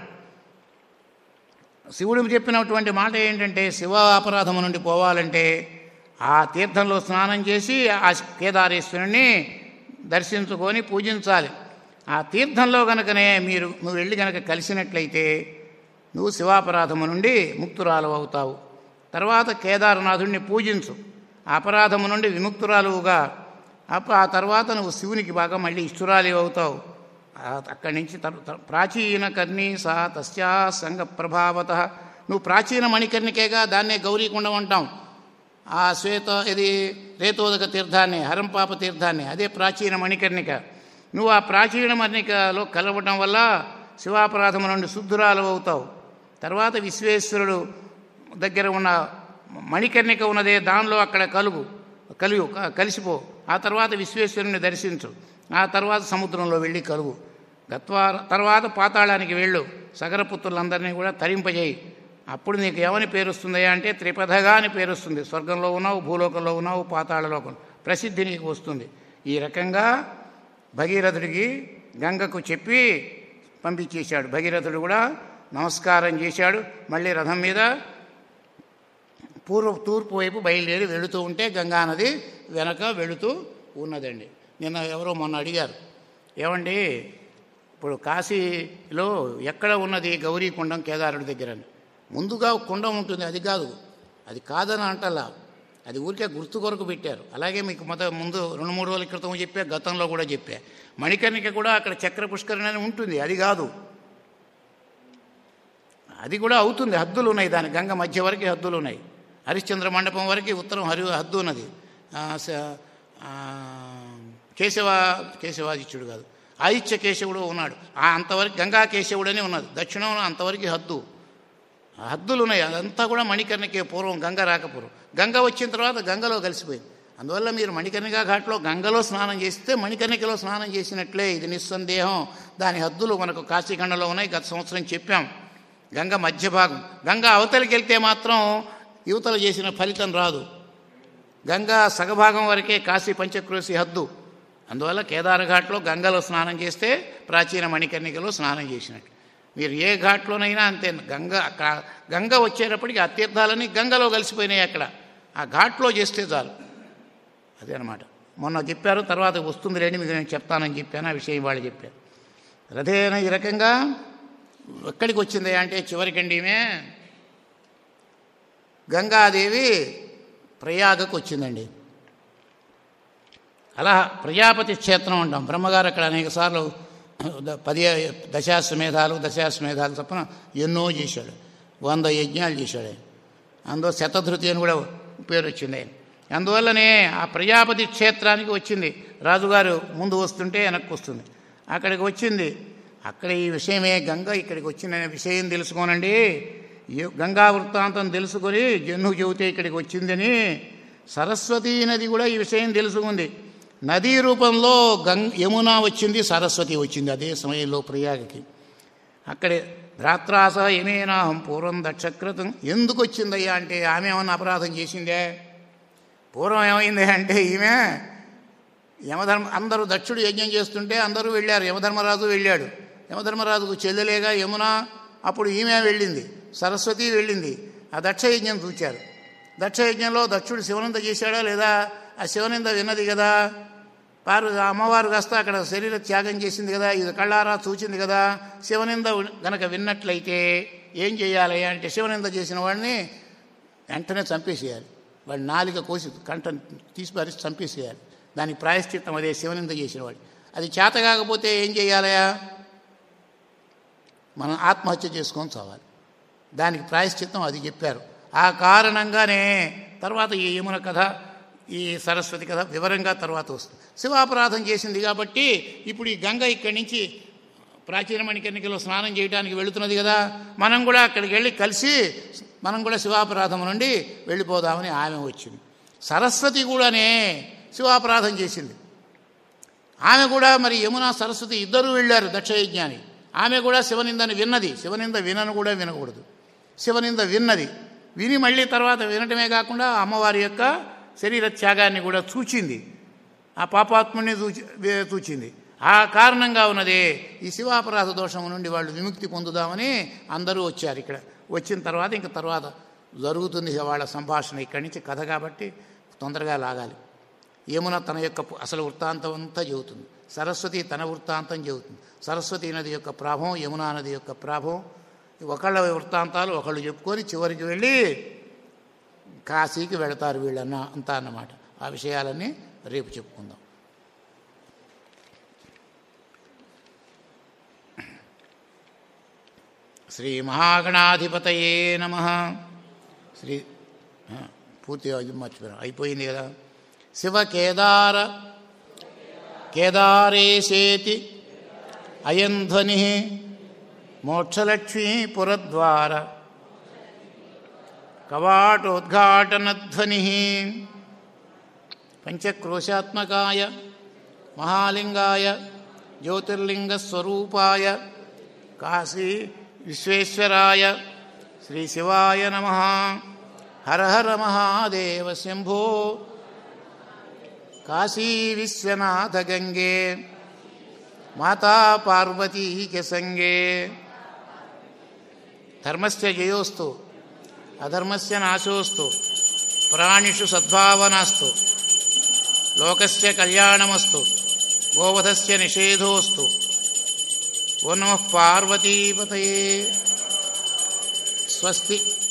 శివుడు చెప్పినటువంటి మాట ఏంటంటే శివ అపరాధము నుండి పోవాలంటే ఆ తీర్థంలో స్నానం చేసి ఆ కేదారేశ్వరుని దర్శించుకొని పూజించాలి ఆ తీర్థంలో గనకనే మీరు నువ్వు వెళ్ళి గనక కలిసినట్లయితే నువ్వు శివాపరాధము నుండి ముక్తురాలు అవుతావు తర్వాత కేదారనాథుడిని పూజించు ఆ అపరాధము నుండి విముక్తురాలుగా అప్పుడు ఆ తర్వాత నువ్వు శివునికి బాగా మళ్ళీ ఇష్టురాలి అవుతావు ఆ- అక్కడి నుంచి తర్- తర్- ప్రాచీన కర్ణీ సా తస్యా సంగ ప్రభావత నువ్వు ప్రాచీన మణికర్ణికేగా దాన్నే గౌరీకుండం అంటాం ఆ శ్వేత ఇది రేతోదక తీర్థాన్ని హరంపాప తీర్థాన్ని అదే ప్రాచీన మణికర్ణిక నువ్వు ఆ ప్రాచీన మణికలో కలవటం వల్ల శివాపరాధము నుండి శుద్ధురాలు అవుతావు తర్వాత విశ్వేశ్వరుడు దగ్గర ఉన్న మణికర్ణిక ఉన్నదే దానిలో అక్కడ కలుగు కలుగు క- కలిసిపో ఆ తర్వాత విశ్వేశ్వరుని దర్శించు ఆ తర్వాత సముద్రంలో వెళ్ళి కలుగు గత్వా తర్వాత పాతాళానికి వెళ్ళు సగరపుత్రులందరినీ కూడా తరింపజేయి అప్పుడు నీకు ఏమని పేరు వస్తుందయ్యా అంటే త్రిపథగా అని పేరు వస్తుంది స్వర్గంలో ఉన్నావు భూలోకంలో ఉన్నావు పాతాళలోకం ప్రసిద్ధి నీకు వస్తుంది ఈ రకంగా భగీరథుడికి గంగకు చెప్పి పంపించేశాడు భగీరథుడు కూడా నమస్కారం చేశాడు మళ్ళీ రథం మీద పూర్వ తూర్పు వైపు బయలుదేరి వెళుతూ ఉంటే గంగా నది వెనక వెళుతూ ఉన్నదండి నిన్న ఎవరో మొన్న అడిగారు ఏమండి ఇప్పుడు కాశీలో ఎక్కడ ఉన్నది గౌరీ కుండం కేదారుడి దగ్గర అని ముందుగా ఒక కుండం ఉంటుంది అది కాదు అది కాదని అంటలా అది ఊరికే గుర్తు కొరకు పెట్టారు అలాగే మీకు మొద ముందు రెండు మూడు రోజుల క్రితం చెప్పా గతంలో కూడా చెప్పా మణికర్ణిక కూడా అక్కడ చక్ర పుష్కరణ అని ఉంటుంది అది కాదు అది కూడా అవుతుంది హద్దులు ఉన్నాయి దాని గంగ మధ్య వరకు హద్దులు ఉన్నాయి హరిశ్చంద్ర మండపం వరకు ఉత్తరం హరి హద్దు ఉన్నది ఆ, స- ఆ, కేశవ కేశవాదిత్యుడు కాదు ఆదిత్య కేశవుడు ఉన్నాడు ఆ అంతవరకు గంగా కేశవుడని ఉన్నది దక్షిణంలో అంతవరకు హద్దు ఆ హద్దులు ఉన్నాయి అదంతా కూడా మణికర్ణికే పూర్వం గంగ రాకపూర్వం గంగ వచ్చిన తర్వాత గంగలో కలిసిపోయింది అందువల్ల మీరు మణికర్ణికా ఘాట్లో గంగలో స్నానం చేస్తే మణికర్ణికలో స్నానం చేసినట్లే ఇది నిస్సందేహం దాని హద్దులు మనకు కాశీఖండలో ఉన్నాయి గత సంవత్సరం చెప్పాం గంగ మధ్య భాగం గంగ అవతలికి వెళ్తే మాత్రం యువతలు చేసిన ఫలితం రాదు గంగా సగభాగం వరకే కాశీ పంచక్రోశి హద్దు అందువల్ల కేదారఘాట్లో గంగలో స్నానం చేస్తే ప్రాచీన మణికర్ణికలో స్నానం చేసినట్టు మీరు ఏ ఘాట్లోనైనా అంతే గంగ అక్కడ గంగ వచ్చేటప్పటికి ఆ తీర్థాలని గంగలో కలిసిపోయినాయి అక్కడ ఆ ఘాట్లో చేస్తే చాలు అదే అనమాట మొన్న చెప్పారు తర్వాత వస్తుంది లేని మీకు నేను చెప్తానని చెప్పాను ఆ విషయం వాళ్ళు చెప్పారు రథేన ఈ రకంగా ఎక్కడికి వచ్చింది అంటే చివరికండి ఈమె గంగాదేవి ప్రయాగకు వచ్చిందండి అలా ప్రజాపతి క్షేత్రం అంటాం బ్రహ్మగారు అక్కడ అనేక సార్లు పది దశాశ్వమేధాలు దశాశ్వమేధాలు తప్పన ఎన్నో చేశాడు వంద యజ్ఞాలు చేశాడు ఆయన అందులో శతధృతి అని కూడా పేరు వచ్చింది ఆయన అందువల్లనే ఆ ప్రజాపతి క్షేత్రానికి వచ్చింది రాజుగారు ముందు వస్తుంటే వెనక్కి వస్తుంది అక్కడికి వచ్చింది అక్కడ ఈ విషయమే గంగ ఇక్కడికి వచ్చిన విషయం తెలుసుకోనండి ఏ- గంగా వృత్తాంతం తెలుసుకొని జన్ను చెబితే ఇక్కడికి వచ్చిందని సరస్వతీ నది కూడా ఈ విషయం తెలుసుకుంది నదీ రూపంలో గంగ యమున వచ్చింది సరస్వతి వచ్చింది అదే సమయంలో ప్రయాగకి అక్కడే భ్రాత్రాస ఏమేనాహం పూర్వం దక్షకృతం ఎందుకు వచ్చిందయ్యా అంటే ఆమె ఏమన్నా అపరాధం చేసిందే పూర్వం ఏమైంది అంటే ఈమె యమధర్మ అందరూ దక్షుడు యజ్ఞం చేస్తుంటే అందరూ వెళ్ళారు యమధర్మరాజు వెళ్ళాడు యమధర్మరాజుకు చెల్లెలేగా యమున అప్పుడు ఈమె వెళ్ళింది సరస్వతి వెళ్ళింది ఆ దక్ష యజ్ఞం చూచారు దక్ష యజ్ఞంలో దక్షుడు శివనంద చేశాడా లేదా ఆ శివనింద విన్నది కదా పారు ఆ అమ్మవారు కాస్త అక్కడ శరీర త్యాగం చేసింది కదా ఇది కళ్ళారా చూచింది కదా శివనింద గనక విన్నట్లయితే ఏం చేయాలి అంటే శివనింద చేసిన వాడిని వెంటనే చంపేసేయాలి వాడి నాలిక కోసి కంట తీసి పారేసి చంపేసేయాలి దానికి ప్రాయశ్చిత్తం అదే శివనింద చేసినవాడు అది చేత కాకపోతే ఏం చేయాలయా మనం ఆత్మహత్య చేసుకొని చావాలి దానికి ప్రాయశ్చిత్తం అది చెప్పారు ఆ కారణంగానే తర్వాత ఈ యమున కథ ఈ సరస్వతి కథ వివరంగా తర్వాత వస్తుంది శివాపరాధం చేసింది కాబట్టి ఇప్పుడు ఈ గంగ ఇక్కడి నుంచి ప్రాచీన మణికర్ణికలో స్నానం చేయడానికి వెళుతున్నది కదా మనం కూడా అక్కడికి వెళ్ళి కలిసి మనం కూడా శివాపరాధం నుండి వెళ్ళిపోదామని ఆమె వచ్చింది సరస్వతి కూడానే శివాపరాధం చేసింది ఆమె కూడా మరి యమున సరస్వతి ఇద్దరు వెళ్ళారు దక్షయజ్ఞాని ఆమె కూడా శివనిందని విన్నది శివనింద వినను కూడా వినకూడదు శివనింద విన్నది విని మళ్ళీ తర్వాత వినటమే కాకుండా అమ్మవారి యొక్క శరీర త్యాగాన్ని కూడా చూచింది ఆ పాపాత్ముని చూచి వే- చూచింది ఆ కారణంగా ఉన్నదే ఈ శివాపరాధ దోషం నుండి వాళ్ళు విముక్తి పొందుదామని అందరూ వచ్చారు ఇక్కడ వచ్చిన తర్వాత ఇంక తర్వాత జరుగుతుంది వాళ్ళ సంభాషణ ఇక్కడి నుంచి కథ కాబట్టి తొందరగా లాగాలి యమున తన యొక్క పు- అసలు వృత్తాంతం అంతా చెబుతుంది సరస్వతి తన వృత్తాంతం చెబుతుంది సరస్వతి నది యొక్క ప్రాభం యమునా నది యొక్క ప్రాభం ఒకళ్ళ వృత్తాంతాలు ఒకళ్ళు చెప్పుకొని చివరికి వెళ్ళి కాశీకి వెళతారు వీళ్ళన్న అంతా అన్నమాట ఆ విషయాలన్నీ రేపు చెప్పుకుందాం శ్రీ మహాగణాధిపతయే నమ శ్రీ ఆ, పూర్తిగా ఇది మర్చిపోయాను అయిపోయింది కదా శివ కేదార కేదారేశేతి అయం ధ్వని మోక్షలక్ష్మీ పురద్వార కవాటోద్ఘాటనధ్వని పంచక్రోశాత్మకాయ మహాలింగాయ జ్యోతిర్లింగస్వరూపాయ కాశీ విశ్వేశ్వరాయ శ్రీ శివాయ నమ హర హర మహాదేవ శంభో కాశీ విశ్వనాథ గంగే మాతా పార్వతీక సంగే ధర్మస్య జయోస్తు అధర్మస్య నాశోస్తు ప్రాణిషు సద్భావనాస్తు లోకస్య కళ్యాణమస్తు గోవధస్య నిషేధోస్తు ఓ నమ పార్వతీపతయే స్వస్తి